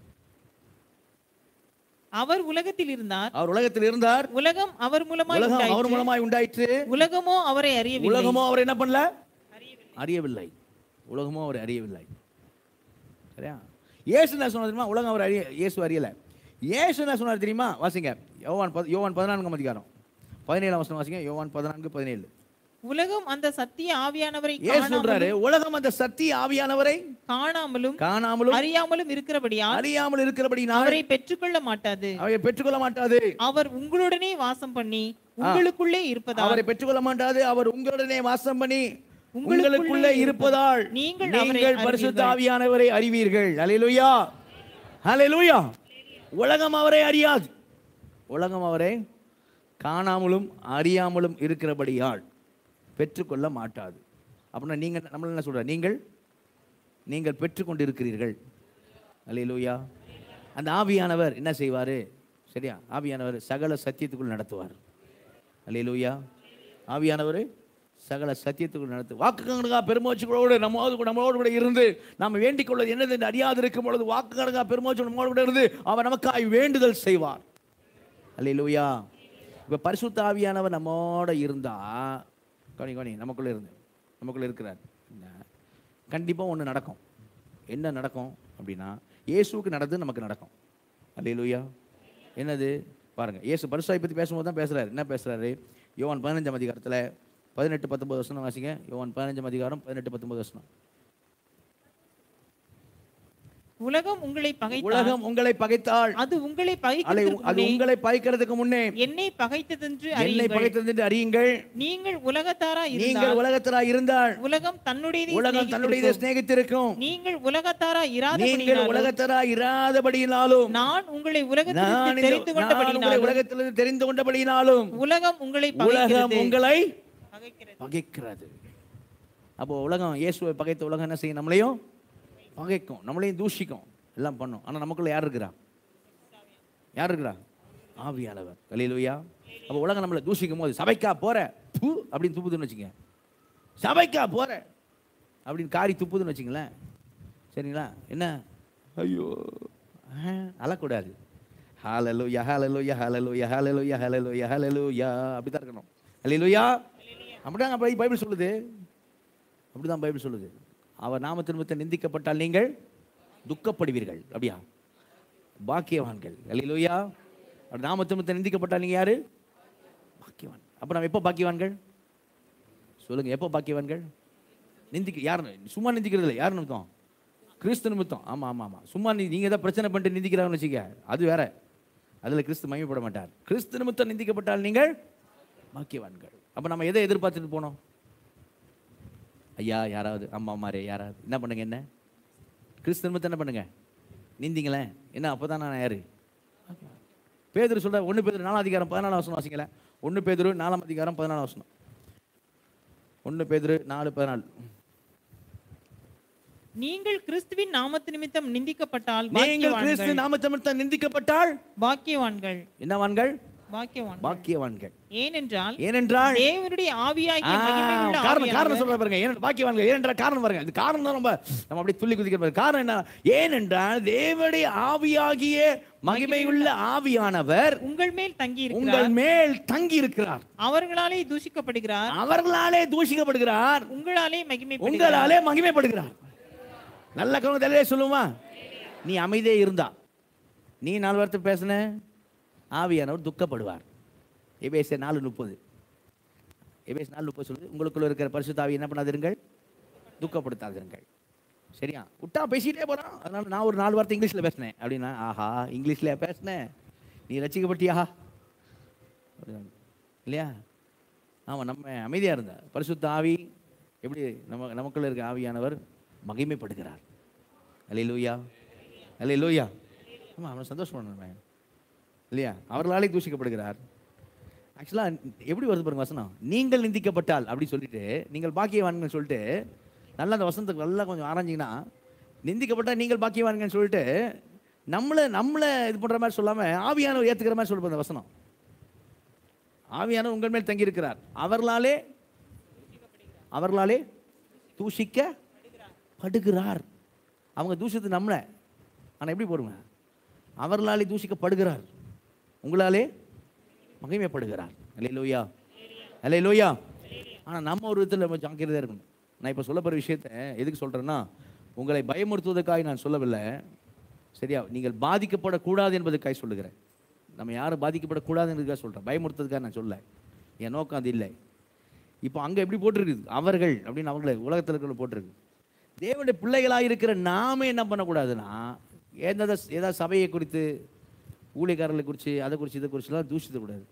அவர் உலகத்தில் இருந்தார் அவர் உலகத்தில் இருந்தார் உலகம் அவர் மூலமாய் உலகம் அவர் உண்டாயிற்று. மூலமாய் உண்டாயிற்று உலகமோ அவரை அறியவில்லை உலகமோ அவர் என்ன பண்ணல அறியவில்லை உலகமோ அவர் அறியவில்லை சரியா இயேசு என்ன சொன்னார் தெரியுமா உலகம் அவர் அறிய இயேசு அறியல இயேசு என்ன சொன்னார் தெரியுமா வாசிங்க யோவான் பத்- யோவான் பதினான்காம் அதிகாரம் பதினேழாம் வசனம் வாசிங்க யோவான் பதினான்கு பதினேழு உலகம் அந்த சத்திய ஆவியானவரை ஏசு சொல்றாரு காணாமலும் உலகம் அந்த சத்திய ஆவியானவரை காணாமலும் காணாமலும் அறியாமலும் இருக்கிறபடியால் அறியாமல் இருக்கிறபடி நான் அவரை பெற்றுக்கொள்ள மாட்டாது அவரை பெற்றுக்கொள்ள மாட்டாது அவர் உங்களுடனே வாசம் பண்ணி உங்களுக்குள்ளே இருப்பதால் அவரை பெற்றுக்கொள்ள மாட்டாது அவர் உங்களுடனே வாசம் பண்ணி உங்களுக்குள்ளே உங்களுக்குள்ளே இருப்பதால் நீங்கள் அவரை நீங்கள் பரிசுத்த அறிவீர்கள். ஆவியானவரை அறிவீர்கள் ஹalleluya ஹalleluya உலகம் அவரை அறியாது உலகம் அவரை காணாமலும் அறியாமலும் இருக்கிறபடியால் பெற்றுக்கொள்ள மாட்டாது அப்படின்னா நீங்க நம்மள என்ன சொல்ற நீங்கள் நீங்கள் பெற்றுக்கொண்டு இருக்கிறீர்கள் அல்லேலூயா அந்த ஆவியானவர் என்ன செய்வார் சரியா ஆவியானவர் சகல சத்தியத்துக்குள் நடத்துவார் அல்லேலூயா ஆவியானவர் சகல சத்தியத்துக்குள் நடத்து வாக்கு பெருமோச்சுகளோடு நம்மோடு கூட நம்மளோடு கூட இருந்து நாம் வேண்டிக் கொள்வது என்னது என்று அறியாது இருக்கும் பொழுது வாக்கு கணக்கா பெருமோச்சு நம்மோடு கூட இருந்து அவர் நமக்காய் வேண்டுதல் செய்வார் அல்லேலூயா இப்போ பரிசுத்த ஆவியானவர் நம்மோட இருந்தா கவனி கவனி நமக்குள்ள இருந்து நமக்குள்ள இருக்கிறார் கண்டிப்பாக ஒன்று நடக்கும் என்ன நடக்கும் அப்படின்னா இயேசுவுக்கு நடந்தது நமக்கு நடக்கும் அல்லேலூயா என்னது பாருங்க இயேசு பரிசுத்தாய் பற்றி பேசும்போது தான் பேசுறாரு என்ன பேசுறாரு யோவான் பதினஞ்சாம் அதிகாரத்தில் பதினெட்டு பத்தொன்பது வசனம் வாசிங்க யோவான் பதினஞ்சாம் அதிகாரம் பதினெட்டு பத்தொன்பது வசனம் உலகம் உங்களை பகைத்தால் உலகம் உங்களை பகைத்தாள் அது உங்களை அலை பகைக்கிறதற்கு அது முன்னே உங்களை பகைக்கிறதுக்கு முன்னே என்னை பகைத்ததென்று என்னை அறியுங்கள் பகைத்தது என்று அறியுங்கள் நீங்கள் உலகத்தாரா நீங்கள் இருந்தால் உலகத்திலாய் இருந்தால் உலகம் தன்னுடையதை உலகம் தன்னுடைய சிநேகித்திருக்கும். சிநேகித்திருக்கும் நீங்கள் உலகத்தாரா நீங்கள் இராதபடியினாலும் உலகத்திலாய் இராதபடியினாலும் நான் உங்களை நான் உலகத்திலிருந்து இந்த- தெரிந்து நான் உங்களை கொண்டபடியினாலும் உலகத்திலிருந்து தெரிந்து கொண்டபடியினாலும் உலகம் உங்களை உலகம் பகைக்கிறது உங்களை பகைக்கிறது. பகைக்கிறது அப்போ உலகம் இயேசுவை பகைத்த உலகம் என்ன செய்யும் நம்மளையும் பகைக்கும் நம்மளையும் தூஷிக்கும் எல்லாம் பண்ணும் ஆனா நமக்குள்ள யார் இருக்கிறா யார் இருக்கிறா ஆவியானவர் கலிலுயா அப்போ உலகம் நம்மளை தூஷிக்கும் போது சபைக்கா போற பூ அப்படின்னு துப்புதுன்னு வச்சுங்க சபைக்கா போற அப்படின்னு காரி துப்புதுன்னு வச்சுங்களேன் சரிங்களா என்ன ஐயோ ஆ, அழக்கூடாது ஹalleluya ஹalleluya ஹalleluya ஹalleluya ஹalleluya ஹalleluya அப்படி தான் இருக்கணும் ஹalleluya அப்படிதான் பை- பைபிள் சொல்லுது அப்படிதான் பைபிள் சொல்லுது அவர் நாமத்தின் நிமித்தம் நிந்திக்கப்பட்டால் நீங்கள் துக்கப்படுவீர்கள் அப்படியா பாக்கியவான்கள் ஹalleluya அவர் நாமத்தின் நிமித்தம் நிந்திக்கப்பட்டால் நீங்க யாரு பாக்கியவான் அப்ப நம்ம எப்போ பாக்கியவான்கள் சொல்லுங்க எப்போ பாக்கியவான்கள் நிந்திக்க யார் சும்மா நிந்திக்கிறது இல்லை யார் நிமித்தம் கிறிஸ்து நிமித்தம் ஆமா ஆமா ஆமா சும்மா நீ நீங்க ஏதாவது பிரச்சனை பண்ணிட்டு நிந்திக்கிறாங்கன்னு வச்சுக்க அது வேற அதுல கிறிஸ்து மகிமைப்பட மாட்டார் கிறிஸ்து நிமித்தம் நிந்திக்கப்பட்டால் நீங்கள் பாக்கியவான்கள் அப்ப நம்ம எதை எதிர்பார்த்துட்டு போனோம் ஐயா யாராவது அம்மா அம்மாரே யாராவது என்ன பண்ணுங்க என்ன கிறிஸ்து நிமித்தம் என்ன பண்ணுங்க நிந்திங்களேன் என்ன அப்பதான் நான் யாரு பேதுரு சொல்ற ஒன்று பேதுரு நாலாம் அதிகாரம் பதினாலாம் வசனம் வாசிங்களேன் ஒன்று பேதுரு நாலாம் அதிகாரம் பதினாலாம் வசனம் ஒன்று பேதுரு நாலு பதினாலு நீங்கள் கிறிஸ்துவின் நாமத்து நிமித்தம் நிந்திக்கப்பட்டால் நீங்கள் கிறிஸ்து பாக்கியவான்கள் நாமத்தமிழ்த்த நிந்திக்கப்பட்டால் பாக்கியவான்கள் என்னவான்கள் பாக்கியவான்கள் பாக்கியவான்கள் ஏனென்றால் ஏனென்றால் தேவனுடைய ஆவியாகிய ஆ, மகிமையுள்ள காரணம் காரணம் ஆவியானவர் சொல்ற பாருங்க ஏன் பாக்கியவான்கள் ஏனென்றால் காரணம் பாருங்க இது காரணம் தான் ரொம்ப நம்ம அப்படியே துள்ளி குதிக்கிற பாருங்க. காரணம் என்ன ஏனென்றால் தேவனுடைய ஆவியாகிய மகிமையுள்ள ஆவியானவர் உங்கள் மேல் தங்கி உங்கள் இருக்கிறார் மேல் தங்கி இருக்கிறார் அவர்களாலே தூஷிக்கப்படுகிறார் அவர்களாலே தூஷிக்கப்படுகிறார் உங்களாலே மகிமைப்படுகிறார் உங்களாலே மகிமைப்படுகிறார் நல்ல கவனத்திலே சொல்லுமா நீ அமைதியே இருந்தா நீ நாலு வார்த்தை பேசுன ஆவியானவர் துக்கப்படுவார் எபேசிய நாலு முப்பது எபேஸ் நாலு முப்பது சொல்லுது உங்களுக்குள்ள இருக்கிற பரிசுத்த ஆவி என்ன பண்ணாதிருங்கள் துக்கப்படுத்தாதிருங்கள் சரியா விட்டா பேசிட்டே போறான் அதனால நான் ஒரு நாலு வார்த்தை இங்கிலீஷ்ல பேசினேன் அப்படின்னா ஆஹா இங்கிலீஷ்ல பேசினேன் நீ ரசிக்கப்பட்டியா அப்படின்னா, இல்லையா ஆமா நம்ம அமைதியா இருந்தா பரிசுத்த ஆவி எப்படி நம்ம நமக்குள்ள இருக்க ஆவியானவர் மகிமைப்படுகிறார் அலே லூயா அலே லூயா ஆமா அவனை சந்தோஷம் பண்ணணும் இல்லையா அவர்களாலே தூஷிக்கப்படுகிறார் ஆக்சுவலாக எப்படி வருது பாருங்க வசனம் நீங்கள் நிந்திக்கப்பட்டால் அப்படி சொல்லிட்டு நீங்கள் பாக்கியவான்கள் சொல்லிட்டு நல்லா அந்த வசனத்துக்கு நல்லா கொஞ்சம் ஆராய்ஞ்சிங்கன்னா நிந்திக்கப்பட்டால் நீங்கள் பாக்கியவான்கள்னு சொல்லிட்டு நம்மளை நம்மளை இது பண்ணுற மாதிரி சொல்லாமல் ஆவியானவர் ஏற்றுக்கிற மாதிரி சொல்லுது அந்த வசனம் ஆவியானவர் உங்கள் மேல் தங்கியிருக்கிறார் அவர்களாலே அவர்களாலே தூஷிக்க படுகிறார் அவங்க தூஷித்து நம்மளை ஆனால் எப்படி போடுங்க அவர்களாலே தூஷிக்கப்படுகிறார் உங்களாலே மகிமைப்படுகிறார் அலே லோயா அலே லோயா ஆனால் நம்ம ஒரு விதத்தில் நம்ம ஜாக்கிரதையாக இருக்கணும் நான் இப்போ சொல்ல போகிற விஷயத்த எதுக்கு சொல்கிறேன்னா உங்களை பயமுறுத்துவதற்காக நான் சொல்லவில்லை சரியா நீங்கள் பாதிக்கப்படக்கூடாது என்பதற்காக சொல்லுகிறேன் நம்ம யாரும் பாதிக்கப்படக்கூடாது என்பதுக்காக சொல்கிறேன் பயமுறுத்துறதுக்காக நான் சொல்ல என் நோக்கம் அது இல்லை இப்போ அங்கே எப்படி போட்டிருக்குது அவர்கள் அப்படின்னு அவங்கள உலகத்தில் இருக்கிற போட்டிருக்கு தேவனுடைய பிள்ளைகளாக இருக்கிற நாம என்ன பண்ணக்கூடாதுன்னா எந்த ஏதாவது சபையை குறித்து ஊழியக்காரர்களை குறித்து அதை குறித்து இதை குறிச்சுலாம் தூஷித்தக்கூடாது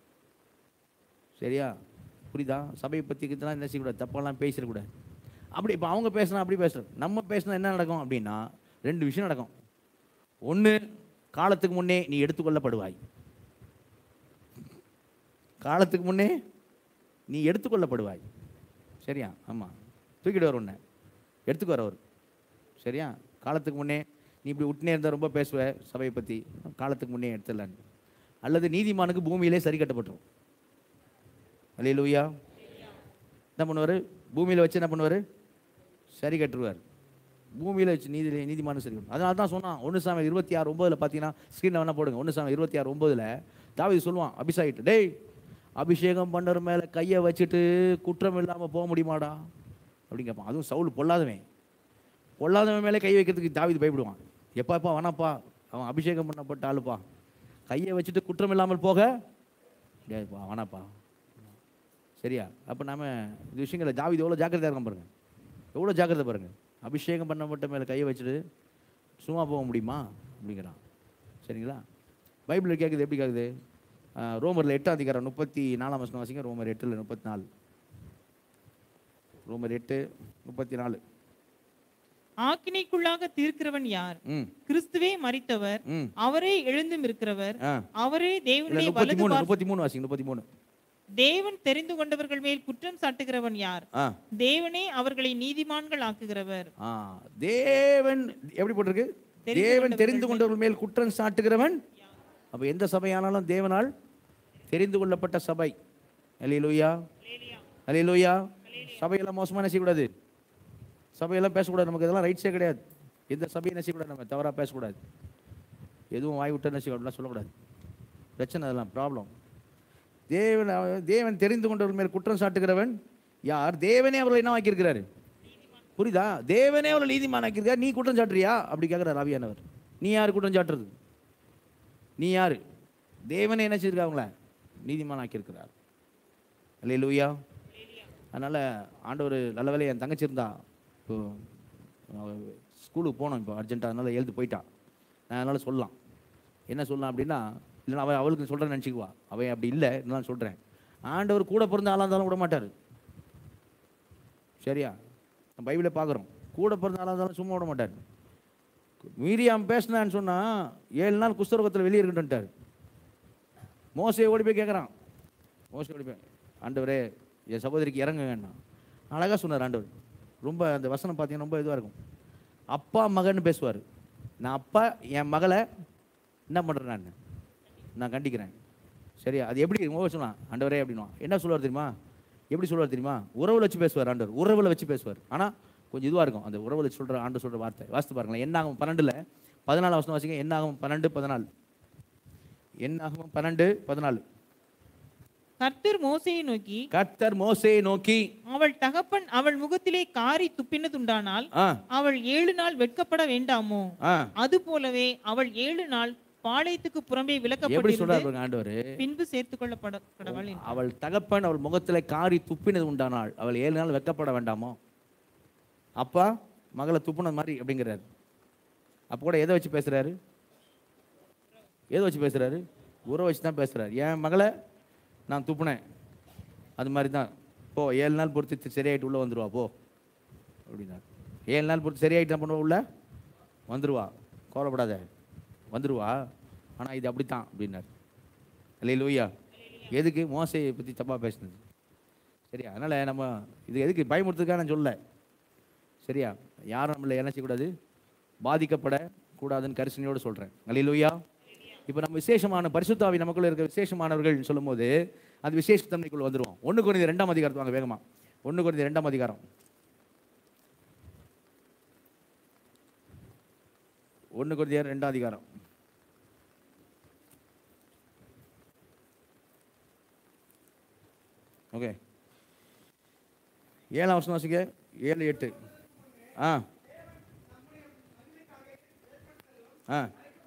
சரியா புரியுதா சபையை பற்றி இதெல்லாம் என்ன செய்யக்கூடாது தப்பெல்லாம் பேசிடக்கூடாது அப்படி இப்போ அவங்க பேசினா அப்படி பேசுகிறோம் நம்ம பேசினா என்ன நடக்கும் அப்படின்னா ரெண்டு விஷயம் நடக்கும் ஒன்று காலத்துக்கு முன்னே நீ எடுத்துக்கொள்ளப்படுவாய் காலத்துக்கு முன்னே நீ எடுத்துக்கொள்ளப்படுவாய் சரியா ஆமாம் தூக்கிட்டு வர உன்னை எடுத்துக்கு வர அவர் சரியா காலத்துக்கு முன்னே நீ இப்படி விட்டுனே இருந்தால் ரொம்ப பேசுவ சபையை பற்றி காலத்துக்கு முன்னே எடுத்துடலான்னு அல்லது நீதிமானுக்கு பூமியிலே சரி கட்டப்பட்டுரும் அல்லே லூயா என்ன பண்ணுவார் பூமியில் வச்சு என்ன பண்ணுவார் சரி கட்டுருவார் பூமியில் வச்சு நீதி நீதிமானு சரி கட்டும் அதனால தான் சொன்னான் ஒன்று சாமி இருபத்தி ஆறு ஒம்பதில் பார்த்தீங்கன்னா ஸ்க்ரீனில் வேணால் போடுங்க ஒன்று சாமி இருபத்தி ஆறு ஒம்பதில் தாவீது சொல்லுவான் அபிஷாயிட்டு டேய் அபிஷேகம் பண்ணுற மேலே கையை வச்சுட்டு குற்றம் இல்லாமல் போக முடியுமாடா அப்படின்னு கேட்பான் அதுவும் சவுல் பொல்லாதவன் பொல்லாதவன் மேலே கை வைக்கிறதுக்கு தாவீது பயப்படுவான் எப்பாப்பா வேணாப்பா அவன் அபிஷேகம் பண்ணப்பட்ட ஆளுப்பா கையை வச்சுட்டு குற்றம் இல்லாமல் போக முடியாதுப்பா வேணாப்பா சரியா அப்போ நாம இந்த விஷயங்களை தாவீது எவ்வளோ ஜாக்கிரதையாக இருக்கான் பாருங்க எவ்வளோ ஜாக்கிரதை பாருங்க அபிஷேகம் பண்ணப்பட்ட மேலே கையை வச்சுட்டு சும்மா போக முடியுமா அப்படிங்கிறான் சரிங்களா பைபிளில் கேட்குது எப்படி கேட்குது ஆஹ், ரோமரில் எட்டாம் அதிகாரம் முப்பத்தி நாலாம் வசனம் வாசிங்க ரோமர் எட்டில் முப்பத்தி நாலு ரோமர் எட்டு முப்பத்தி நாலு ஆக்கினைக்குள்ளாக தீர்க்கிறவன் யார் ம் கிறிஸ்துவே மரித்தவர் ம் அவரே எழுந்தும் இருக்கிறவர் ஆ அவரே இல்லை தேவனுடைய முப்பத்தி வலது மூணு பார்- முப்பத்தி மூணு வாசிங்க முப்பத்தி மூணு தேவன் தெரிந்து கொண்டவர்கள் மேல் குற்றம் சாட்டுகிறவன் யார் ஆ தேவனே அவர்களை நீதிமான்கள் ஆக்குகிறவர் ஆ தேவன் எப்படி போட்டிருக்கு தெரிந்து தேவன் தெரிந்து கொண்டவர்கள் மேல் குற்றம் சாட்டுகிறவன் அப்ப எந்த சபையானாலும் தேவனால் தெரிந்து கொள்ளப்பட்ட சபை அலிலுயா அலிலுயா சபையெல்லாம் மோசமா என்ன செய்யக்கூடாது சபையெல்லாம் பேசக்கூடாது நமக்கு இதெல்லாம் ரைட்ஸே கிடையாது எந்த சபையும் என்ன செய்யக்கூடாது நம்ம தவறாக பேசக்கூடாது எதுவும் வாய் விட்டு என்ன செய்யக்கூடாது சொல்லக்கூடாது பிரச்சனை அதெல்லாம் ப்ராப்ளம் தேவன் அவ- தேவன் தெரிந்து கொண்டவர்கள் மேல் குற்றம் சாட்டுகிறவன் யார் தேவனே அவர்களை என்ன ஆக்கியிருக்கிறாரு புரியுதா தேவனே அவரை நீதிமான் ஆக்கியிருக்கார் நீ குற்றம் சாட்டுறியா அப்படி கேட்குறாரு ஆவியானவர் நீ யார் குற்றம் சாட்டுறது நீ யாரு தேவனே என்ன செய்திருக்கா அவங்கள நீதிமான் ஆக்கியிருக்கிறார் அல்ல லூயா அதனால் ஆண்டவர் நல்ல வேலை என் தங்கச்சி இருந்தா இப்போ அவ ஸ்கூலுக்கு போனோம் இப்போ அர்ஜென்ட்டாக அதனால் எழுந்து போயிட்டான் நான் அதனால் சொல்லலாம் என்ன சொல்லலாம் அப்படின்னா இல்லைன்னா அவள் அவளுக்கு சொல்கிறேன்னு நினச்சிக்குவா அவன் அப்படி இல்லை நான் சொல்கிறேன் ஆண்டவர் கூட பிறந்த ஆளாக இருந்தாலும் விட மாட்டார் சரியா நம்ம பைபிளை பார்க்குறோம் கூட பிறந்த ஆளாக இருந்தாலும் சும்மா விட மாட்டார் மீரியாம் பேசினான்னு சொன்னால் ஏழு நாள் குஸ்தரோகத்தில் வெளியே இருக்கட்டும்ட்டார் மோசையை ஓடி போய் கேட்குறான் மோசை ஓடி போய் ஆண்டவரே என் சகோதரிக்கு இறங்க வேண்டாம் அழகாக சொன்னார் ஆண்டவர் ரொம்ப அந்த வசனம் பார்த்தீங்கன்னா ரொம்ப இதுவாக இருக்கும் அப்பா மகன் பேசுவார் நான் அப்பா என் மகளை என்ன பண்ணுறேன் நான் நான் கண்டிக்கிறேன் சரியா அது எப்படி மோக சொன்னான் ஆண்டவரே அப்படின்னுவான் என்ன சொல்லுவார் தெரியுமா எப்படி சொல்லுவார் தெரியுமா உறவுல வச்சு பேசுவார் ஆண்டவர் உறவுல வச்சு பேசுவார் ஆனால் கொஞ்சம் இதுவாக இருக்கும் அந்த உறவுல வச்சு சொல்கிற ஆண்டு சொல்கிற வார்த்தை வாசித்து பாருங்களேன் என்னாகும் பன்னெண்டில் பதினாலு வருஷம் வாசிங்க என்னாகும் பன்னெண்டு பதினாலு என்னாகும் பன்னெண்டு பதினாலு கர்த்தர் மோசையை நோக்கி கர்த்தர் மோசேயை நோக்கி அவள் தகப்பன் அவள் முகத்திலே காரி துப்பினதுண்டானால் ஆ அவள் ஏழு நாள் வெட்கப்பட வேண்டாமோ ஆ அது போலவே அவள் ஏழு நாள் பாளையத்துக்கு புறம்பே எப்படி விலக்கப்பட்டிருந்து சொல்றாரு பாருங்க ஆண்டவர் பின்பு சேர்த்துக் கொள்ளப்பட கடவுள் என்றார். அவள் தகப்பன் அவள் முகத்தில் காரி துப்பினது உண்டானாள் அவள் ஏழு நாள் வெக்கப்பட வேண்டாமோ அப்பா மகளை துப்புன மாதிரி அப்படிங்கிறாரு அப்போ கூட எதை வச்சு பேசுறாரு எதை வச்சு பேசுறாரு உறவை வச்சு தான் பேசுறாரு என் மகளை நான் துப்புனேன் அது மாதிரி தான் போ ஏழு நாள் பொறுத்து சரியாயிட்டு உள்ள வந்துருவா போ அப்படின்னாரு ஏழு நாள் பொறுத்து சரியாயிட்டு என்ன பண்ணுவா உள்ள வந்துருவா கவலைப்படாத வந்துருவா ஆனால் இது அப்படித்தான் அப்படின்னாரு இல்லை லூயா எதுக்கு மோசையை பற்றி தப்பாக பேசுனது சரியா அதனால் நம்ம இது எதுக்கு பயமுறுத்துக்காக நான் சொல்லல சரியா யாரும் நம்மளை என்ன செய்யக்கூடாது பாதிக்கப்படக்கூடாதுன்னு கரிசனையோடு சொல்கிறேன் அல்லையிலூயா இப்போ நம்ம விசேஷமான பரிசுத்தாவி நமக்குள்ள இருக்க விசேஷமானவர்கள் சொல்லும்போது அந்த விசேஷத்தன்மைக்குள்ள வந்துருவோம் ஒன்று குறைந்த ரெண்டாம் அதிகாரத்து வாங்க வேகமா ஒன்று குறைந்த ரெண்டாம் அதிகாரம் ஒன்று குறைந்த ரெண்டாம் அதிகாரம் ஓகே ஏழாம் வருஷம் வாசிக்க ஏழு எட்டு ஆ ஆ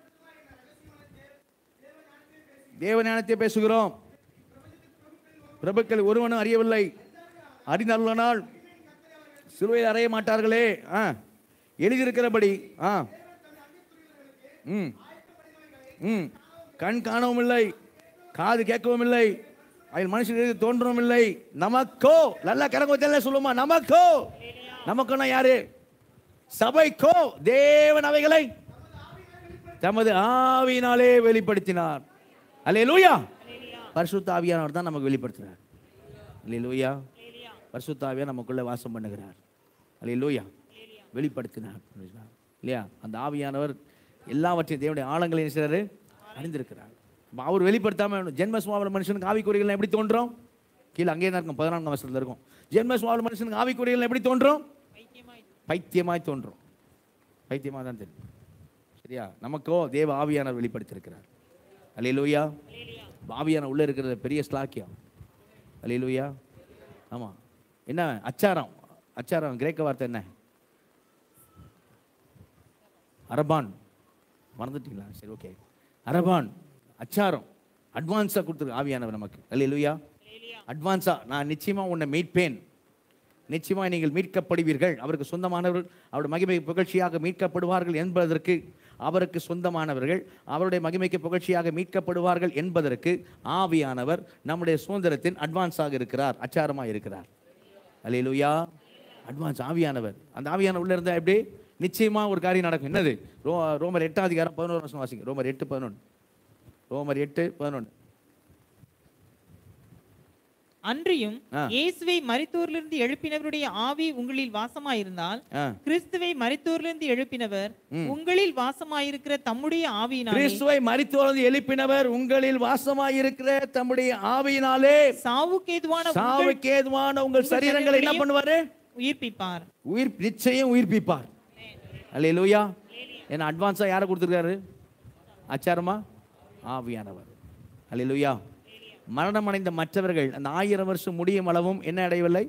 தேவ ஞானத்தை பேசுகிறோம் பிரபுக்கள் ஒருவனும் அறியவில்லை அறிந்தருளானால் சிலுவையில் அறைய மாட்டார்களே ஆ எழுதியிருக்கிறபடி ஆ ம் ம் கண் காணவும் இல்லை காது கேட்கவும் இல்லை அதில் மனுஷனுக்கு தோன்றவும் இல்லை நமக்கோ நல்லா கரங்கோத்தல சொல்லுமா நமக்கோ நமக்குன்னா யாரு சபைக்கோ தேவன் அவைகளை தமது ஆவியினாலே வெளிப்படுத்தினார் அல்லே லூயா பரிசுத்த ஆவியானவர் தான் நமக்கு வெளிப்படுத்தினார் அல்லே லூயா பரிசுத்த ஆவியா நமக்குள்ள வாசம் பண்ணுகிறார் அல்லே லூயா வெளிப்படுத்தினார் இல்லையா அந்த ஆவியானவர் எல்லாவற்றையும் தேவனுடைய ஆழங்களை என்ன செய்றாரு அறிந்திருக்கிறார் அப்ப அவர் வெளிப்படுத்தாம ஜென்ம சுவாபல மனுஷனுக்கு ஆவிக்குறிகள் எப்படி தோன்றும் கீழே அங்கேயே தான் இருக்கும் பதினான்காம் வருஷத்துல இருக்கும் ஜென்ம சுவாபல மனுஷனுக்கு ஆவிக்குறிகள் எப்படி தோன்றும் பைத்தியமாய் தோன்றும் பைத்தியமாக தான் தெரியும் சரியா நமக்கோ தேவ ஆவியானவர் வெளிப்படுத்தியிருக்கிறார் அல்லேலூயா ஆவியான உள்ள இருக்கிறது பெரிய ஸ்லாக்கியம் அல்லேலூயா ஆமா என்ன அச்சாரம் அச்சாரம் கிரேக்க வார்த்தை என்ன அரபான் மறந்துட்டீங்களா சரி ஓகே அரபான் அச்சாரம் அட்வான்ஸாக கொடுத்துருக்கு ஆவியானவர் நமக்கு அல்லேலூயா அட்வான்ஸா நான் நிச்சயமா உன்னை மீட்பேன் நிச்சயமாக நீங்கள் மீட்கப்படுவீர்கள் அவருக்கு சொந்தமானவர்கள் அவருடைய மகிமை புகழ்ச்சியாக மீட்கப்படுவார்கள் என்பதற்கு அவருக்கு சொந்தமானவர்கள் அவருடைய மகிமைக்கு புகழ்ச்சியாக மீட்கப்படுவார்கள் என்பதற்கு ஆவியானவர் நம்முடைய சுதந்திரத்தின் அட்வான்ஸாக இருக்கிறார் அச்சாரமாக இருக்கிறார் அல்லேலூயா அட்வான்ஸ் ஆவியானவர் அந்த ஆவியானவர் உள்ள இருந்தால் எப்படி நிச்சயமா ஒரு காரியம் நடக்கும் என்னது ரோ ரோமர் எட்டாம் அதிகாரம் பதினோரு வருஷம் வாசிங்க ரோமர் எட்டு பதினொன்று ரோமர் எட்டு பதினொன்று அன்றியும் ஆ. இயேசுவை மரித்தோரிலிருந்து எழுப்பினவருடைய ஆவி உங்களில் வாசமாயிருந்தால் ஆ கிறிஸ்துவை மரித்தோரிலிருந்து எழுப்பினவர் உங்களில் வாசமாயிருக்கிற தம்முடைய ஆவியினாலே கிறிஸ்துவை மரித்தோர்ந்து எழுப்பினவர் உங்களில் வாசமாயிருக்கிற தம்முடைய ஆவியினாலே சாவுக்கேதுவான உங்கள் சாவுக்கு ஏதுவான உங்கள் சரீரங்களை என்ன பண்ணுவாரு உயிர்ப்பிப்பார் உயிர் நிச்சயம் உயிர்ப்பிப்பார் அல்லேலூயா என்ன அட்வான்ஸா யாரை கொடுத்துருக்காரு அச்சாரமா ஆவியானவர் அல்லேலூயா மரணம் அடைந்த மற்றவர்கள் அந்த ஆயிரம் வருஷம் முடியும் அளவும் என்ன அடையவில்லை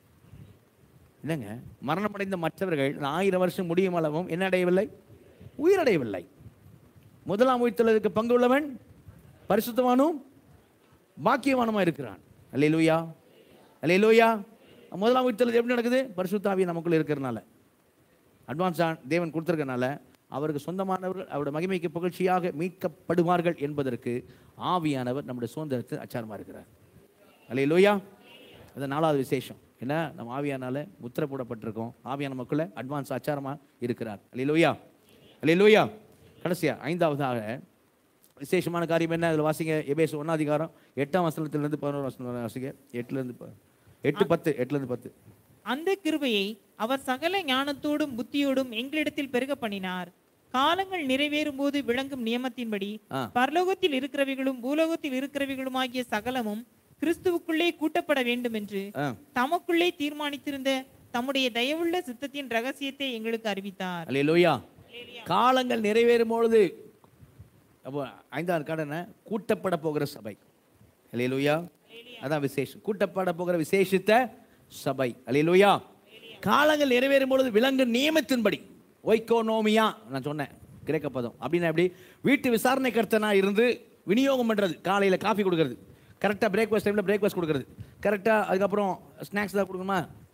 இல்லைங்க மரணம் அடைந்த மற்றவர்கள் அந்த ஆயிரம் வருஷம் முடியும் அளவும் என்ன அடையவில்லை உயிரடையவில்லை முதலாம் உயிர்த்தலுக்கு பங்கு உள்ளவன் பரிசுத்தவானும் பாக்கியவானுமா இருக்கிறான் அல்லேலூயா அல்லேலூயா முதலாம் உயிர்த்தல் எப்படி நடக்குது பரிசுத்தாவி நமக்குள்ள இருக்கிறனால அட்வான்ஸ் தேவன் கொடுத்துருக்கனால அவருக்கு சொந்தமானவர்கள் அவருடைய மகிமைக்கு புகழ்ச்சியாக மீட்கப்படுவார்கள் என்பதற்கு ஆவியானவர் நம்முடைய சுதந்திரத்தை அச்சாரமாக இருக்கிறார் அல்லேலூயா அது நாலாவது விசேஷம் என்ன நம்ம ஆவியானால முத்திரை போடப்பட்டிருக்கோம் ஆவியான மக்கள அட்வான்ஸ் அச்சாரமாக இருக்கிறார் அல்லேலூயா அல்லேலூயா கடைசியா ஐந்தாவதாக விசேஷமான காரியம் என்ன அதில் வாசிங்க எபேசு ஒன்னாதிகாரம் எட்டாம் வசனத்திலிருந்து பதினோரு வசனம் வாசிங்க எட்டுலேருந்து ப- எட்டு பத்து எட்டுலேருந்து பத்து அந்த கிருபையை அவர் சகல ஞானத்தோடும் புத்தியோடும் எங்களிடத்தில் பெருக பண்ணினார் காலங்கள் நிறைவேறும் போது விளங்கும் நியமத்தின்படி ஆ. பரலோகத்தில் இருக்கிறவைகளும் பூலோகத்தில் இருக்கிறவைகளுமாகிய சகலமும் கிறிஸ்துவுக்குள்ளே கூட்டப்பட வேண்டும் என்று ஆ தமக்குள்ளே தீர்மானித்திருந்த தம்முடைய தயவுள்ள சித்தத்தின் ரகசியத்தை எங்களுக்கு அறிவித்தார் அல்லேலூயா காலங்கள் நிறைவேறும் பொழுது அப்போ ஐந்தாவது கார்டு என்ன கூட்டப்பட போகிற சபை அல்லேலூயா அதான் விசேஷம் கூட்டப்பட போகிற விசேஷித்த சபை அல்லேலூயா காலங்கள் நிறைவேறும் பொழுது விலங்கு நியமத்தின்படி ஒய்கோனோமியா நான் சொன்னேன் கிரேக்க பதம் அப்படின்னா எப்படி வீட்டு விசாரணை கர்த்தனா இருந்து விநியோகம் பண்ணுறது காலையில் காஃபி கொடுக்கறது கரெக்டாக பிரேக்ஃபாஸ்ட் டைமில் பிரேக்ஃபாஸ்ட் கொடுக்கறது கரெக்டாக அதுக்கப்புறம் ஸ்நாக்ஸ் தான் கொடுக்கணுமா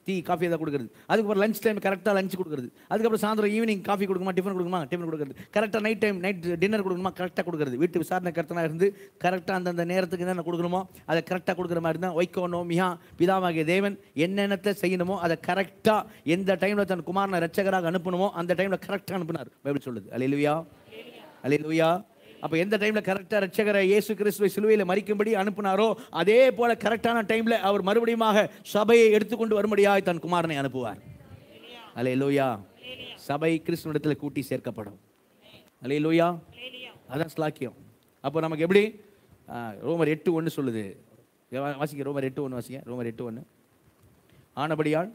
டீ காஃபி ஏதாவது கொடுக்குறது அதுக்கப்புறம் லஞ்ச் டைம் கரெக்டாக லஞ்ச் கொடுக்குறது அதுக்கப்புறம் சாயந்தரம் ஈவினிங் காஃபி கொடுக்குமா டிஃபன் கொடுக்குமா டிஃபன் கொடுக்குறது கரெக்டாக நைட் டைம் நைட் டின்னர் கொடுக்கணுமா கரெக்டாக கொடுக்குறது வீட்டு விசாரணை கருத்தனாக இருந்து கரெக்டாக அந்தந்த நேரத்துக்கு என்னென்ன கொடுக்கணுமோ அதை கரெக்டாக கொடுக்குற மாதிரி தான் வைக்கோனோ மியா பிதாவாகிய தேவன் என்னென்னத்தை செய்யணுமோ அதை கரெக்டாக எந்த டைமில் தன் குமாரனை ரட்சகராக அனுப்பணுமோ அந்த டைமில் கரெக்டாக அனுப்புனார் பைபிள் சொல்லுது அலையிலுயா அலையிலுயா அப்போ எந்த டைமில் கரெக்டாக ரட்சகரை இயேசு கிறிஸ்துவை சிலுவையில் மறிக்கும்படி அனுப்புனாரோ அதே போல கரெக்டான டைமில் அவர் மறுபடியுமாக சபையை எடுத்துக்கொண்டு வரும்படியாய் தன் குமாரனை அனுப்புவார் அலையிலுயா சபை கிறிஸ்துவனிடத்தில் கூட்டி சேர்க்கப்படும் அலையிலுயா அதான் ஸ்லாக்கியம் அப்போ நமக்கு எப்படி ஆ, ரோமர் எட்டு ஒன்று சொல்லுது வா- வாசிங்க ரோமர் எட்டு ஒன்று வாசிங்க ரோமர் எட்டு ஒன்று ஆனபடியால்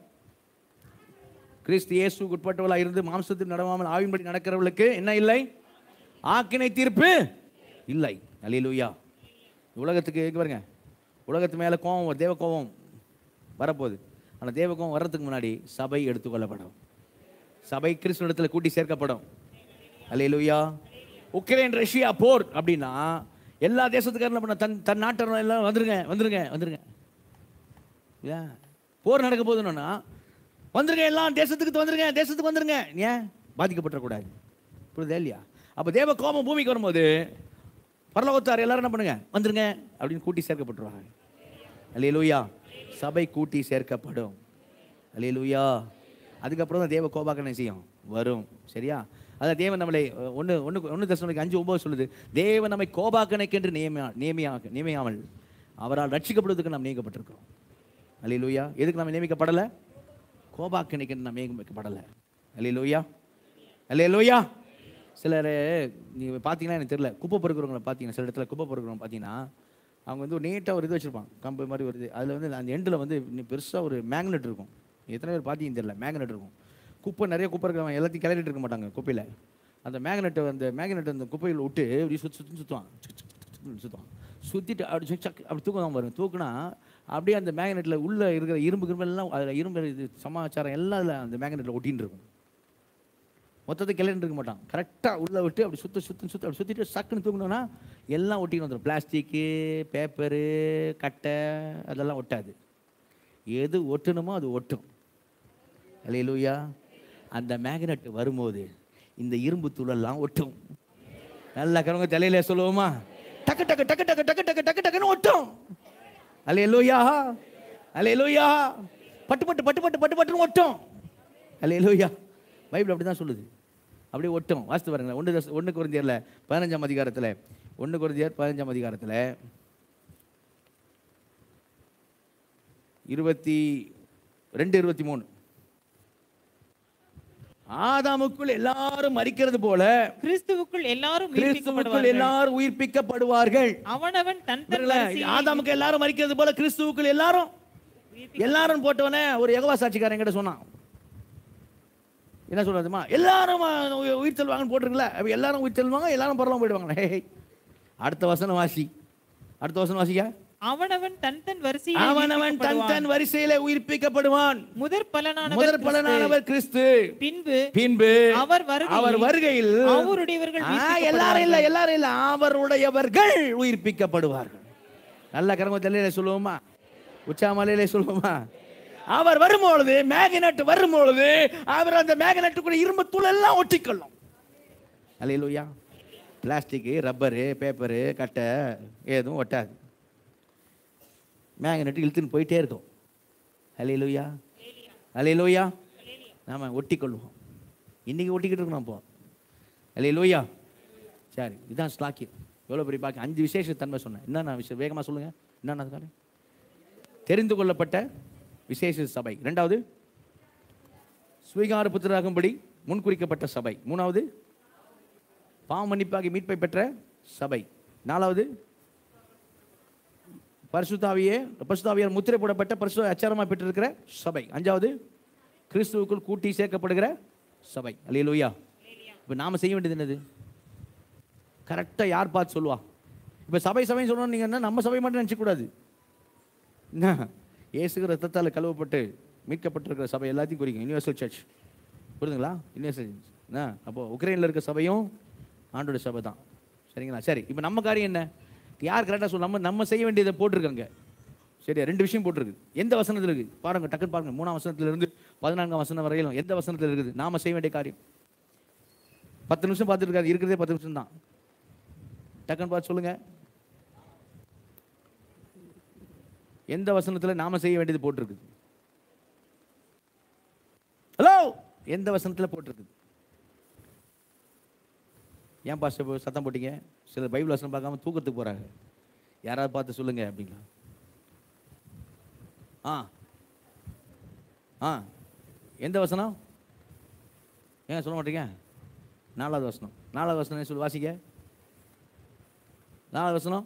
கிறிஸ்து இயேசுக்கு உட்பட்டவளாக இருந்து மாம்சத்தில் நடவாமல் ஆவின்படி நடக்கிறவர்களுக்கு என்ன இல்லை ஆக்கினை தீர்ப்பு இல்லை அல்லேலூயா உலகத்துக்கு இங்க பாருங்க உலகத்து மேலே கோபம் வரும், தேவ கோபம் வரப்போகுது ஆனால் தேவ கோபம் வர்றதுக்கு முன்னாடி சபை எடுத்துக்கொள்ளப்படும் சபை கிறிஸ்துவத்தில் கூட்டி சேர்க்கப்படும் அல்லேலூயா உக்ரைன் ரஷ்யா போர் அப்படின்னா எல்லா தேசத்துக்காரும் என்ன பண்ண தன் தன் நாட்டர் எல்லாம் வந்துருங்க வந்துருங்க வந்துருங்க இல்லையா போர் நடக்க போகுதுன்னா வந்துருங்க எல்லாம் தேசத்துக்கு வந்துருங்க தேசத்துக்கு வந்துருங்க ஏன் பாதிக்கப்பட்டுறக்கூடாது புரியுதா இல்லையா அப்போ தேவ கோபம் பூமிக்கு வரும்போது பரலோகத்தார் எல்லாரும் என்ன பண்ணுங்க வந்துருங்க அப்படின்னு கூட்டி சேர்க்கப்பட்டுருவாங்க அல்லேலூயா சபை கூட்டி சேர்க்கப்படும் அல்லேலூயா அதுக்கப்புறம் தான் தேவ கோபாக்கனை செய்யும் வரும் சரியா அதான் தேவன் நம்மளை ஒன்று ஒன்று ஒன்று தசனுக்கு அஞ்சு ஒன்பது சொல்லுது தேவன் நம்மை கோபாக்கனைக்கென்று நியமியா நியமியாக நியமியாமல் அவரால் ரட்சிக்கப்படுவதற்கு நாம் நியமிக்கப்பட்டிருக்கிறோம் அல்லேலூயா எதுக்கு நம்ம நியமிக்கப்படலை கோபாக்கனைக்கென்று நாம் நியமிக்கப்படலை அல்லேலூயா அல்லேலூயா சிலர் நீங்கள் பார்த்தீங்கன்னா எனக்கு தெரியல குப்பை பொறுக்கிறவங்களை பார்த்தீங்கன்னா சில இடத்துல குப்பை பொறுக்கிறவங்க பார்த்தீங்கன்னா அவங்க வந்து ஒரு நீட்டாக ஒரு இது வச்சுருப்பாங்க கம்பு மாதிரி வருது அதில் வந்து அந்த எண்டில் வந்து பெருசாக ஒரு மேக்னெட் இருக்கும் எத்தனை பேர் பார்த்தீங்கன்னு தெரியல மேக்னெட் இருக்கும் குப்பை நிறைய குப்பை இருக்கிறவங்க எல்லாத்தையும் கிளறிட்டு இருக்க மாட்டாங்க குப்பையில் அந்த மேக்னெட்டை அந்த மேக்னெட் அந்த குப்பையில் விட்டு இப்படி சுற்றி சுற்றி சுற்றுவான் சுற்றுவான் சுற்றிட்டு அப்படி சுத்தி சக் அப்படி தூக்கம் வரும் தூக்குனா அப்படியே அந்த மேக்னெட்டில் உள்ள இருக்கிற இரும்பு கிரும்பு எல்லாம் அதில் இரும்பு இது சமாச்சாரம் எல்லாம் அதில் அந்த மேக்னெட்டில் ஒட்டின்னு இருக்கும் மொத்தத்தை கிளறிட்டு இருக்க மாட்டான் கரெக்டாக உள்ளே விட்டு அப்படி சுத்த சுத்த சுத்த அப்படி சுற்றிட்டு சக்குன்னு தூக்கணும்னா எல்லாம் ஒட்டின்னு வந்துடும் பிளாஸ்டிக்கு பேப்பரு கட்டை அதெல்லாம் ஒட்டாது எது ஒட்டணுமோ அது ஒட்டும் அல்லேலூயா அந்த மேக்னெட் வரும்போது இந்த இரும்பு தூளெல்லாம் ஒட்டும் நல்லா கரவங்க தலையில சொல்லுவோமா டக்கு டக்கு டக்கு டக்கு டக்கு டக்கு டக்கு டக்குன்னு ஒட்டும் அல்லேலூயா அல்லேலூயா பட்டு பட்டு பட்டு பட்டு பட்டு பட்டுன்னு ஒட்டும் அல்லேலூயா பைபிள் அப்படி தான் சொல்லுது அப்படியே ஒட்டும் வாசித்து பாருங்களேன் ஒன்று தச- ஒன்று குருந்தியரில் பதினஞ்சாம் அதிகாரத்தில் ஒன்று குருந்தியர் பதினஞ்சாம் அதிகாரத்தில் இருபத்தி ரெண்டு இருபத்தி மூணு ஆதாமுக்குள் எல்லாரும் மறிக்கிறது போல கிறிஸ்துவுக்குள் எல்லாரும் கிறிஸ்துவுக்குள் உயிர்ப்பிக்கப்படுவார்கள். எல்லாரும் உயிர்ப்பிக்கப்படுவார்கள் அவனவன் தன் தன் பாருங்களேன், வரிசையை ஆதாமுக்கு எல்லாரும் மறிக்கிறது போல கிறிஸ்துவுக்குள் எல்லாரும் எல்லாரும் போட்டவனே ஒரு எகவா சாட்சிக்காரன் என்கிட்ட சொன்னான் என்ன சொல்றதுமா எல்லாரும் அஹ், உயி- உயிர் செல்வாங்கன்னு போட்டிருக்கல அப்ப எல்லாரும் உயிர் செல்வாங்க எல்லாரும் பரலாம் போயிடுவாங்க ஹே, ஹே. அடுத்த வசனம் வாசி அடுத்த வசனம் வாசிக்க அவனவன் தன் தன் வரிசையில் அவனவன் தன் தன் வரிசையில உயிர்ப்பிக்கப்படுவான் முதற் பலனானவர் முதற் கிறிஸ்து. பலனானவர் கிறிஸ்து பின்பு பின்பு அவர் வருகையில் அவர் வருகையில் அவருடையவர்கள் ஆ, எல்லாரும் இல்ல எல்லாரும் இல்ல அவருடையவர்கள் உயிர்ப்பிக்கப்படுவார்கள் நல்ல கரங்க தெரியல சொல்லுவோமா உச்சாமலையிலே சொல்லுவோமா அவர் வரும்பொழுது மேக்னெட் வரும்பொழுது அவர் அந்த மேக்னெட்டுக்குள்ள இரும்பு தூள் எல்லாம் ஒட்டிக்கொள்ளும் அல்லையா பிளாஸ்டிக்கு ரப்பரு பேப்பரு கட்டை எதுவும் ஒட்டாது மேக்னெட் இழுத்துன்னு போயிட்டே இருக்கும் அலையிலூயா அலையிலூயா நாம ஒட்டிக்கொள்வோம் இன்னைக்கு ஒட்டிக்கிட்டு இருக்கணும் அப்போ அலையிலூயா சரி இதுதான் ஸ்லாக்கியம் எவ்வளோ பெரிய பாக்கி அஞ்சு விசேஷ தன்மை சொன்னேன் என்னென்ன விஷயம் வேகமாக சொல்லுங்க என்னென்ன அதுக்கான தெரிந்து கொள்ளப்பட்ட விசேஷ சபை ரெண்டாவது சுவீகார புத்திராகும்படி முன்குறிக்கப்பட்ட சபை மூணாவது பாவ மன்னிப்பாகி மீட்பை பெற்ற சபை நாலாவது பரிசுத்தாவியே பரிசுத்தாவியார் முத்திரை போடப்பட்ட பரிசு அச்சாரமாக பெற்றிருக்கிற சபை அஞ்சாவது கிறிஸ்துவுக்குள் கூட்டி சேர்க்கப்படுகிற சபை அல்லேலூயா இப்போ நாம செய்ய வேண்டியது என்னது கரெக்டாக யார் பார்த்து சொல்லுவா இப்போ சபை சபை சொல்லணும் நீங்கள் என்ன நம்ம சபை மட்டும் நினச்சக்கூடாது என்ன இயேசுக்கு ரத்தத்தால் கழுவப்பட்டு மீட்கப்பட்டிருக்கிற சபை எல்லாத்தையும் குறிக்கும் யூனிவர்சல் சர்ச் புரியுதுங்களா யூனிவர்சல் என்ன அப்போ உக்ரைனில் இருக்க சபையும் ஆண்டோட சபை தான் சரிங்களா சரி இப்போ நம்ம காரியம் என்ன யார் கரெக்டாக சொல்ல நம்ம நம்ம செய்ய வேண்டியதை போட்டிருக்காங்க சரியா ரெண்டு விஷயம் போட்டிருக்கு எந்த வசனத்தில் இருக்குது பாருங்க டக்குன்னு பாருங்க மூணாம் வசனத்துல இருந்து பதினான்காம் வசனம் வரையிலும் எந்த வசனத்தில் இருக்குது நாம செய்ய வேண்டிய காரியம் பத்து நிமிஷம் பார்த்துட்டு இருக்காது இருக்கிறதே பத்து நிமிஷம் தான் டக்குன்னு பார்த்து சொல்லுங்க எந்த வசனத்துல நாம செய்ய வேண்டியது போட்டிருக்கு ஹலோ எந்த வசனத்துல போட்டிருக்கு ஏன் பாஸ்டர் இப்போ சத்தம் போட்டீங்க சிலர் பைபிள் வசனம் பார்க்காம தூக்கத்துக்கு போறாங்க யாராவது பார்த்து சொல்லுங்க அப்படிங்களா ஆ ஆ எந்த வசனம் ஏன் சொல்ல மாட்டீங்க நாலாவது வசனம் நாலாவது வசனம் என்ன சொல்லு வாசிக்க நாலாவது வசனம்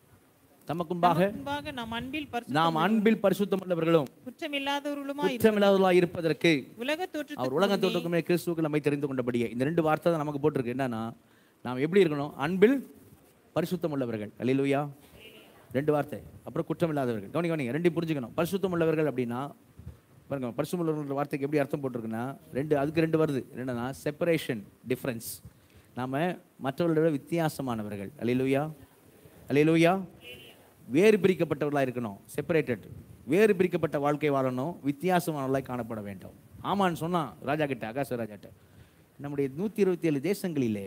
தமக்கும்பாக நமக்கு முன்பாக நாம் அன்பில் பரிசுத்தம் நாம் அன்பில் பரிசுத்தம் உள்ளவர்களும் குற்றமில்லாதவர்களுமாய் இரு- குற்றமில்லாதவர்களாக இருப்பதற்கு உலக அவர் தோற்றத்துக்கு உலக தோட்டக்குமே கிறிஸ்துவுக்கு நம்மை தெரிந்து கொண்டபடியே இந்த ரெண்டு வார்த்தை தான் நமக்கு போட்டிருக்கு என்னன்னா நாம் எப்படி இருக்கணும் அன்பில் பரிசுத்தம் உள்ளவர்கள் அல்லேலூயா ரெண்டு வார்த்தை அப்புறம் குற்றம் இல்லாதவர்கள் கவனி கவனிங்க ரெண்டையும் புரிஞ்சுக்கணும் பரிசுத்தம் உள்ளவர்கள் அப்படின்னா பாருங்க பரிசுத்தம் உள்ளவர்கள் வார்த்தைக்கு எப்படி அர்த்தம் போட்டிருக்குன்னா ரெண்டு அதுக்கு ரெண்டு வருது என்னன்னா செப்பரேஷன் டிஃப்ரென்ஸ் நாம மற்றவர்களை விட வித்தியாசமானவர்கள் அல்லேலூயா அல்லேலூயா வேறு பிரிக்கப்பட்டவர்களாக இருக்கணும் செப்பரேட்டட் வேறு பிரிக்கப்பட்ட வாழ்க்கை வாழணும் வித்தியாசமானவர்களாக காணப்பட வேண்டும் ஆமான்னு சொன்னான் ராஜா கிட்ட அகாச ராஜாட்ட நம்முடைய நூற்றி இருபத்தி ஏழு தேசங்களிலே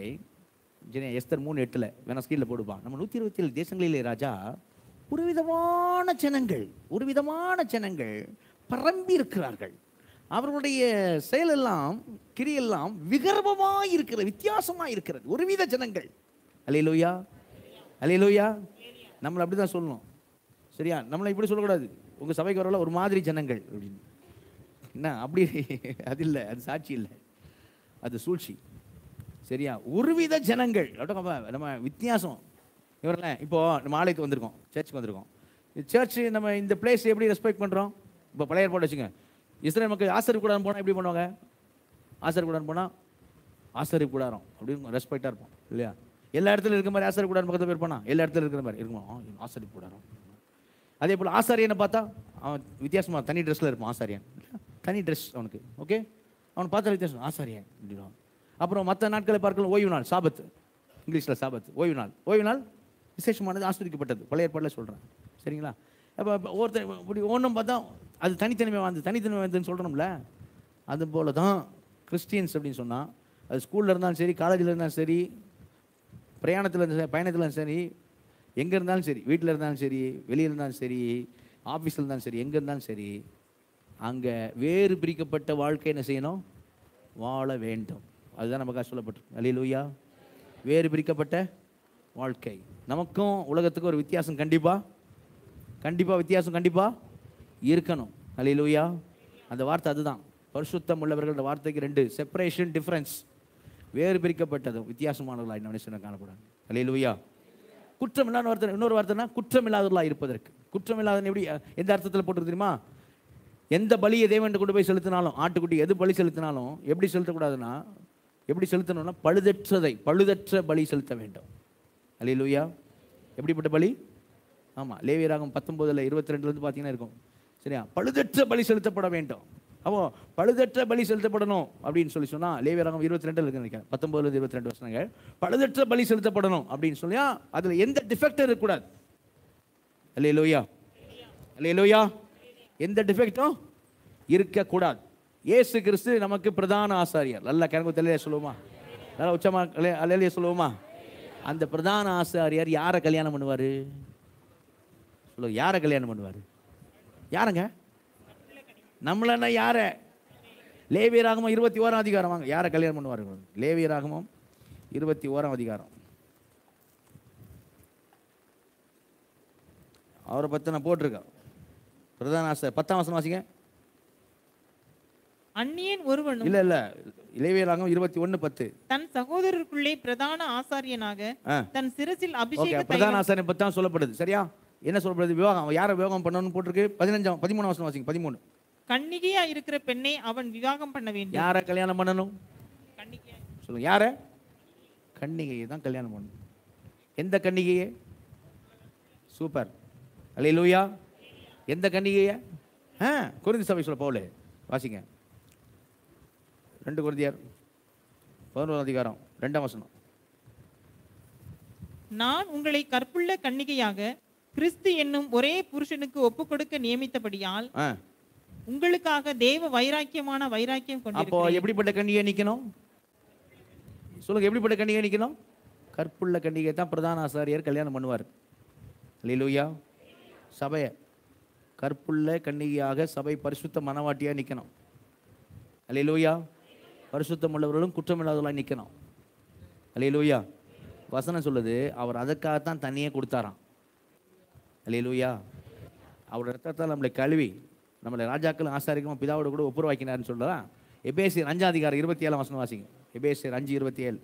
ஜெனி- எஸ்தர் மூணு எட்டில் வேணா ஸ்கீலில் போடுப்பான் நம்ம நூற்றி இருபத்தி ஏழு தேசங்களிலே ராஜா ஒரு விதமான ஜனங்கள் ஒரு விதமான ஜனங்கள் பரம்பி இருக்கிறார்கள் அவர்களுடைய செயலெல்லாம் கிரியெல்லாம் விகர்வமாக இருக்கிறது வித்தியாசமாக இருக்கிறது ஒரு வித ஜனங்கள் அலையிலோயா அலையிலோயா நம்மளை அப்படி தான் சொல்லணும் சரியா நம்மளை இப்படி சொல்லக்கூடாது உங்கள் சபைக்கு வரல ஒரு மாதிரி ஜனங்கள் அப்படின்னு என்ன அப்படி அது இல்லை அது சாட்சி இல்லை அது சூழ்ச்சி சரியா ஒருவித ஜனங்கள் அப்படியே நம்ம வித்தியாசம் இவரெல்லாம் இப்போ நம்ம ஆலயத்துக்கு வந்திருக்கோம் சர்ச்சுக்கு வந்திருக்கோம் சர்ச் நம்ம இந்த பிளேஸ் எப்படி ரெஸ்பெக்ட் பண்ணுறோம் இப்போ பழைய ஏற்பாடு வச்சுங்க இஸ்ரேல் மக்கள் ஆசிரியர் கூடாரம் போனால் எப்படி பண்ணுவாங்க ஆசிரியர் கூடாரம் போனால் ஆசிரியர் கூடாரம் அப்படின்னு ரெஸ்பெக்டாக இருப்போம் இல்லையா எல்லா இடத்துல இருக்க மாதிரி ஆசிரியர் கூடாரம் பக்கத்தில் போயிருப்பானா எல்லா இடத்துல இருக்கிற மாதிரி இருக்குமா ஆ, இவன் ஆசிரியர் கூடாரம் அதே போல் ஆசாரியனை பார்த்தா அவன் வித்தியாசமாக தனி ட்ரெஸ்ஸில் இருப்பான் ஆசாரியன் தனி ட்ரெஸ் அவனுக்கு ஓகே அவனை பார்த்தா வித்தியாசம் ஆசாரியன் அப்படின்னா அப்புறம் மற்ற நாட்களை பார்க்கலாம் ஓய்வு நாள் சாபத்து இங்கிலீஷில் சாபத்து ஓய்வு நாள் ஓய்வு நாள் விசேஷமானது ஆஸ்வதிக்கப்பட்டது பழைய ஏற்பாடில் சொல்கிறேன் சரிங்களா அப்போ ஒருத்தர் இப்படி ஒன்றும் பார்த்தா அது தனித்தனிமை வாழ்ந்து தனித்தனிமை வாழ்ந்துன்னு சொல்கிறோம்ல அது போல தான் கிறிஸ்டியன்ஸ் அப்படின்னு சொன்னால் அது ஸ்கூலில் இருந்தாலும் சரி காலேஜில் இருந்தாலும் சரி பிரயாணத்தில் இருந்தாலும் சரி பயணத்தில் இருந்தாலும் சரி எங்கே இருந்தாலும் சரி வீட்டில் இருந்தாலும் சரி வெளியே இருந்தாலும் சரி ஆஃபீஸில் இருந்தாலும் சரி எங்கே இருந்தாலும் சரி அங்கே வேறு பிரிக்கப்பட்ட வாழ்க்கை என்ன செய்யணும் வாழ வேண்டும் அதுதான் நமக்காக சொல்லப்பட்டிருக்கு அலையிலூயா வேறு பிரிக்கப்பட்ட வாழ்க்கை நமக்கும் உலகத்துக்கும் ஒரு வித்தியாசம் கண்டிப்பாக கண்டிப்பாக வித்தியாசம் கண்டிப்பாக இருக்கணும் அலையிலூயா அந்த வார்த்தை அதுதான் பரிசுத்தம் உள்ளவர்களோட வார்த்தைக்கு ரெண்டு செப்பரேஷன் டிஃப்ரென்ஸ் வேறு பிரிக்கப்பட்டதும் வித்தியாசமானவர்களாக மனுஷனை காணக்கூடாது அலையிலூயா குற்றம் இல்லாத வார்த்தை இன்னொரு வார்த்தைனா குற்றம் இல்லாதவர்களாக இருப்பதற்கு குற்றம் இல்லாத எப்படி அஹ், எந்த அர்த்தத்தில் போட்டு தெரியுமா எந்த பலியை தேவன் கொண்டு போய் செலுத்தினாலும் ஆட்டுக்குட்டி எது பலி செலுத்தினாலும் எப்படி செலுத்தக்கூடாதுன்னா எப்படி செலுத்தணும்னா பழுதற்றதை பழுதற்ற பலி செலுத்த வேண்டும் அல்லேலூயா எப்படிப்பட்ட பலி ஆமாம் லேவியராகம் பத்தொம்போதில் இருபத்தி ரெண்டுலேருந்து பார்த்தீங்கன்னா இருக்கும் சரியா பழுதற்ற பலி செலுத்தப்பட வேண்டும் அப்போ பழுதற்ற பலி செலுத்தப்படணும் அப்படின்னு சொல்லி சொன்னா லேவியராகம் இருபத்தி ரெண்டில் இருக்கு நினைக்கிறேன் பத்தொன்பதுல இருபத்தி ரெண்டு வருஷங்கள் பழுதற்ற பலி செலுத்தப்படணும் அப்படின்னு சொல்லியா அதுல எந்த டிஃபெக்டும் இருக்கக்கூடாது அல்லேலூயா அல்லேலூயா எந்த டிஃபெக்டும் இருக்கக்கூடாது இயேசு கிறிஸ்து நமக்கு பிரதான ஆசாரியர் நல்ல கிழங்கு தெளிய சொல்லுவோமா நல்லா உச்சமா அலையிலேயே சொல்லுவோமா அந்த பிரதான ஆசாரியர் யாரை கல்யாணம் பண்ணுவார் சொல்லு யாரை கல்யாணம் பண்ணுவார் யாருங்க நம்மளன்னா யார லேவியராகமம் இருபத்தி ஓராம் அதிகாரம் வாங்க யாரை கல்யாணம் பண்ணுவார் லேவியராகமம் இருபத்தி ஓராம் அதிகாரம் அவரை பற்றி நான் போட்டிருக்கேன் பிரதான ஆசை பத்தாம் வசனம் வாசிங்க அந்நியன் ஒருவனும் இல்ல இல்ல லேவியராகமம் இருபத்தி ஒன்று பத்து தன் சகோதரருக்குள்ளே பிரதான ஆசாரியனாக ஆ தன் சிரசில் ஓகே அபிஷேக பிரதான ஆசாரியை பற்றி தான் சொல்லப்படுது சரியா என்ன சொல்லப்படுது விவாகம் அவன் யாரை விவாகம் பண்ணணும்னு போட்டிருக்கு பதினஞ்சாம் பதிமூணாம் வசனம் வாசிங்க பதிமூணு கன்னிகையா இருக்கிற பெண்ணை அவன் விவாகம் பண்ண வேண்டும் யாரை கல்யாணம் பண்ணணும் கன்னிகையா சொல்லுங்க யாரை கன்னிகையை தான் கல்யாணம் பண்ணணும் எந்த கன்னிகையை சூப்பர் அல்லேலூயா எந்த கன்னிகையை ஆ குருந்தி சபை சொல்ல போகல வாசிங்க ரெண்டு குருந்தியார் பதினோரு அதிகாரம் ரெண்டாம் வசனம் நான் உங்களை கற்புள்ள கன்னிகையாக கிறிஸ்து என்னும் ஒரே புருஷனுக்கு ஒப்புக்கொடுக்க நியமித்தபடியால் ஆ. உங்களுக்காக தேவ வைராக்கியமான வைராக்கியம் அப்போ கொண்டிருக்கிறேன் எப்படிப்பட்ட கன்னிகை நிக்கணும் சொல்லுங்க எப்படிப்பட்ட கன்னிகை நிக்கணும் கற்புள்ள கன்னிகை தான் பிரதான ஆசாரியர் கல்யாணம் பண்ணுவார் லீலுயா சபையை கற்புள்ள கன்னிகையாக சபை பரிசுத்த மனவாட்டியா நிக்கணும் அல்லேலூயா பரிசுத்தம் உள்ளவர்களும் குற்றமில்லாதவர்களாக நிக்கணும் அல்லேலூயா வசனம் சொல்லுது அவர் அதற்காகத்தான் தண்ணியே கொடுத்தாராம் அல்லேலூயா அவர் ரத்தத்தால் நம்மளை கழுவி நம்மளை ராஜாக்கள் ஆசாரிக்கும் பிதாவோட கூட ஒப்புரவாக்கினார்னு சொல்றதா எபேசியர் அஞ்சாம் அதிகாரம் இருபத்தி ஏழாம் வசனம் வாசிங்க எபேசியர் அஞ்சு இருபத்தி ஏழு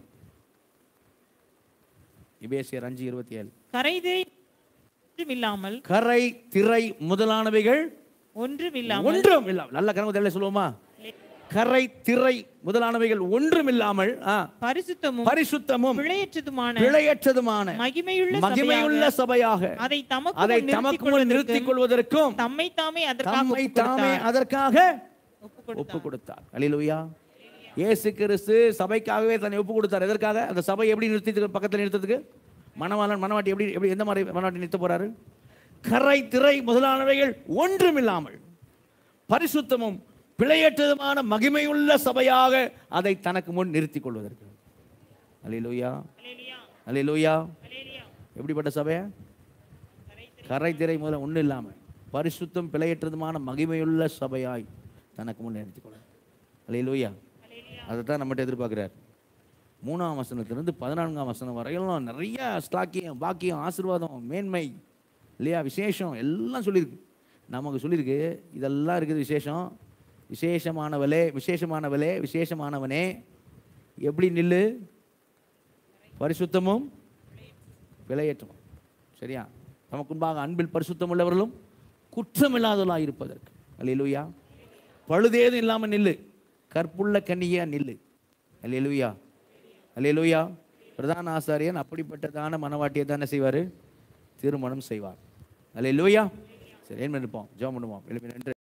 எபேசியர் அஞ்சு இருபத்தி ஏழு கரைதை ஒன்றுமில்லாமல் கரை திரை முதலானவைகள் ஒன்றுமில்லாமல் ஒன்றும் இல்லாமல் நல்ல கனவு தெரியல சொல்லுவோமா கரை திரை முதலானவைகள் ஒன்றும் இல்லாமல் ஆ, பரிசுத்தமும் பரிசுத்தமும் பிழையற்றதுமான பிழையற்றதுமான மகிமையுள்ள மகிமையுள்ள சபையாக அதை தமக்கு அதை முன் தமக்கு முன் நிறுத்திக் கொள்வதற்கும் தம்மை தாமே அதற்காக தம்மை ஒப்புக் தாமே கொடுத்தார். அதற்காக ஒப்புக் கொடுத்தார். ஒப்பு கொடுத்தார் அல்லேலூயா இயேசு கிறிஸ்து சபைக்காகவே தன்னை ஒப்பு கொடுத்தார் எதற்காக அந்த சபை எப்படி நிறுத்தி பக்கத்தில் நிறுத்ததுக்கு மணவாளன் மணவாட்டி எப்படி எப்படி எந்த மாதிரி மணவாட்டி நிறுத்த போறாரு கரை திரை முதலானவைகள் ஒன்றுமில்லாமல் பரிசுத்தமும் பிழையற்றதுமான மகிமையுள்ள சபையாக அதை தனக்கு முன் நிறுத்திக் கொள்வதற்கு அல்லேலூயா அல்லேலூயா எப்படிப்பட்ட சபையா கரை திரை முதல்ல ஒன்றும் இல்லாமல் பரிசுத்தம் பிழையற்றதுமான மகிமையுள்ள சபையாய் தனக்கு முன் நிறுத்திக் கொள்ள அல்லேலூயா அதை தான் நம்மகிட்ட எதிர்பார்க்குறார் மூணாம் வசனத்திலிருந்து பதினான்காம் வசனம் வரையிலும் நிறைய ஸ்லாக்கியம் பாக்கியம் ஆசீர்வாதம் மேன்மை இல்லையா விசேஷம் எல்லாம் சொல்லியிருக்கு நமக்கு சொல்லியிருக்கு இதெல்லாம் இருக்குது விசேஷம் விசேஷமானவளே விசேஷமானவளே விசேஷமானவனே எப்படி நில்லு பரிசுத்தமும் விலையேற்றமும் சரியா நமக்குன்பாக அன்பில் பரிசுத்தம் உள்ளவர்களும் குற்றமில்லாதவர்களாக இருப்பதற்கு அல்லேலூயா பழுதேதும் இல்லாமல் நில்லு கற்புள்ள கன்னியா நில்லு அல்லேலூயா அல்லேலூயா பிரதான ஆசாரியன் அப்படிப்பட்டதான மனவாட்டியை தானே செய்வார் திருமணம் செய்வார் அல்லேலூயா சரி ஏன் இருப்போம் ஜெபம் பண்ணுவோம் எழுப்பி நின்று